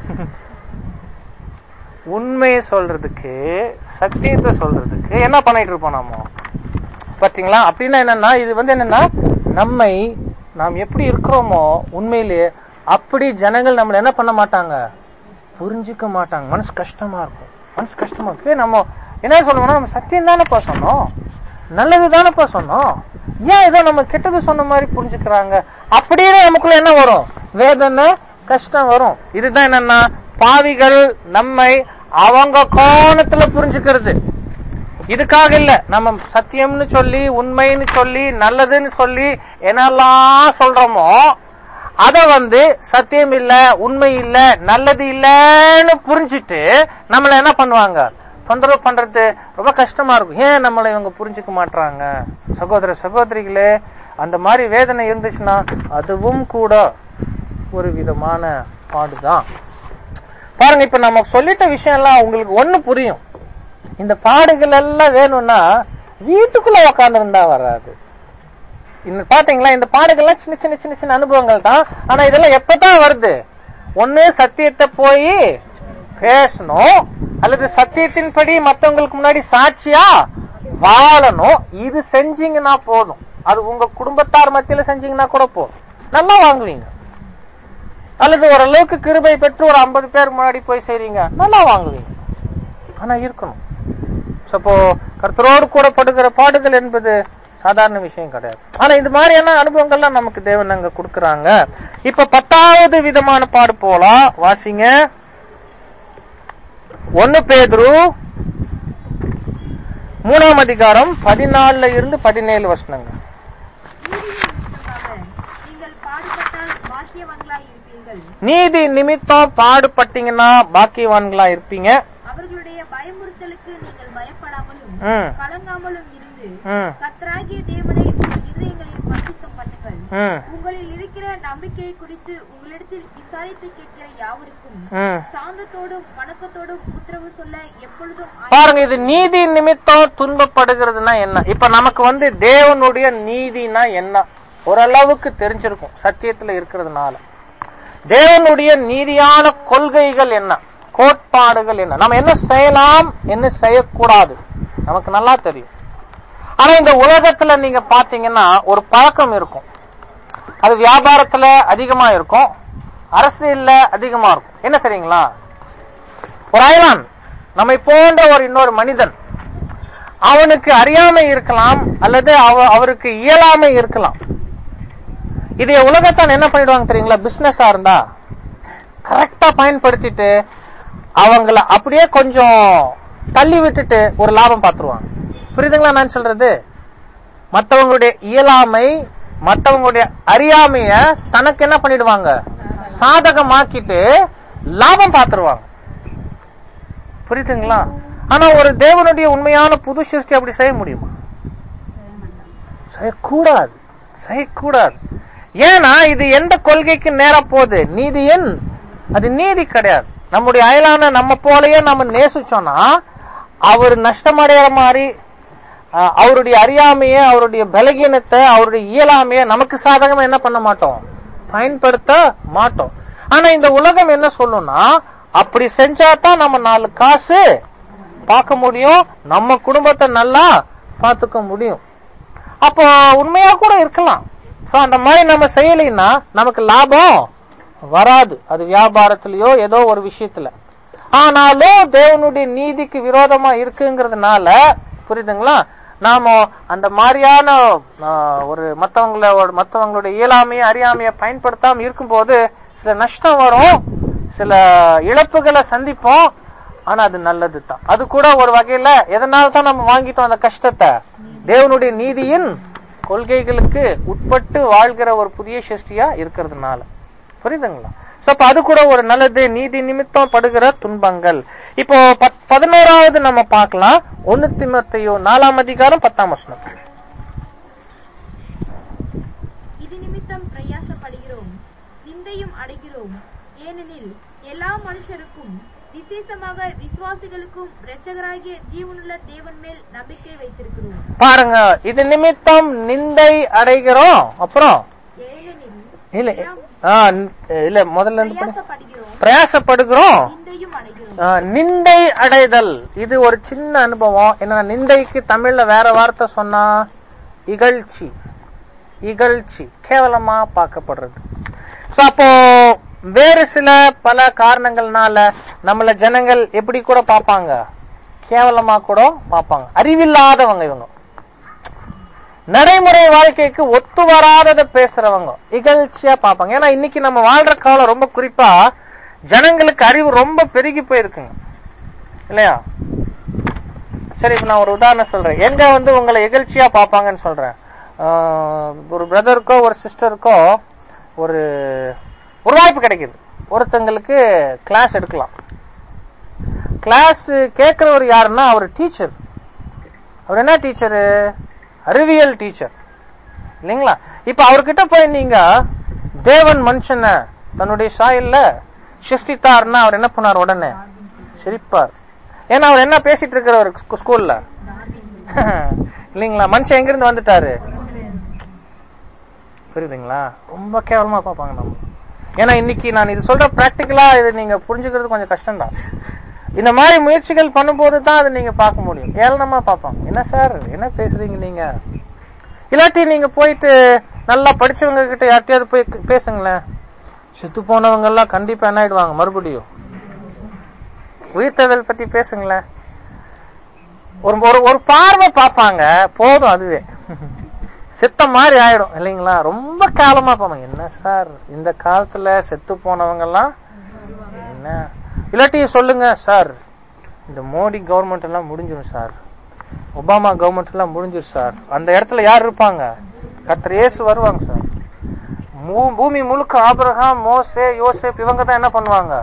உண்மையை சொல்றதுக்கு சத்தியத்தை சொல்றதுக்கு என்ன பண்ணிட்டு இருப்போம் நாம பாத்தீங்களா அப்படின்னா என்னன்னா இது வந்து என்னன்னா நம்மை நாம் எப்படி இருக்கிறோமோ உண்மையிலேயே அப்படி ஜனங்கள் நம்மள என்ன பண்ண மாட்டாங்க புரிஞ்சுக்க மாட்டாங்க மனசு கஷ்டமா இருக்கும் மனசு கஷ்டமா இருக்கு ஏய், நம்ம என்ன சொல்லுவோம்னா நம்ம சத்தியம் தானேப்பா சொன்னோம் நல்லது தானேப்பா சொன்னோம் ஏன் ஏதோ நம்ம கெட்டது சொன்ன மாதிரி புரிஞ்சுக்கிறாங்க அப்படின்னு நமக்குள்ள என்ன வரும் வேதனை கஷ்டம் வரும் இதுதான் என்னன்னா பாவிகள் நம்மை அவங்க கோணத்துல புரிஞ்சுக்கிறது இதுக்காக இல்ல நம்ம சத்தியம்னு சொல்லி உண்மைன்னு சொல்லி நல்லதுன்னு சொல்லி என்னெல்லாம் சொல்றோமோ அத வந்து சத்தியம் இல்ல உண்மை இல்ல நல்லது இல்லன்னு புரிஞ்சிட்டு நம்மள என்ன பண்ணுவாங்க தொந்தரவு பண்றது ரொம்ப கஷ்டமா இருக்கும் ஏன் நம்மளை இவங்க புரிஞ்சுக்க மாட்றாங்க சகோதர சகோதரிகளே அந்த மாதிரி வேதனை இருந்துச்சுன்னா அதுவும் கூட ஒரு விதமான பாடுதான் பாருங்க இப்ப நம்ம சொல்லிட்ட விஷயம் எல்லாம் உங்களுக்கு ஒண்ணு புரியும் இந்த பாடுகள் எல்லாம் வேணும்னா வீட்டுக்குள்ள உக்காந்து இருந்தா வராது இந்த பாத்தீங்களா இந்த பாடுகள்லாம் சின்ன சின்ன சின்ன சின்ன அனுபவங்கள் தான் ஆனா இதெல்லாம் எப்பதான் வருது ஒண்ணு சத்தியத்தை போய் பேசணும் அல்லது சத்தியத்தின்படி மத்தவங்களுக்கு முன்னாடி சாட்சியா வாழணும் இது செஞ்சீங்கன்னா போதும் அது உங்க குடும்பத்தார் மத்தியில செஞ்சீங்கன்னா கூட போதும் நல்லா வாங்குவீங்க அல்லது ஓரளவுக்கு கிருபை பெற்று ஒரு ஐம்பது பேர் முன்னாடி போய் செய்றீங்க நல்லா வாங்குவீங்க ஆனா இருக்கணும் So, அப்போ கர்த்தரோடு கூட படுகிற பாடுகள் என்பது சாதாரண விஷயம் கிடையாது ஆனா இது மாதிரியான அனுபவங்கள்லாம் நமக்கு தேவன் அங்க கொடுக்கறாங்க இப்ப பத்தாவது விதமான பாடு போலாம் வாசிங்க ஒன்னு பேதுரு மூணாம் அதிகாரம் பதினாலுல இருந்து பதினேழு வசனங்க நீதி நிமித்தமாக நீங்கள் பாடுபட்டால் பாக்கியவான்களாய் நீதி நிமித்தம் பாடுபட்டீங்கன்னா பாக்கியவான்களா இருப்பீர்கள் இருப்பீங்க அவர்களுடைய பயமுறுத்தலுக்கு நீங்கள் பயப்படாமலும் ம். கலங்காமலும் இருந்து ம். கர்த்தராகிய தேவனை உங்கள் இதயங்களில் பரிசுத்தம் பண்ணுங்கள் ம், உங்களில் இருக்கிற நம்பிக்கையை குறித்து உங்களிடத்தில் விசாரித்து கேட்கிற யாவருக்கும் ம். சாந்தத்தோடும் வணக்கத்தோடும் உத்தரவு சொல்ல எப்பொழுதும் ஆயத்தம் பாருங்க இது நீதி நிமித்தம் துன்பப்படுகிறதுனா என்ன இப்ப நமக்கு வந்து தேவனுடைய நீதினா என்ன ஓரளவுக்கு தெரிஞ்சிருக்கும் சத்தியத்துல இருக்கிறதுனால தேவனுடைய நீதியான கொள்கைகள் என்ன கோட்பாடுகள் என்ன நம்ம என்ன செய்யலாம் என்ன செய்யக்கூடாது நமக்கு நல்லா தெரியும் ஆனா இந்த உலகத்துல நீங்க பாத்தீங்கன்னா ஒரு பழக்கம் இருக்கும் அது வியாபாரத்துல அதிகமா இருக்கும் அரசியல்ல அதிகமா இருக்கும் என்ன தெரியுங்களா ஒரு அயலான் நம்மை போன்ற ஒரு இன்னொரு மனிதன் அவனுக்கு அறியாமை இருக்கலாம் அல்லது அவ- அவருக்கு இயலாமை இருக்கலாம் இதை உலகத்தான் என்ன பண்ணிடுவாங்க தெரியுங்களா பிசினஸா இருந்தா கரெக்டா பயன்படுத்திட்டு அவங்கள அப்படியே கொஞ்சம் தள்ளி விட்டுட்டு ஒரு லாபம் பார்த்துருவாங்க புரியுதுங்களா நான் சொல்றது மத்தவங்களுடைய இயலாமை மத்தவங்களுடைய அறியாமைய தனக்கு என்ன பண்ணிடுவாங்க சாதகமாக்கிட்டு லாபம் பார்த்துருவாங்க புரியுதுங்களா ஆனா ஒரு தேவனுடைய உண்மையான புது சிருஷ்டி அப்படி செய்ய முடியுமா செய்யக்கூடாது செய்யக்கூடாது ஏன்னா இது எந்த கொள்கைக்கு நேரா போகுது நீதியின் அது நீதி கிடையாது நம்முடைய அயலான நம்ம போலயே நம்ம நேசிச்சோம்னா அவர் நஷ்டமடைகிற மாதிரி அஹ், அவருடைய அறியாமைய அவருடைய பலகீனத்தை அவருடைய இயலாமைய நமக்கு சாதகமா என்ன பண்ண மாட்டோம் பயன்படுத்த மாட்டோம் ஆனா இந்த உலகம் என்ன சொல்லும்னா அப்படி செஞ்சா தான் நம்ம நாலு காசு பார்க்க முடியும் நம்ம குடும்பத்தை நல்லா பார்த்துக்க முடியும் அப்போ உண்மையா கூட இருக்கலாம் சோ அந்த மாதிரி நம்ம செய்யலைன்னா நமக்கு லாபம் வராது அது வியாபாரத்திலயோ ஏதோ ஒரு விஷயத்துல ஆனாலும் தேவனுடைய நீதிக்கு விரோதமா இருக்குங்கிறதுனால புரியுதுங்களா நாம அந்த மாதிரியான ஆ, ஒரு மத்தவங்களோட மத்தவங்களுடைய இயலாமைய அறியாமைய பயன்படுத்தாம இருக்கும்போது சில நஷ்டம் வரும் சில இழப்புகளை சந்திப்போம் ஆனா அது நல்லது தான் அது கூட ஒரு வகையில எதனால தான் நம்ம வாங்கிட்டோம் அந்த கஷ்டத்தை தேவனுடைய நீதியின் கொள்கைகளுக்கு உட்பட்டு வாழ்கிற ஒரு புதிய சிருஷ்டியா இருக்கிறதுனால புரியுதுங்களா சோ அப்ப அது கூட ஒரு நல்லது நீதி நிமித்தம் படுகிற துன்பங்கள் இப்போ பத்- பதினோராவது நம்ம பார்க்கலாம் ஒன்னு திமத்தையோ நாலாம் அதிகாரம் பத்தாம் வசனம் இது நிமித்தம் பிரயாசப்படுகிறோம் நிந்தையும் அடைகிறோம் ஏனெனில் எல்லா மனுஷருக்கும் விசேஷமாக விசுவாசிகளுக்கும் இரட்சகராகிய ஜீவனுள்ள தேவன் மேல் நம்பிக்கை வைத்திருக்கிறோம் பாருங்க இது நிமித்தம் நிந்தை அடைகிறோம் அப்புறம் ஏனெனில் இல்ல ஆ, ந- இல்ல முதல்ல இருந்து படி. பிரயாசப்படுகிறோம் பிரயாசப்படுகிறோம் நிந்தையும் அடைகிறோம் ஆ, நிந்தை அடைதல் இது ஒரு சின்ன அனுபவம் என்ன நிந்தைக்கு தமிழ்ல வேற வார்த்தை சொன்னா இகழ்ச்சி இகழ்ச்சி கேவலமா பார்க்கப்படுறது சோ அப்போ வேறு சில பல காரணங்கள்னால நம்மள ஜனங்கள் எப்படி கூட பார்ப்பாங்க கேவலமா கூட பார்ப்பாங்க அறிவில்லாதவங்க இவங்க நடைமுறை வாழ்க்கைக்கு ஒத்து வராததை பேசுறவங்க இகழ்ச்சியா பார்ப்பாங்க ஏன்னா இன்னைக்கு நம்ம வாழ்ற காலம் ரொம்ப குறிப்பா ஜனங்களுக்கு அறிவு ரொம்ப பெருகி போயிருக்குங்க இல்லையா சரி இப்ப நான் ஒரு உதாரணம் சொல்றேன் எங்க வந்து உங்களை இகழ்ச்சியா பார்ப்பாங்கன்னு சொல்றேன் ஆஹ், ஒரு பிரதருக்கோ ஒரு சிஸ்டருக்கோ ஒரு ஒரு வாய்ப்பு கிடைக்குது ஒருத்தங்களுக்கு கிளாஸ் எடுக்கலாம் கிளாஸ் கேட்கிறவர் யாருன்னா அவர் டீச்சர் அவர் என்ன டீச்சரு அறிவியல் டீச்சர் இல்லைங்களா இப்ப அவர்கிட்ட போய் நீங்க தேவன் மனுஷனை தன்னுடைய சாயல்ல சிருஷ்டித்தார்னா அவர் என்ன பண்ணார் உடனே சிரிப்பார் ஏன்னா அவர் என்ன பேசிட்டு இருக்கிறவர் ஸ்கூ- ஸ்கூல்ல இல்லைங்களா மனுஷன் எங்க இருந்து வந்துட்டாரு புரியுதுங்களா ரொம்ப கேவலமா பார்ப்பாங்க நம்ம ஏன்னா இன்னைக்கு நான் இது சொல்ற பிராக்டிக்கலா இது நீங்க புரிஞ்சுக்கிறது கொஞ்சம் கஷ்டம்தான் இந்த மாதிரி முயற்சிகள் பண்ணும்போது தான் அதை நீங்க பார்க்க முடியும் ஏளனமா பார்ப்பாங்க என்ன சார் என்ன பேசுறீங்க நீங்க இல்லாட்டி நீங்க போயிட்டு நல்லா படிச்சவங்க கிட்ட யார்கிட்டயாவது போய் பேசுங்களேன் செத்து போனவங்க எல்லாம் கண்டிப்பா என்ன ஆயிடுவாங்க மறுபடியும் உயிர்த்ததல் பத்தி பேசுங்களேன் ஒரு ஒரு ஒரு பார்வை பார்ப்பாங்க போதும் அதுவே செத்த மாதிரி ஆயிடும் இல்லைங்களா ரொம்ப காலமா பார்ப்பாங்க என்ன சார் இந்த காலத்துல செத்து போனவங்க எல்லாம் என்ன இல்லாட்டி சொல்லுங்க சார் இந்த மோடி கவர்மெண்ட் எல்லாம் முடிஞ்சிடும் சார் ஒபாமா கவர்மெண்ட் எல்லாம் முடிஞ்சிடும் சார் அந்த இடத்துல யார் இருப்பாங்க கர்த்தர் இயேசு வருவாங்க சார் மூ- பூமி முழுக்க ஆபிரகாம் மோசே யோசேப் இவங்க தான் என்ன பண்ணுவாங்க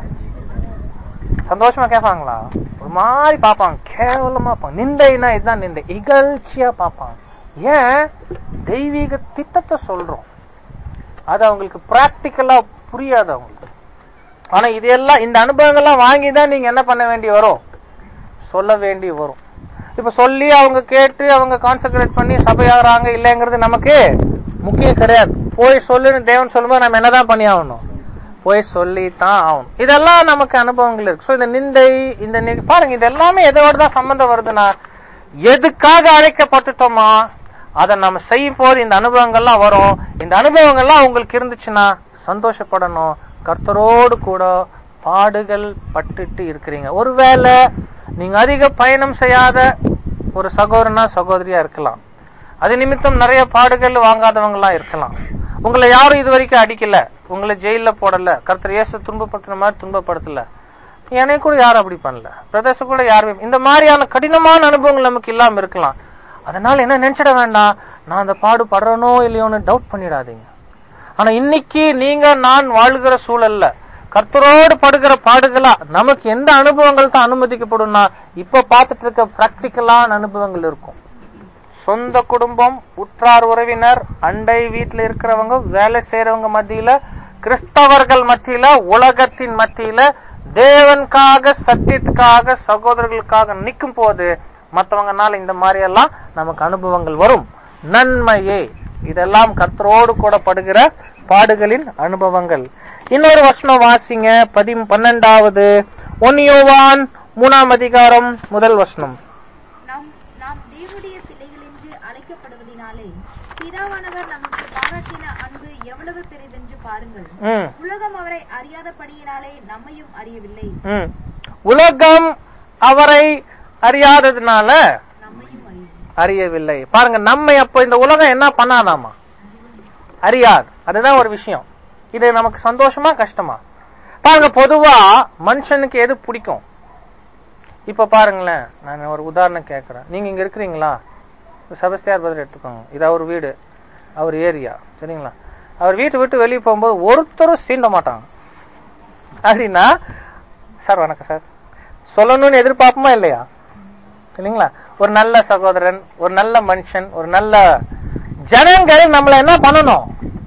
சந்தோஷமா கேட்பாங்களா ஒரு மாதிரி பார்ப்பாங்க கேவலமா பார்ப்பாங்க நிந்தைனா இதுதான் நிந்தை இகழ்ச்சியா பார்ப்பாங்க ஏன் தெய்வீக திட்டத்தை சொல்றோம் அது அவங்களுக்கு பிராக்டிக்கலா புரியாது அவங்களுக்கு ஆனா இதெல்லாம் இந்த அனுபவங்கள்லாம் வாங்கி தான் நீங்க என்ன பண்ண வேண்டி வரும் சொல்ல வேண்டி வரும் இப்ப சொல்லி அவங்க கேட்டு அவங்க கான்சென்ட்ரேட் பண்ணி சபையாகிறாங்க இல்லைங்கிறது நமக்கு முக்கியம் கிடையாது போய் சொல்லுன்னு தேவன் சொல்லும்போது நம்ம என்னதான் பண்ணி ஆகணும் போய் சொல்லித்தான் ஆகணும் இதெல்லாம் நமக்கு அனுபவங்கள் இருக்கு சோ இந்த நிந்தை இந்த நி- பாருங்க இது எல்லாமே எதோட தான் சம்பந்தம் வருதுன்னா எதுக்காக அழைக்கப்பட்டுட்டோமா அதை நம்ம செய்யும் போது இந்த அனுபவங்கள்லாம் வரும் இந்த அனுபவங்கள்லாம் உங்களுக்கு இருந்துச்சுன்னா சந்தோஷப்படணும் கர்த்தரோடு கூட பாடுகள் பட்டுட்டு இருக்கிறீங்க ஒருவேளை நீங்க அதிக பயணம் செய்யாத ஒரு சகோதரனா சகோதரியா இருக்கலாம் அது நிமித்தம் நிறைய பாடுகள் வாங்காதவங்களா இருக்கலாம் உங்களை யாரும் இது வரைக்கும் அடிக்கல உங்களை ஜெயில போடல கர்த்தர் இயேசு துன்பப்படுத்துற மாதிரி துன்பப்படுத்தல எனக்கு கூட யாரும் அப்படி பண்ணல பிரதேச கூட யாருமே இந்த மாதிரியான கடினமான அனுபவங்கள் நமக்கு இல்லாம இருக்கலாம் அதனால என்ன நினைச்சிட வேண்டாம் நான் அந்த பாடு படுறனோ இல்லையோன்னு டவுட் பண்ணிடாதீங்க ஆனா இன்னைக்கு நீங்க நான் வாழ்கிற சூழல்ல கர்த்தரோடு படுகிற பாடுகளா நமக்கு எந்த அனுபவங்கள் தான் அனுமதிக்கப்படும்னா இப்ப பார்த்துட்டு இருக்க பிராக்டிக்கலான அனுபவங்கள் இருக்கும் சொந்த குடும்பம் உற்றார் உறவினர் அண்டை வீட்டுல இருக்கிறவங்க வேலை செய்யறவங்க மத்தியில கிறிஸ்தவர்கள் மத்தியில உலகத்தின் மத்தியில தேவனுக்காக சத்தியத்துக்காக சகோதரர்களுக்காக நிற்கும் போது மற்றவங்கனால இந்த மாதிரி எல்லாம் நமக்கு அனுபவங்கள் வரும் நன்மையே இதெல்லாம் கர்த்தரோடு கூட படுகிற பாடுகளின் அனுபவங்கள் இன்னொரு வசனம் வாசிங்க பதி பன்னெண்டாவது ஒன்னியோவான் மூணாம் அதிகாரம் முதல் வசனம் நாம் நாம் தேவனுடைய பிள்ளைகள் என்று அழைக்கப்படுவதினாலே பிதாவானவர் நமக்கு பாராட்டின அன்பு எவ்வளவு பெரிதென்று பாருங்கள் ம் உலகம் அவரை அறியாதபடியினாலே நம்மையும் அறியவில்லை ம். உலகம் அவரை அறியாததுனால நம்மையும் அறியவில்லை அறியவில்லை பாருங்க நம்மை அப்ப இந்த உலகம் என்ன பண்ணாதாமா அறியாது அதுதான் ஒரு விஷயம் இது நமக்கு சந்தோஷமா கஷ்டமா பாருங்க பொதுவா மனுஷனுக்கு எது பிடிக்கும் இப்ப பாருங்களேன் நான் ஒரு உதாரணம் கேட்கறேன் நீங்க இங்க இருக்கிறீங்களா சபஸ்தியார் பதில் எடுத்துக்கோங்க இது அவர் வீடு அவர் ஏரியா சரிங்களா அவர் வீட்டை விட்டு வெளியே போகும்போது ஒருத்தரும் சீண்ட மாட்டாங்க அப்படின்னா சார் வணக்கம் சார் சொல்லணும்னு எதிர்பார்ப்போமா இல்லையா இல்லைங்களா ஒரு நல்ல சகோதரன் ஒரு நல்ல மனுஷன் ஒரு நல்ல ஜனங்கள் நம்மள என்ன பண்ணணும்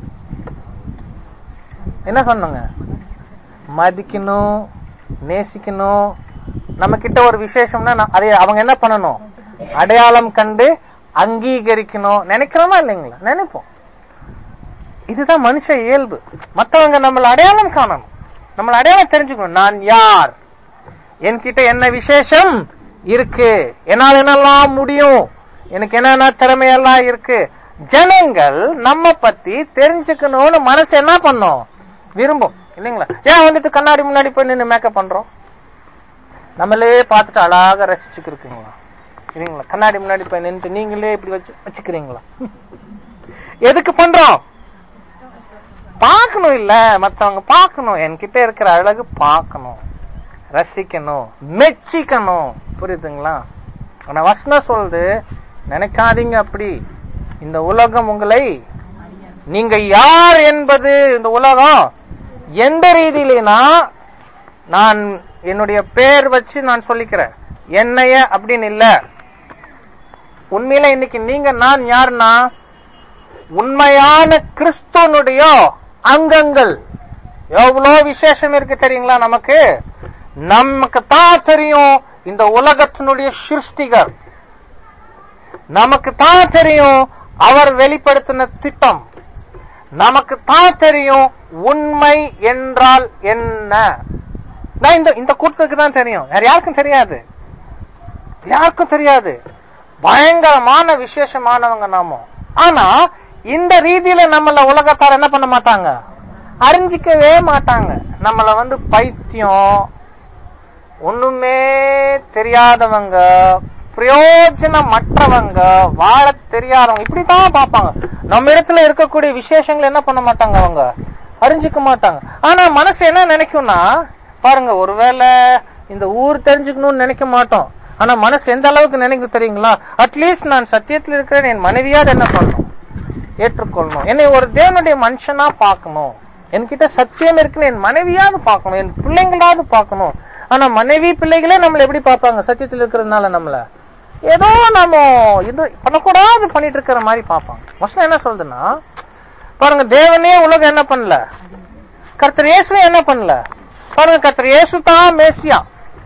என்ன சொன்னாங்க மதிக்கணும் நேசிக்கணும் நம்ம கிட்ட ஒரு விசேஷம்னா நா- அதை அவங்க என்ன பண்ணணும் அடையாளம் கண்டு அங்கீகரிக்கணும் நினைக்கிறோமா இல்லைங்களா நினைப்போம் இதுதான் மனுஷ இயல்பு மத்தவங்க நம்மள அடையாளம் காணணும் நம்மள அடையாளம் தெரிஞ்சுக்கணும் நான் யார் என்கிட்ட என்ன விசேஷம் இருக்கு என்னால் என்னெல்லாம் முடியும் எனக்கு என்னென்ன திறமையெல்லாம் இருக்கு ஜனங்கள் நம்ம பத்தி தெரிஞ்சுக்கணும்னு மனசு என்ன பண்ணும் விரும்பும் இல்லைங்களா ஏன் வந்துட்டு கண்ணாடி முன்னாடி போய் நின்று மேக்கப் பண்றோம் நம்மளே பார்த்துட்டு அழகா ரசிச்சுக்கிருக்கீங்களா இல்லைங்களா கண்ணாடி முன்னாடி போய் நின்று நீங்களே இப்படி வச்சு வச்சுக்கிறீங்களா எதுக்கு பண்றோம் பார்க்கணும் இல்ல மத்தவங்க பார்க்கணும் என்கிட்ட இருக்கிற அழகு பார்க்கணும் ரசிக்கணும் மெச்சிக்கணும் புரியுதுங்களா ஆனா வசனம் சொல்லுது நினைக்காதீங்க அப்படி இந்த உலகம் உங்களை நீங்க யார் என்பது இந்த உலகம் எந்த ரீதியிலனா நான் என்னுடைய பேர் வச்சு நான் சொல்லிக்கிறேன் என்னைய அப்படின்னு இல்ல உண்மையில இன்னைக்கு நீங்க நான் யாருன்னா உண்மையான கிறிஸ்துவனுடைய அங்கங்கள் எவ்வளவு விசேஷம் இருக்கு தெரியுங்களா நமக்கு நமக்கு தான் தெரியும் இந்த உலகத்தினுடைய சிருஷ்டிகர் நமக்கு தான் தெரியும் அவர் வெளிப்படுத்தின திட்டம் நமக்கு தான் தெரியும் உண்மை என்றால் என்ன நான் இந்த இந்த கூட்டத்துக்கு தான் தெரியும் வேற யாருக்கும் தெரியாது யாருக்கும் தெரியாது பயங்கரமான விசேஷமானவங்க நாம ஆனா இந்த ரீதியில நம்மள உலகத்தார் என்ன பண்ண மாட்டாங்க அறிஞ்சிக்கவே மாட்டாங்க நம்மள வந்து பைத்தியம் ஒண்ணுமே தெரியாதவங்க பிரயோஜனமற்றவங்க வாழ தெரியாதவங்க இப்படித்தான் பார்ப்பாங்க நம்ம இடத்துல இருக்கக்கூடிய விசேஷங்கள் என்ன பண்ண மாட்டாங்க அவங்க அறிஞ்சிக்க மாட்டாங்க ஆனா மனசு என்ன நினைக்கும்னா பாருங்க ஒருவேளை இந்த ஊர் தெரிஞ்சுக்கணும்னு நினைக்க மாட்டோம் ஆனா மனசு எந்த அளவுக்கு நினைக்கும் தெரியுங்களா அட்லீஸ்ட் நான் சத்தியத்தில் இருக்கிறேன் என் மனைவியாவது என்ன பண்ணணும் ஏற்றுக்கொள்ளணும் என்னை ஒரு தேவனுடைய மனுஷனா பார்க்கணும் என்கிட்ட சத்தியம் இருக்குன்னு என் மனைவியாவது பார்க்கணும் என் பிள்ளைங்களாவது பார்க்கணும் ஆனா மனைவி பிள்ளைகளே நம்மள எப்படி பார்ப்பாங்க சத்தியத்தில் இருக்கிறதுனால நம்மள ஏதோ நம்ம இது பண்ணக்கூடாது பண்ணிட்டு இருக்கிற மாதிரி பார்ப்பாங்க வசனம் என்ன சொல்றதுன்னா பாருங்க தேவனே உலகம் என்ன பண்ணல கர்த்தர் இயேசுவே என்ன பண்ணல பாருங்க கர்த்தர் இயேசு தான் மேசியா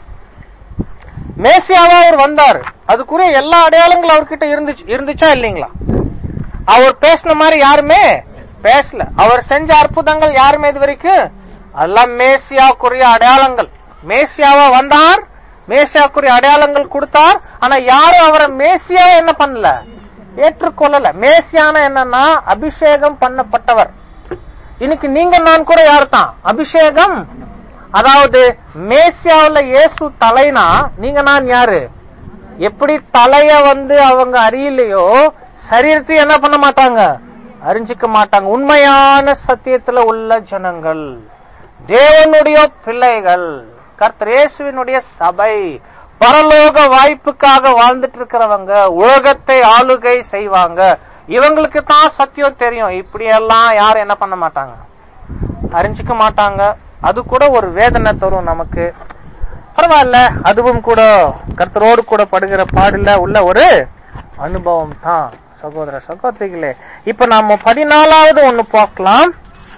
மேசியாவா அவர் வந்தாரு அதுக்குரிய எல்லா அடையாளங்களும் அவர்கிட்ட இருந்துச்சு இருந்துச்சா இல்லைங்களா அவர் பேசின மாதிரி யாருமே பேசல அவர் செஞ்ச அற்புதங்கள் யாருமே இது வரைக்கும் அதெல்லாம் மேசியாவுக்குரிய அடையாளங்கள் மேசியாவா வந்தார் மேசியாவுக்குரிய அடையாளங்கள் கொடுத்தார் ஆனா யாரும் அவரை மேசியா என்ன பண்ணல ஏற்றுக்கொள்ளல மேசியான என்னன்னா அபிஷேகம் பண்ணப்பட்டவர் இன்னைக்கு நீங்க நான் கூட யார் தான் அபிஷேகம் அதாவது மேசியாவுல இயேசு தலைனா நீங்க நான் யாரு எப்படி தலைய வந்து அவங்க அறியலையோ சரீரத்தை என்ன பண்ண மாட்டாங்க அறிஞ்சிக்க மாட்டாங்க உண்மையான சத்தியத்துல உள்ள ஜனங்கள் தேவனுடைய பிள்ளைகள் கர்த்தர் இயேசுவினுடைய சபை பரலோக வாய்ப்புக்காக வாழ்ந்துட்டு இருக்கிறவங்க உலகத்தை ஆளுகை செய்வாங்க இவங்களுக்கு தான் சத்தியம் தெரியும் இப்படி எல்லாம் யாரும் என்ன பண்ண மாட்டாங்க அறிஞ்சிக்க மாட்டாங்க அது கூட ஒரு வேதனை தரும் நமக்கு பரவாயில்ல அதுவும் கூட கர்த்தரோடு கூட படுகிற பாடுல உள்ள ஒரு அனுபவம் தான் சகோதர சகோதரிகளே இப்ப நாம பதினாலாவது ஒண்ணு பார்க்கலாம்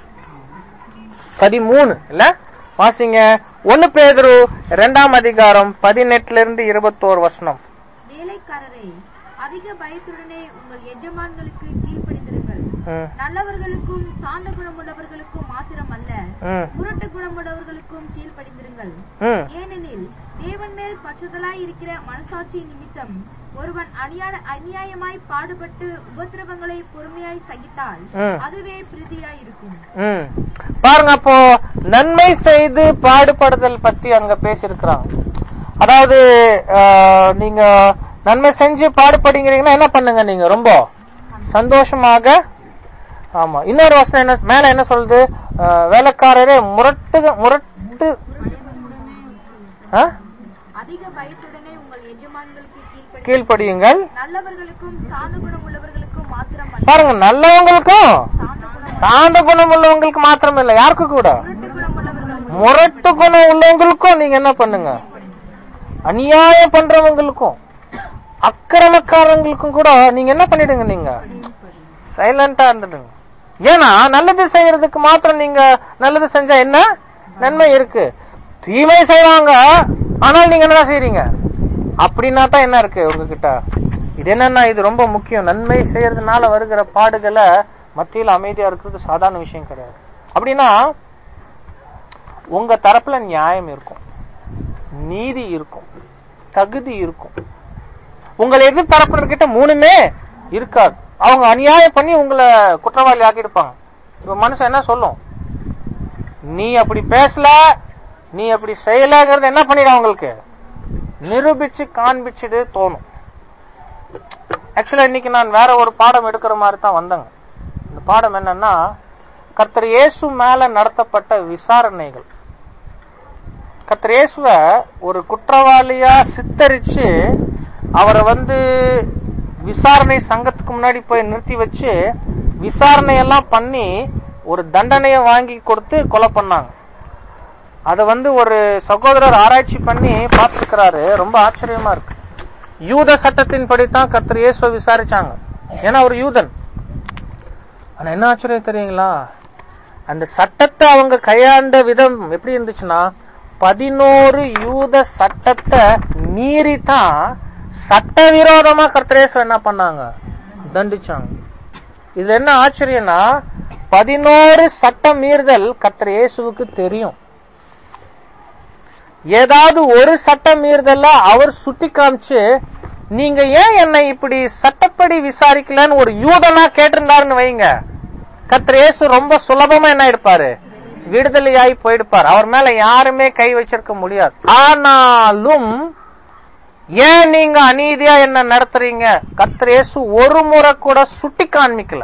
பதிமூணு இல்ல வாசிங்க ஒன்னு பேதுரு இரண்டாம் அதிகாரம் பதினெட்டுல இருந்து இருபத்தோரு வசனம் வேலைக்காரரே அதிக பயத்துடனே உங்கள் எஜமான்களுக்கு கீழ்ப்படிந்திருங்கள் ம், நல்லவர்களுக்கும் சாந்த குணமுள்ளவர்களுக்கும் மாத்திரம் அல்ல ம், முரட்டு குணமுள்ளவர்களுக்கும் கீழ்ப்படிந்திருங்கள் ம். ஏனெனில் தேவன் மேல் பற்றுதலாய் இருக்கிற மனசாட்சி நிமித்தம் ஒருவன் அநியாய அநியாயமாய் பாடுபட்டு உபத்திரவங்களை பொறுமையாய் சகித்தால் ம். அதுவே பிரீதியாய் இருக்கும் ம். பாருங்க அப்போ நன்மை செய்து பாடுபடுதல் பத்தி அங்க பேசியிருக்கிறாங்க அதாவது ஆஹ், நீங்க நன்மை செஞ்சு பாடுபடுங்கிறீங்கன்னா என்ன பண்ணுங்க நீங்க ரொம்ப சந்தோஷமாக ஆமா இன்னொரு வசனம் என்ன மேல என்ன சொல்லுது ஆஹ், வேலைக்காரரே முரட்டு முரட்டு ஆ? அதிக பயத்துடனே உங்கள் எஜமான்களுக்கு கீழ்ப்படி கீழ்ப்படியுங்கள் நல்லவர்களுக்கும் சாந்த குணமுள்ளவர்களுக்கும் மாத்திரம் அல்ல பாருங்க நல்லவங்களுக்கும் சாந்த குணம் சாந்த குணம் உள்ளவங்களுக்கு மாத்திரம் இல்ல யாருக்கு கூட முரட்டு குணமுள்ளவர்களுக்கும் முரட்டு குணம் உள்ளவங்களுக்கும் நீங்க என்ன பண்ணுங்க அநியாயம் பண்றவங்களுக்கும் அக்கிரமக்காரங்களுக்கும் கூட நீங்க என்ன பண்ணிடுங்க நீங்க சைலண்டா இருந்துடுங்க ஏன்னா நல்லது செய்யறதுக்கு மாத்திரம் நீங்க நல்லது செஞ்சா என்ன நன்மை இருக்கு தீமை செய்வாங்க ஆனால் நீங்க என்ன செய்றீங்க அப்படின்னா தான் என்ன இருக்கு உங்ககிட்ட இது என்னன்னா இது ரொம்ப முக்கியம் நன்மை செய்யறதுனால வருகிற பாடுகளை மத்தியில் அமைதியா இருக்கிறது சாதாரண விஷயம் கிடையாது அப்படின்னா உங்க தரப்புல நியாயம் இருக்கும் நீதி இருக்கும் தகுதி இருக்கும் உங்களை எதிர் தரப்பினர்கிட்ட மூணுமே இருக்காது அவங்க அநியாயம் பண்ணி உங்களை குற்றவாளி ஆக்கிடுப்பாங்க இப்ப மனுஷன் என்ன சொல்லும் நீ அப்படி பேசல நீ அப்படி செய்யலங்கிறது என்ன பண்ணிடும் அவங்களுக்கு நிரூபிச்சு காண்பிச்சுட்டு தோணும் ஆக்சுவலா இன்னைக்கு நான் வேற ஒரு பாடம் எடுக்கிற மாதிரி தான் வந்தேங்க இந்த பாடம் என்னன்னா கர்த்தர் இயேசு மேல நடத்தப்பட்ட விசாரணைகள் கர்த்தர் இயேசுவ ஒரு குற்றவாளியா சித்தரிச்சு அவரை வந்து விசாரணை சங்கத்துக்கு முன்னாடி போய் நிறுத்தி வச்சு விசாரணை எல்லாம் பண்ணி ஒரு தண்டனையை வாங்கி கொடுத்து கொலை பண்ணாங்க அத வந்து ஒரு சகோதரர் ஆராய்ச்சி பண்ணி பார்த்திருக்கிறாரு ரொம்ப ஆச்சரியமா இருக்கு யூத சட்டத்தின் படித்தான் கர்த்தர் இயேசுவை விசாரிச்சாங்க ஏன்னா அவர் யூதன் ஆனா என்ன ஆச்சரியம் தெரியுங்களா அந்த சட்டத்தை அவங்க கையாண்ட விதம் எப்படி இருந்துச்சுன்னா பதினோரு யூத சட்டத்தை மீறி தான் சட்டவிரோதமா கர்த்தரேசு என்ன பண்ணாங்க தண்டிச்சாங்க இதுல என்ன ஆச்சரியம்னா பதினோரு சட்ட மீறுதல் கர்த்தர் இயேசுவுக்கு தெரியும் ஏதாவது ஒரு சட்ட மீறுதல்ல அவர் சுட்டி காமிச்சு நீங்க ஏன் என்னை இப்படி சட்டப்படி விசாரிக்கலன்னு ஒரு யூதனா கேட்டிருந்தாருன்னு வைங்க கர்த்தர் இயேசு ரொம்ப சுலபமா என்ன இருப்பாரு விடுதலையாய் போயிடுப்பார் அவர் மேல யாருமே கை வச்சிருக்க முடியாது ஆனாலும் ஏன் நீங்க அநீதியா என்ன நடத்துறீங்க கர்த்தர் இயேசு ஒரு முறை கூட சுட்டி காண்பிக்கல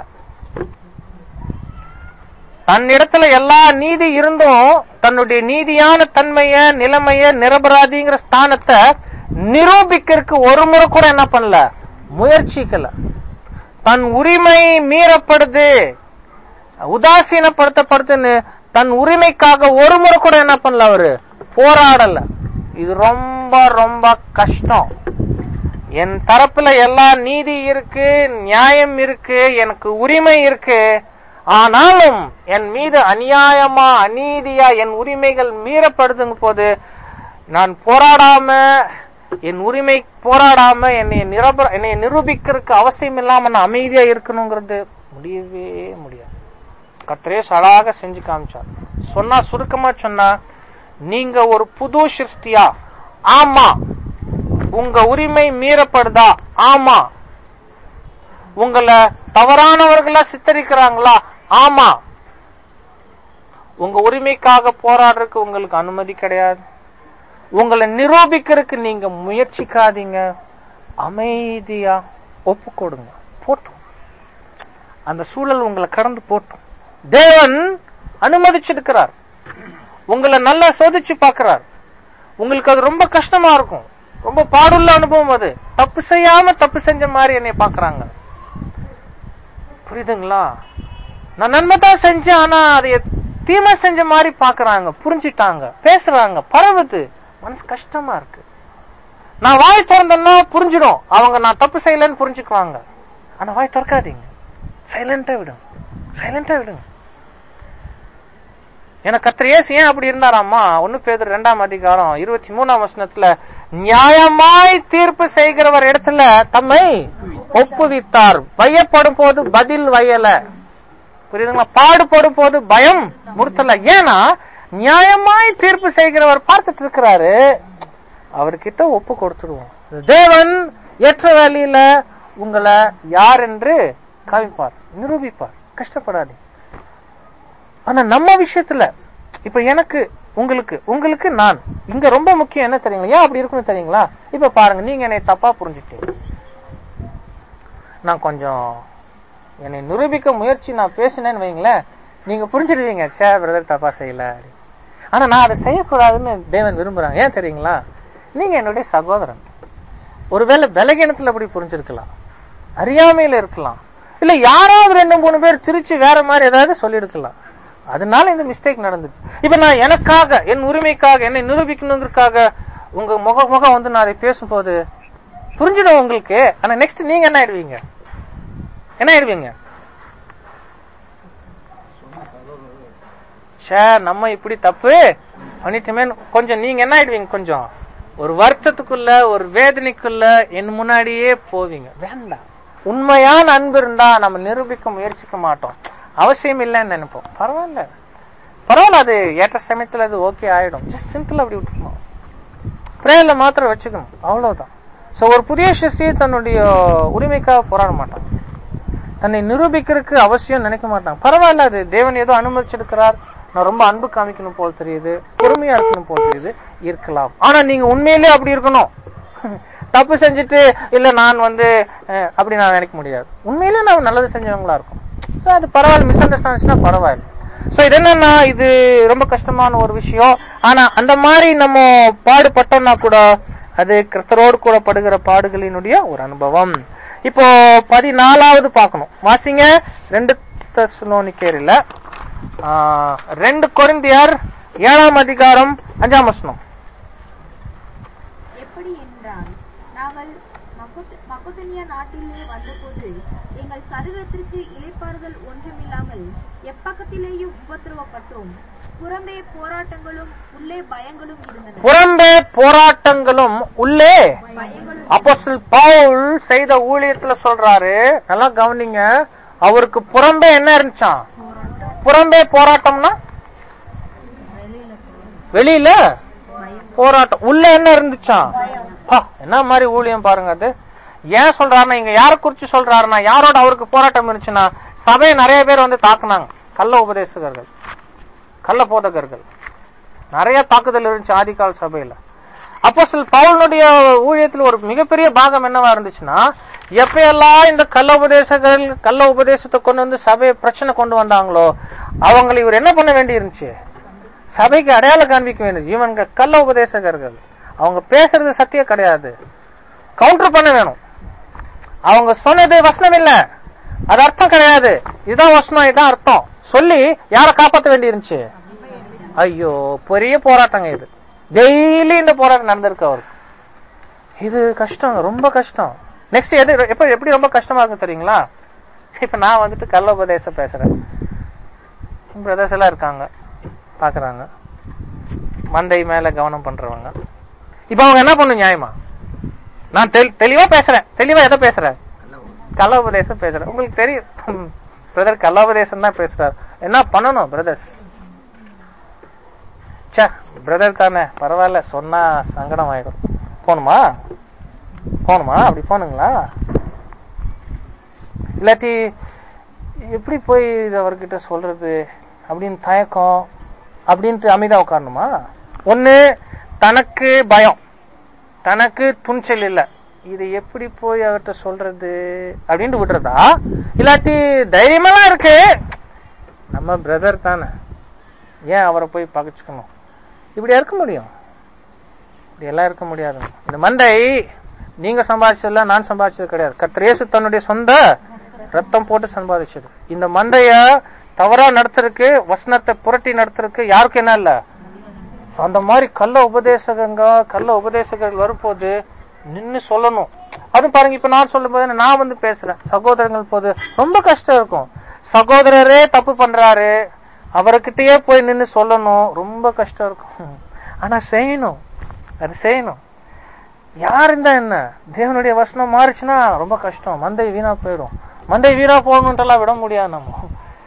தன்னிடத்துல எல்லா நீதி இருந்தும் தன்னுடைய நீதியான தன்மைய நிலைமைய நிரபராதிங்கிற ஸ்தானத்தை நிரூபிக்கிறதுக்கு ஒரு முறை கூட என்ன பண்ணல முயற்சிக்கல தன் உரிமை மீறப்படுது உதாசீனப்படுத்தப்படுதுன்னு தன் உரிமைக்காக ஒரு முறை கூட என்ன பண்ணல அவரு போராடல இது ரொம்ப ரொம்ப கஷ்டம் என் தரப்புல எல்லா நீதி இருக்கு நியாயம் இருக்கு எனக்கு உரிமை இருக்கு ஆனாலும் என் மீது அநியாயமா அநீதியா என் உரிமைகள் மீறப்படுதுங்க போது நான் போராடாம என் உரிமை போராடாம என்னை நிரப என்னை நிரூபிக்கிறதுக்கு அவசியம் இல்லாம நான் அமைதியா இருக்கணுங்கிறது முடியவே முடியாது கத்திரேஸ் அழகாக செஞ்சு காமிச்சார் சொன்னா சுருக்கமா சொன்னா நீங்க ஒரு புது சிருஷ்டியா ஆமா உங்க உரிமை மீறப்படுதா ஆமா உங்களை தவறானவர்களா சித்தரிக்கிறாங்களா ஆமா உங்க உரிமைக்காக போராடுறதுக்கு உங்களுக்கு அனுமதி கிடையாது உங்களை நிரூபிக்கிறதுக்கு நீங்க முயற்சிக்காதீங்க அமைதியா ஒப்பு கொடுங்க போட்டும் அந்த சூழல் உங்களை கடந்து போட்டும் தேவன் அனுமதிச்சிருக்கிறார் உங்களை நல்லா சோதிச்சு பார்க்கிறார் உங்களுக்கு அது ரொம்ப கஷ்டமா இருக்கும் ரொம்ப பாடுள்ள அனுபவம் அது தப்பு செய்யாம தப்பு செஞ்ச மாதிரி என்னை பாக்குறாங்க புரியுதுங்களா நான் நன்மை தான் செஞ்சேன் ஆனா அதை தீமை செஞ்ச மாதிரி பாக்குறாங்க புரிஞ்சிட்டாங்க பேசுறாங்க பரவுது மனசு கஷ்டமா இருக்கு நான் வாய் திறந்தேன்னா புரிஞ்சிடும் அவங்க நான் தப்பு செய்யலன்னு புரிஞ்சுக்குவாங்க ஆனா வாய் திறக்காதீங்க சைலண்டா விடுங்க சைலண்டா விடுங்க எனக்கு கத்திர இயேசு ஏன் அப்படி இருந்தாராமா ஒன்னு பேர் ரெண்டாம் அதிகாரம் இருபத்தி மூணாம் வசனத்துல நியாயமாய் தீர்ப்பு செய்கிறவர் இடத்துல தம்மை ஒப்புவித்தார் வையப்படும் போது பதில் வயல புரியுதுங்களா பாடுபடும் போது பயம் முறுத்தல ஏன்னா நியாயமாய் தீர்ப்பு செய்கிறவர் பார்த்துட்டு இருக்கிறாரு அவர்கிட்ட ஒப்பு கொடுத்துடுவோம் தேவன் ஏற்ற வேலையில உங்களை யார் என்று காமிப்பார் நிரூபிப்பார் கஷ்டப்படாதீங்க ஆனா நம்ம விஷயத்துல இப்ப எனக்கு உங்களுக்கு உங்களுக்கு நான் இங்க ரொம்ப முக்கியம் என்ன தெரியுங்களா ஏன் அப்படி இருக்குன்னு தெரியுங்களா இப்ப பாருங்க நீங்க என்னை தப்பா புரிஞ்சுட்டீங்க நான் கொஞ்சம் என்னை நிரூபிக்க முயற்சி நான் பேசினேன்னு வைங்களேன் நீங்க புரிஞ்சிடுவீங்க சே பிரதர் தப்பா செய்யல ஆனா நான் அதை செய்யக்கூடாதுன்னு தேவன் விரும்புறாங்க ஏன் தெரியுங்களா நீங்க என்னுடைய சகோதரன் ஒருவேளை பலகீனத்துல அப்படி புரிஞ்சிருக்கலாம் அறியாமையில இருக்கலாம் இல்ல யாராவது ரெண்டு மூணு பேர் திருச்சி வேற மாதிரி ஏதாவது சொல்லியிருக்கலாம் அதனால இந்த மிஸ்டேக் நடந்துச்சு இப்ப நான் எனக்காக என் உரிமைக்காக என்னை நிரூபிக்கணுங்கிறதுக்காக உங்க முக முகம் வந்து நான் அதை பேசும்போது புரிஞ்சிடும் உங்களுக்கு ஆனா நெக்ஸ்ட் நீங்க என்ன ஆயிடுவீங்க என்ன ஆயிடுவீங்க ச்சே நம்ம இப்படி தப்பு பண்ணிட்டுமே கொஞ்சம் நீங்க என்ன ஆயிடுவீங்க கொஞ்சம் ஒரு வருத்தத்துக்குள்ள ஒரு வேதனைக்குள்ள என் முன்னாடியே போவீங்க வேண்டாம் உண்மையான அன்பு இருந்தா நம்ம நிரூபிக்க முயற்சிக்க மாட்டோம் அவசியம் இல்லைன்னு நினைப்போம் பரவாயில்ல பரவாயில்ல அது ஏற்ற சமயத்துல அது ஓகே ஆயிடும் ஜஸ்ட் சிம்பிள் அப்படி விட்டுருக்கணும் பிரேயர்ல மாத்திரம் வச்சுக்கணும் அவ்வளவுதான் சோ ஒரு புதிய சிஷ்டி தன்னுடைய உரிமைக்காக போராட மாட்டான் தன்னை நிரூபிக்கிறதுக்கு அவசியம் நினைக்க மாட்டான் பரவாயில்ல அது தேவன் ஏதோ அனுமதிச்சிருக்கிறார் நான் ரொம்ப அன்பு காமிக்கணும் போல் தெரியுது பொறுமையா இருக்கணும் போல் தெரியுது இருக்கலாம் ஆனா நீங்க உண்மையிலே அப்படி இருக்கணும் தப்பு செஞ்சுட்டு இல்ல நான் வந்து அஹ், அப்படி நான் நினைக்க முடியாது உண்மையிலே நான் நல்லது செஞ்சவங்களா இருக்கும் சோ அது பரவாயில்ல மிஸ் அண்டர்ஸ்டாண்ட்ஸ்னா பரவாயில்ல சோ இது என்னன்னா இது ரொம்ப கஷ்டமான ஒரு விஷயம் ஆனா அந்த மாதிரி நம்ம பாடுபட்டோம்னா கூட அது கிறிஸ்தரோடு கூட படுகிற பாடுகளினுடைய ஒரு அனுபவம் இப்போ பதினாலாவது பார்க்கணும் வாசிங்க ரெண்டு தெசலோனிக்கேரில ஆ, ரெண்டு கொரிந்தியர் ஏழாம் அதிகாரம் அஞ்சாம் வசனம் எப்படி என்றால் நாங்கள் மகோத்- மகோதனியா நாட்டிலே வந்தபோது எங்கள் சரீரத்திற்கு இளைப்பாறுதல் ஒன்றுமில்லாமல் எப்பக்கத்திலேயும் உபத்திரவப்பட்டோம் புறம்பே போராட்டங்களும் உள்ளே பயங்களும் இருந்தன புறம்பே போராட்டங்களும் உள்ளே பயங்களும் அப்போஸ்தலன் பவுல் செய்த ஊழியத்துல சொல்றாரு நல்லா கவனிங்க அவருக்கு புறம்பே என்ன இருந்துச்சாம் புறம்பே போராட்டம்னா வெளியில போராட்டம் உள்ள என்ன இருந்துச்சாம் பா, என்ன மாதிரி ஊழியம் பாருங்க அது ஏன் சொல்றாருன்னா இங்க யார குறிச்சு சொல்றாருன்னா யாரோட அவருக்கு போராட்டம் இருந்துச்சுன்னா சபையை நிறைய பேர் வந்து தாக்குனாங்க கள்ள உபதேசகர்கள் கள்ள போதகர்கள் நிறைய தாக்குதல் இருந்துச்சு ஆதிகால சபையில அப்போ சில பவுலுடைய ஊழியத்துல ஒரு மிகப்பெரிய பாகம் என்னவா இருந்துச்சுன்னா எப்பயெல்லாம் இந்த கள்ள உபதேசங்கள் கள்ள உபதேசத்தை கொண்டு வந்து சபையை பிரச்சனை கொண்டு வந்தாங்களோ அவங்களை இவர் என்ன பண்ண வேண்டி இருந்துச்சு சபைக்கு அடையாளம் காண்பிக்க வேண்டியது இவங்க கள்ள உபதேசகர்கள் அவங்க பேசுறது சத்தியம் கிடையாது கவுண்டர் பண்ண வேணும் அவங்க சொன்னது வசனம் இல்ல அது அர்த்தம் கிடையாது இதுதான் வசனம் இதுதான் அர்த்தம் சொல்லி யார காப்பாத்த வேண்டி இருந்துச்சு ஐயோ பெரிய போராட்டங்க இது டெய்லி இந்த போராட்டம் நடந்திருக்கு அவருக்கு இது கஷ்டம் ரொம்ப கஷ்டம் நெக்ஸ்ட் எது எப்ப எப்படி ரொம்ப கஷ்டமா இருக்கு தெரியுங்களா இப்ப நான் வந்துட்டு கள்ள உபதேசம் பேசுறேன் பிரதர்ஸ் எல்லாம் இருக்காங்க பாக்குறாங்க மந்தை மேல கவனம் பண்றவங்க இப்ப அவங்க என்ன பண்ணும் நியாயமா நான் தெளி- தெளிவா பேசுறேன் தெளிவா எதை பேசுறேன் கள்ள உபதேசம் பேசுறேன் உங்களுக்கு தெரியும் பிரதர் கள்ள உபதேசம் தான் பேசுறாரு என்ன பண்ணணும் பிரதர்ஸ் சே பிரதர் தானே பரவாயில்ல சொன்னா சங்கடம் ஆயிடும் போணுமா போணுமா அப்படி போனுங்களா இல்லாட்டி எப்படி போய் இது அவர்கிட்ட சொல்றது அப்படின்னு தயக்கம் அப்படின்ட்டு அமைதியா உட்காரணுமா ஒண்ணு தனக்கு பயம் தனக்கு துணிச்சல் இல்ல இது எப்படி போய் அவர்கிட்ட சொல்றது அப்படின்ட்டு விடுறதா இல்லாட்டி தைரியமெல்லாம் இருக்கு நம்ம பிரதர் தானே ஏன் அவரை போய் பகைச்சுக்கணும் இப்படி இருக்க முடியும் இப்படி எல்லாம் இருக்க முடியாது இந்த மண்டை நீங்க சம்பாதிச்சதுல நான் சம்பாதிச்சது கிடையாது கத்திரேசு தன்னுடைய சொந்த ரத்தம் போட்டு சம்பாதிச்சது இந்த மண்டைய தவறா நடத்துறதுக்கு வசனத்தை புரட்டி நடத்துறதுக்கு யாருக்கும் என்ன இல்ல So, அந்த மாதிரி கள்ள உபதேசகங்க கள்ள உபதேசகர்கள் வரும்போது நின்னு சொல்லணும் அது பாருங்க இப்ப நான் சொல்லும் போது நான் வந்து பேசுறேன் சகோதரங்கள் போது ரொம்ப கஷ்டம் இருக்கும் சகோதரரே தப்பு பண்றாரு அவர்கிட்டயே போய் நின்னு சொல்லணும் ரொம்ப கஷ்டம் இருக்கும் ஆனா செய்யணும் அது செய்யணும் யார் இருந்தா என்ன தேவனுடைய வசனம் மாறுச்சுன்னா ரொம்ப கஷ்டம் மந்தை வீணா போயிடும் மந்தை வீணா போகணும்ட்டெல்லாம் விட முடியாது நம்ம ரொம்ப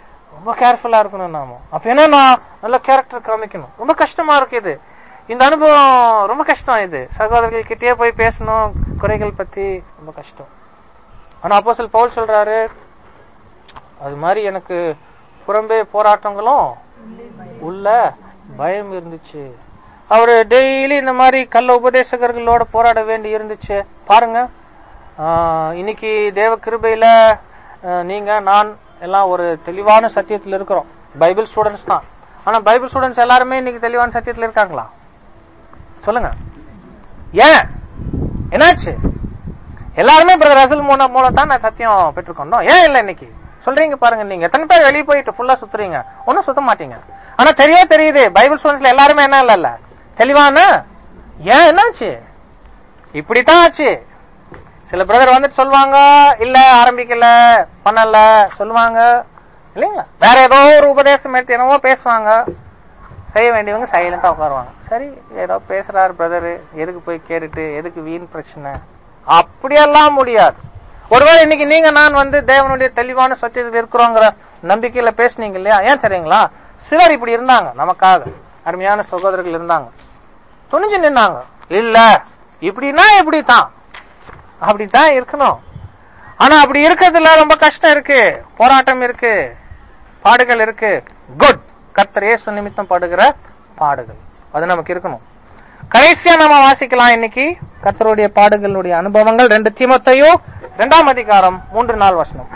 ரொம்ப கேர்ஃபுல்லா இருக்கணும் நாம அப்ப என்னன்னா நல்ல கேரக்டர் காமிக்கணும் ரொம்ப கஷ்டமா இருக்கு இது இந்த அனுபவம் ரொம்ப கஷ்டம் இது சகோதரர்கள் கிட்டயே போய் பேசணும் குறைகள் பத்தி ரொம்ப கஷ்டம் ஆனா அப்போஸ்தலர் பவுல் சொல்றாரு அது மாதிரி எனக்கு புறம்பே போராட்டங்களும் உள்ள பயம் இருந்துச்சு அவரு டெய்லி இந்த மாதிரி கள்ள உபதேசகர்களோட போராட வேண்டி இருந்துச்சு பாருங்க ஆஹ், இன்னைக்கு தேவ கிருபையில ஆஹ், நீங்க நான் எல்லாம் ஒரு தெளிவான சத்தியத்துல இருக்கிறோம் பைபிள் ஸ்டூடெண்ட்ஸ் தான் ஆனா பைபிள் ஸ்டூடெண்ட்ஸ் எல்லாருமே இன்னைக்கு தெளிவான சத்தியத்துல இருக்காங்களா சொல்லுங்க ஏன் என்னாச்சு எல்லாருமே பிரதர் ரசல் மூலம் மூலம் தான் நான் சத்தியம் பெற்றுக்கொண்டோம் ஏன் இல்ல இன்னைக்கு சொல்றீங்க பாருங்க நீங்க எத்தனை பேர் வெளியே போயிட்டு ஃபுல்லா சுத்துறீங்க ஒன்னும் சுத்த மாட்டீங்க ஆனா தெரியவே தெரியுது பைபிள் ஸ்டூடெண்ட்ஸ்ல எல்லாருமே என்ன இல்ல தெளிவான ஏன் என்னாச்சு இப்படித்தான் ஆச்சு சில பிரதர் வந்துட்டு சொல்லுவாங்க இல்ல ஆரம்பிக்கல பண்ணல சொல்லுவாங்க இல்லைங்களா வேற ஏதோ ஒரு உபதேசம் எடுத்து என்னவோ பேசுவாங்க செய்ய வேண்டியவங்க சைலண்டா உட்காருவாங்க சரி ஏதோ பேசுறாரு பிரதர் எதுக்கு போய் கேட்டுட்டு எதுக்கு வீண் பிரச்சனை அப்படியெல்லாம் முடியாது ஒருவேளை இன்னைக்கு நீங்க நான் வந்து தேவனுடைய தெளிவான சத்தியத்தில் இருக்கிறோங்கிற நம்பிக்கையில பேசுனீங்க இல்லையா ஏன் தெரியுங்களா சிலர் இப்படி இருந்தாங்க நமக்காக அருமையான சகோதரர்கள் இருந்தாங்க துணிஞ்சு நின்னாங்க இல்ல இப்படின்னா இப்படித்தான் அப்படித்தான் இருக்கணும் ஆனா அப்படி இருக்கிறதுல ரொம்ப கஷ்டம் இருக்கு போராட்டம் இருக்கு பாடுகள் இருக்கு குட் கர்த்தர் இயேசு நிமித்தம் பாடுகிற பாடுகள் அது நமக்கு இருக்கணும் கடைசியா நாம வாசிக்கலாம் இன்னைக்கு கர்த்தருடைய பாடுகளுடைய அனுபவங்கள் ரெண்டு தீமத்தையும் இரண்டாம் அதிகாரம் மூன்று நாள் வசனம்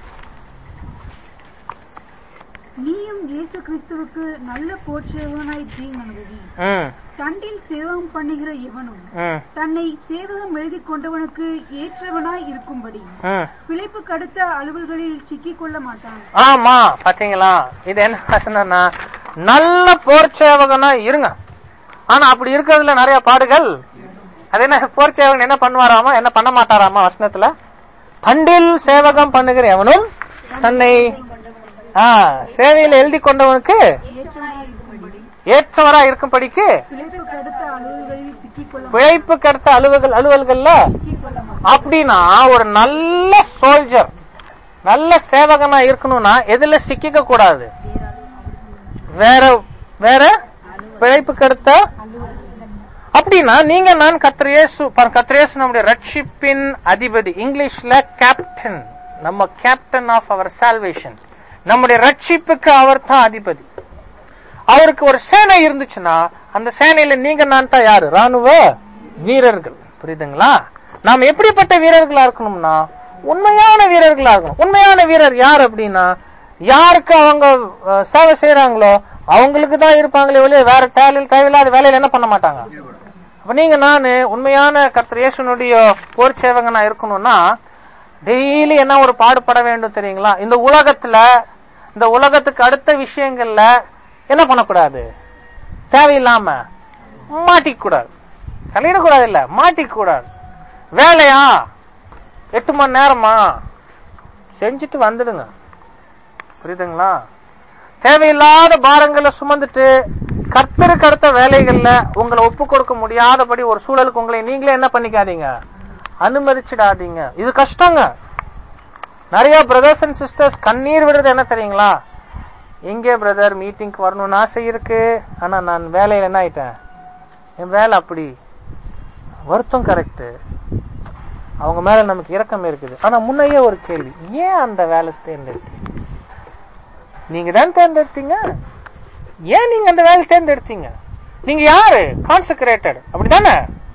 நீயும் இயேசு கிறிஸ்துவுக்கு நல்ல போற்றவனாய் தீங்கனுபவி ம், தண்டில் சேவகம் பண்ணுகிற எவனும் ம், தன்னை சேவகம் எழுதி கொண்டவனுக்கு ஏற்றவனாய் இருக்கும்படி ம். பிழைப்புக்கு அடுத்த அலுவல்களில் சிக்கிக் கொள்ள மாட்டான் ஆமா பாத்தீங்களா இது என்ன வசனம்னா நல்ல போர் சேவகனா இருங்க ஆனா அப்படி இருக்கிறதுல நிறைய பாடுகள் அது என்ன போர் சேவகன் என்ன பண்ணுவாராமா என்ன பண்ண மாட்டாராமா வசனத்துல பண்டில் சேவகம் பண்ணுகிற எவனும் தன்னை ஆ, சேவையில எழுதி கொண்டவனுக்கு ஏற்றவனாய் இருக்கும்படி ஏற்றவரா இருக்கும்படிக்கு பிழைப்புக்கு அடுத்த அலுவல்களில் சிக்கிக் கொள்ள பிழைப்புக்கு அடுத்த அலுவல்கள் அலுவல்கள்ல சிக்கிக் கொள்ள மாட்டான் அப்படின்னா ஒரு நல்ல சோல்ஜர் நல்ல சேவகனா இருக்கணும்னா எதுல சிக்கிக்க கூடாது வேற வேற பிழைப்புக்கு அடுத்த அப்படின்னா நீங்க நான் கத்திரேசு கத்திரேசு நம்முடைய ரட்சிப்பின் அதிபதி இங்கிலீஷ்ல கேப்டன் நம்ம கேப்டன் ஆஃப் அவர் சால்வேஷன் நம்முடைய ரட்சிப்புக்கு அவர் தான் அதிபதி அவருக்கு ஒரு சேனை இருந்துச்சுன்னா அந்த சேனையில நீங்க நான் தான் யாரு ராணுவ வீரர்கள் புரியுதுங்களா நாம் எப்படிப்பட்ட வீரர்களா இருக்கணும்னா உண்மையான வீரர்களா இருக்கணும் உண்மையான வீரர் யார் அப்படின்னா யாருக்கு அவங்க அஹ், சேவை செய்யறாங்களோ அவங்களுக்கு தான் இருப்பாங்களே வெளியே வேற தேவையில் தேவையில்லாத வேலையில என்ன பண்ண மாட்டாங்க அப்ப நீங்க நானு உண்மையான கர்த்தர் இயேசுனுடைய போர் சேவகனா இருக்கணும்னா டெய்லி என்ன ஒரு பாடுபட வேண்டும் தெரியுங்களா இந்த உலகத்துல இந்த உலகத்துக்கு அடுத்த விஷயங்கள்ல என்ன பண்ணக்கூடாது தேவையில்லாம மாட்டிக்க கூடாது தலையிடக்கூடாது இல்ல மாட்டிக்க கூடாது வேலையா எட்டு மணி நேரமா செஞ்சுட்டு வந்துடுங்க புரியுதுங்களா தேவையில்லாத பாரங்களை சுமந்துட்டு கர்த்தருக்கு அடுத்த வேலைகள்ல உங்களை ஒப்பு கொடுக்க முடியாதபடி ஒரு சூழலுக்கு உங்களை நீங்களே என்ன பண்ணிக்காதீங்க அனுமதிச்சிடாதீங்க இது கஷ்டங்க நிறைய பிரதர்ஸ் அண்ட் சிஸ்டர்ஸ் கண்ணீர் விடுறது என்ன தெரியுங்களா எங்கே பிரதர் மீட்டிங்க்கு வரணும்னு ஆசை இருக்கு ஆனா நான் வேலையில என்ன ஆயிட்டேன் என் வேலை அப்படி வருத்தம் கரெக்ட் அவங்க மேல நமக்கு இரக்கம் இருக்குது ஆனா முன்னையே ஒரு கேள்வி ஏன் அந்த வேலை தேர்ந்தெடுத்தீங்க நீங்க தான் தேர்ந்தெடுத்தீங்க ஏன் நீங்க அந்த வேலை தேர்ந்தெடுத்தீங்க நீங்க யாரு கான்செக்ரேட்டட் அப்படிதானே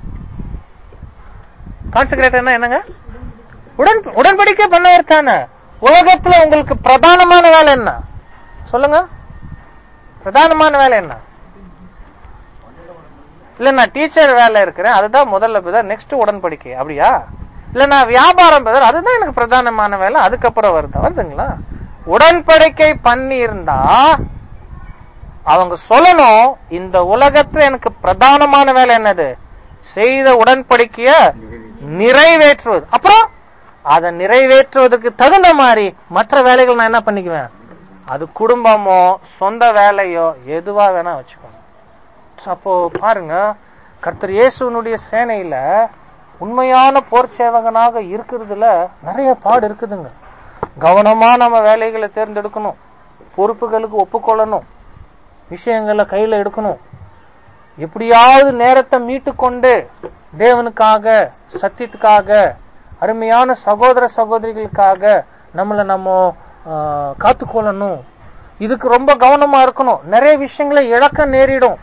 கான்செக்ரேட்டட்னா என்னங்க உடன் உடன்படிக்கை பண்ணவர் தானே உலகத்துல உங்களுக்கு பிரதானமான வேலை என்ன சொல்லுங்க பிரதானமான வேலை என்ன இல்ல நான் டீச்சர் வேலை இருக்கிறேன் அதுதான் முதல்ல பிரதர் நெக்ஸ்ட் உடன்படிக்கை அப்படியா இல்ல நான் வியாபாரம் பிரதர் அதுதான் எனக்கு பிரதானமான வேலை அதுக்கப்புறம் வருதா வருதுங்களா உடன்படிக்கை பண்ணி இருந்தா அவங்க சொல்லணும் இந்த உலகத்துல எனக்கு பிரதானமான வேலை என்னது செய்த உடன்படிக்கைய நிறைவேற்றுவது அப்புறம் அதை நிறைவேற்றுவதற்கு தகுந்த மாதிரி மற்ற வேலைகள் நான் என்ன பண்ணிக்குவேன் அது குடும்பமோ சொந்த வேலையோ எதுவா வேணா வச்சுக்கோங்க அப்போ பாருங்க கர்த்தர் இயேசுனுடைய சேனையில உண்மையான போர் சேவகனாக இருக்கிறதுல நிறைய பாடு இருக்குதுங்க கவனமா நம்ம வேலைகளை தேர்ந்தெடுக்கணும் பொறுப்புகளுக்கு ஒப்புக்கொள்ளணும் விஷயங்களை கையில எடுக்கணும் எப்படியாவது நேரத்தை மீட்டு கொண்டு தேவனுக்காக சத்தியத்துக்காக அருமையான சகோதர சகோதரிகளுக்காக நம்மளை நம்ம ஆஹ், காத்துக்கொள்ளணும் இதுக்கு ரொம்ப கவனமா இருக்கணும் நிறைய விஷயங்களை இழக்க நேரிடும்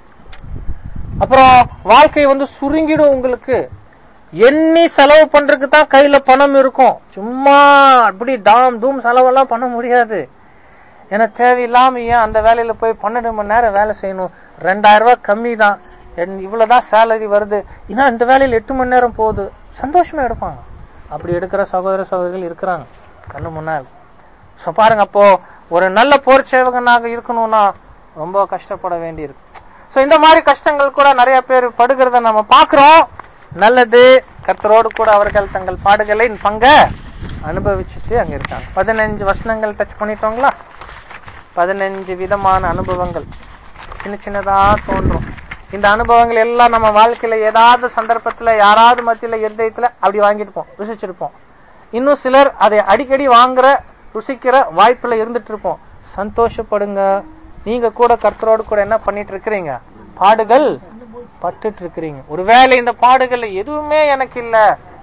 அப்புறம் வாழ்க்கை வந்து சுருங்கிடும் உங்களுக்கு எண்ணி செலவு பண்றதுக்கு தான் கையில பணம் இருக்கும் சும்மா அப்படி தாம் தூம் செலவெல்லாம் பண்ண முடியாது ஏன்னா தேவையில்லாம ஏன் அந்த வேலையில போய் பன்னெண்டு மணி நேரம் வேலை செய்யணும் ரெண்டாயிரம் ரூபாய் கம்மி தான் இவ்வளவுதான் சேலரி வருது ஏன்னா இந்த வேலையில எட்டு மணி நேரம் போகுது சந்தோஷமா எடுப்பாங்க அப்படி எடுக்கிற சகோதர சகோதரிகள் இருக்கிறாங்க கண்ணு முன்னால் சோ பாருங்க அப்போ ஒரு நல்ல போர் சேவகனாக இருக்கணும்னா ரொம்ப கஷ்டப்பட வேண்டியிருக்கு சோ இந்த மாதிரி கஷ்டங்கள் கூட நிறைய பேர் படுகிறத நம்ம பாக்குறோம் நல்லது கர்த்தரோடு கூட அவர்கள் தங்கள் பாடுகளை பங்க அனுபவிச்சுட்டு அங்க இருக்காங்க பதினஞ்சு வசனங்கள் டச் பண்ணிட்டோங்களா பதினஞ்சு விதமான அனுபவங்கள் சின்ன சின்னதா தோன்றும் இந்த அனுபவங்கள் எல்லாம் நம்ம வாழ்க்கையில ஏதாவது சந்தர்ப்பத்துல யாராவது மத்தியில இருதயத்துல அப்படி வாங்கிருப்போம் ருசிச்சிருப்போம் இன்னும் சிலர் அதை அடிக்கடி வாங்குற ருசிக்கிற வாய்ப்புல இருந்துட்டு இருப்போம் சந்தோஷப்படுங்க நீங்க கூட கர்த்தரோடு கூட என்ன பண்ணிட்டு இருக்கிறீங்க பாடுகள் பட்டுட்டு இருக்கிறீங்க ஒருவேளை இந்த பாடுகள்ல எதுவுமே எனக்கு இல்ல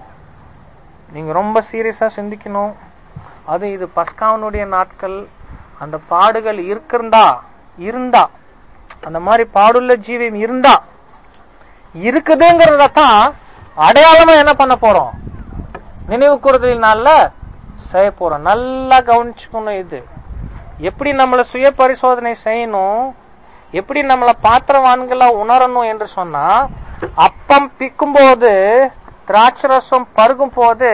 நீங்க ரொம்ப சீரியஸா சிந்திக்கணும் அது இது பஸ்காவனுடைய நாட்கள் அந்த பாடுகள் இருக்கிறதா இருந்தா அந்த மாதிரி பாடுள்ள ஜீவியம் இருந்தா இருக்குதுங்கிறத தான் அடையாளமா என்ன பண்ண போறோம் நினைவு கூறுதலினால செய்ய போறோம் நல்லா கவனிச்சுக்கணும் இது எப்படி நம்மள சுய பரிசோதனை செய்யணும் எப்படி நம்மள பாத்திரவான்களா உணரணும் என்று சொன்னா அப்பம் பிக்கும் போது திராட்சரசம் பருகும் போது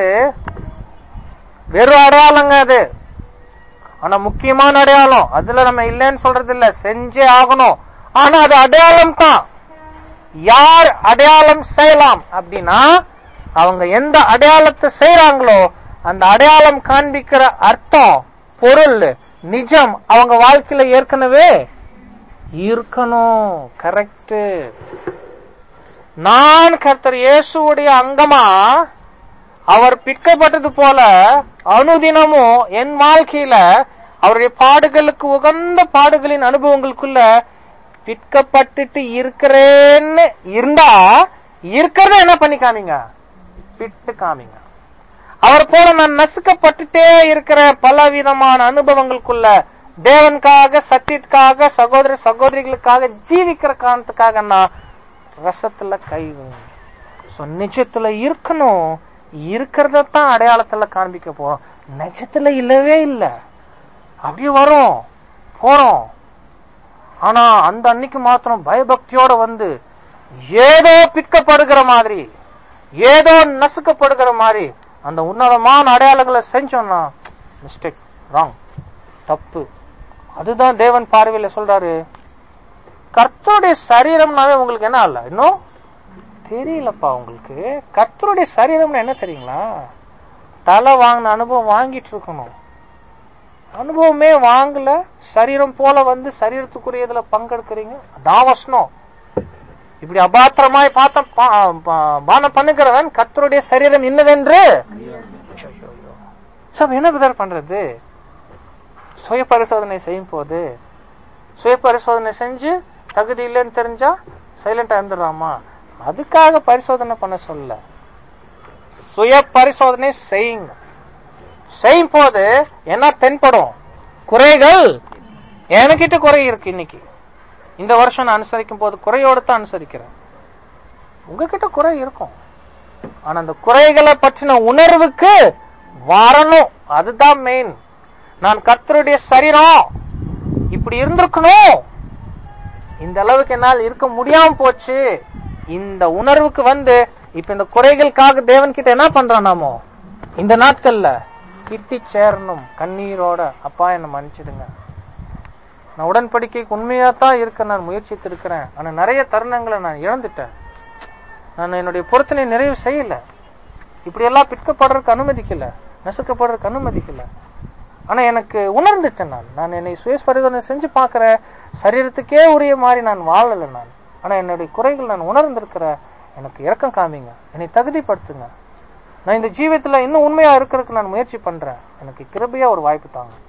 வெறும் அடையாளங்க அது ஆனா முக்கியமான அடையாளம் அதுல நம்ம இல்லைன்னு சொல்றது இல்ல செஞ்சே ஆகணும் ஆனா அது அடையாளம் தான் யார் அடையாளம் செய்யலாம் அப்படின்னா அவங்க எந்த அடையாளத்தை செய்யறாங்களோ அந்த அடையாளம் காண்பிக்கிற அர்த்தம் பொருள் நிஜம் அவங்க வாழ்க்கையில ஏற்கனவே இருக்கணும் கரெக்ட் நான் கர்த்தர் இயேசுவுடைய அங்கமா அவர் பிற்கப்பட்டது போல அனுதினமும் என் வாழ்க்கையில அவருடைய பாடுகளுக்கு உகந்த பாடுகளின் அனுபவங்களுக்குள்ள பிற்கப்பட்டுட்டு இருக்கிறேன்னு இருந்தா இருக்கிறத என்ன பண்ணி காமிங்க பிட்டு காமிங்க அவர் போல நான் நசுக்கப்பட்டுட்டே இருக்கிற பல விதமான அனுபவங்களுக்குள்ள தேவனுக்காக சத்தியத்துக்காக சகோதர சகோதரிகளுக்காக ஜீவிக்கிற காரணத்துக்காக நான் ரசத்துல கை வைங்க. So, நிஜத்துல இருக்கணும் இருக்கிறத தான் அடையாளத்துல காண்பிக்க போறோம் நிஜத்துல இல்லவே இல்ல அப்படியே வரும் போறோம் ஆனா அந்த அன்னைக்கு மாத்திரம் பயபக்தியோட வந்து ஏதோ பிற்கப்படுகிற மாதிரி ஏதோ நசுக்கப்படுகிற மாதிரி அந்த உன்னதமான அடையாளங்களை செஞ்சோம்னா மிஸ்டேக் ராங் தப்பு அதுதான் தேவன் பார்வையில சொல்றாரு கர்த்தருடைய சரீரம்னாவே உங்களுக்கு என்ன இல்ல இன்னும் தெரியலப்பா உங்களுக்கு கர்த்தருடைய சரீரம்னா என்ன தெரியுங்களா தலை வாங்கின அனுபவம் வாங்கிட்டு இருக்கணும் அனுபவமே வாங்கல சரீரம் போல வந்து சரீரத்துக்குரியதுல பங்கெடுக்கிறீங்க தாவசனம் இப்படி அபாத்திரமாய் பார்த்த பா- பா- பானம் பண்ணுகிறவன் கர்த்தருடைய சரீரம் இன்னதென்று சார் என்ன விதர் பண்றது சுய பரிசோதனை செய்யும் போது சுய பரிசோதனை செஞ்சு தகுதி இல்லைன்னு தெரிஞ்சா சைலண்டா இருந்துடலாமா அதுக்காக பரிசோதனை பண்ண சொல்ல சுய பரிசோதனை செய்யுங்க செய்யும் போது என்ன தென்படும் குறைகள் எனக்கிட்ட குறை இருக்கு இன்னைக்கு இந்த வருஷம் நான் அனுசரிக்கும் போது குறையோடு தான் அனுசரிக்கிறேன் உங்ககிட்ட குறை இருக்கும் ஆனா அந்த குறைகளை பற்றின உணர்வுக்கு வரணும் அதுதான் மெயின் நான் கர்த்தருடைய சரீரம் இப்படி இருந்திருக்கணும் இந்த அளவுக்கு என்னால் இருக்க முடியாம போச்சு இந்த உணர்வுக்கு வந்து இப்ப இந்த குறைகளுக்காக தேவன் கிட்ட என்ன பண்றோம் நாமோ இந்த நாட்கள்ல கிட்டி சேரணும் கண்ணீரோட அப்பா என்ன மன்னிச்சிடுங்க நான் உடன்படிக்கைக்கு உண்மையா தான் இருக்க நான் முயற்சித்து இருக்கிறேன் ஆனா நிறைய தருணங்களை நான் இழந்துட்டேன் நான் என்னுடைய பொருத்தனை நிறைவு செய்யல இப்படி எல்லாம் பிற்கப்படுறதுக்கு அனுமதிக்கல நசுக்கப்படுறதுக்கு அனுமதிக்கல ஆனா எனக்கு உணர்ந்துட்டேன் நான் நான் என்னை சுய பரிசோதனை செஞ்சு பார்க்கிறேன் சரீரத்துக்கே உரிய மாதிரி நான் வாழல நான் ஆனா என்னுடைய குறைகள் நான் உணர்ந்திருக்கிற எனக்கு இரக்கம் காமிங்க என்னை தகுதிப்படுத்துங்க நான் இந்த ஜீவியத்துல இன்னும் உண்மையா இருக்கிறதுக்கு நான் முயற்சி பண்றேன் எனக்கு கிருபையா ஒரு வாய்ப்பு தாங்க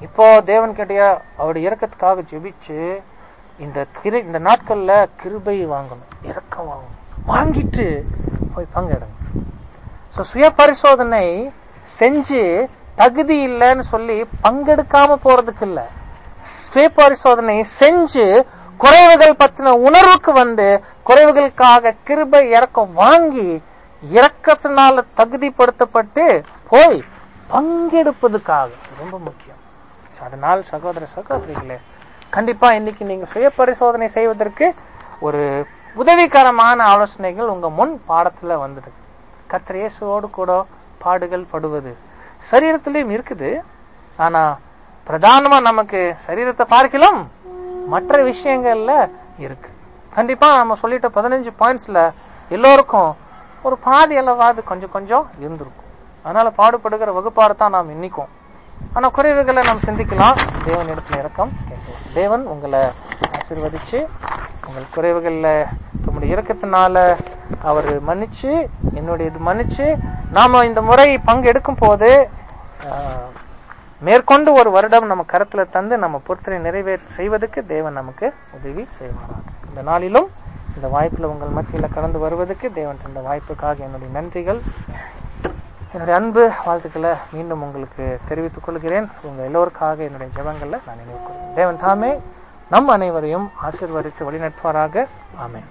இப்போ தேவன் கிட்டய அவருடைய இறக்கத்துக்காக ஜெபிச்சு இந்த கிரு இந்த நாட்கள்ல கிருபை வாங்கணும் இறக்கம் வாங்கணும் வாங்கிட்டு போய் பங்கெடுங்க So, சுய பரிசோதனை செஞ்சு தகுதி இல்லைன்னு சொல்லி பங்கெடுக்காம போறதுக்கு இல்ல சுய பரிசோதனை செஞ்சு குறைவுகள் பத்தின உணர்வுக்கு வந்து குறைவுகளுக்காக கிருபை இறக்கம் வாங்கி இறக்கத்தினால தகுதிப்படுத்தப்பட்டு போய் பங்கெடுப்பதுக்காக ரொம்ப முக்கியம் So, அதனால் சகோதர சகோதரிகளே கண்டிப்பா இன்னைக்கு நீங்க சுய பரிசோதனை செய்வதற்கு ஒரு உதவிகரமான ஆலோசனைகள் உங்க முன் பாடத்துல வந்தது கர்த்தர் இயேசுவோடு கூட பாடுகள் படுவது சரீரத்திலயும் இருக்குது ஆனா பிரதானமா நமக்கு சரீரத்தை பார்க்கலாம் மற்ற விஷயங்கள்ல இருக்கு கண்டிப்பா நம்ம சொல்லிட்ட பதினஞ்சு பாயிண்ட்ஸ்ல எல்லோருக்கும் ஒரு பாதி அளவாது கொஞ்சம் கொஞ்சம் இருந்திருக்கும் அதனால பாடுபடுகிற வகுப்பாடு தான் நாம் இன்னிக்கும் ஆனா குறைவுகளை நாம் சிந்திக்கலாம் தேவன் இடத்துல இறக்கம் கேட்கலாம் தேவன் உங்களை ஆசீர்வதிச்சு உங்கள் குறைவுகள்ல உங்களுடைய இறக்கத்தினால அவர் மன்னிச்சு என்னுடைய இது மன்னிச்சு நாம இந்த முறை பங்கு எடுக்கும் போது ஆஹ், மேற்கொண்டு ஒரு வருடம் நம்ம கருத்துல தந்து நம்ம பொறுத்தனை நிறைவேற்ற செய்வதற்கு தேவன் நமக்கு உதவி செய்வாராக இந்த நாளிலும் இந்த வாய்ப்புல உங்கள் மத்தியில கடந்து வருவதற்கு தேவன் தந்த வாய்ப்புக்காக என்னுடைய நன்றிகள் என்னுடைய அன்பு வாழ்த்துக்களை மீண்டும் உங்களுக்கு தெரிவித்துக் கொள்கிறேன் உங்க எல்லோருக்காக என்னுடைய ஜெபங்கள்ல நான் நினைவு கூறுகிறேன். தேவன் தாமே நம் அனைவரையும் ஆசீர்வதித்து வழிநடத்துவாராக ஆமென்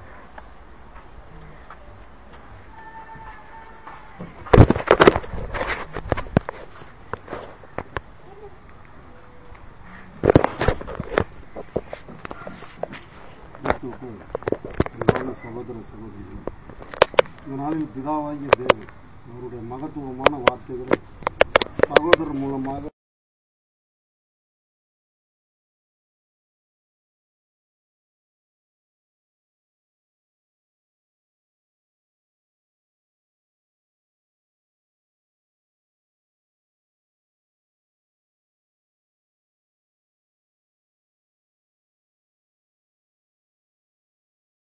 கிறிஸ்துவுக்கு அன்பான சகோதர சகோதரிகள் இந்த நாளில் பிதாவாகிய தேவன் அவருடைய மகத்துவமான வார்த்தைகளை சகோதரர் மூலமாக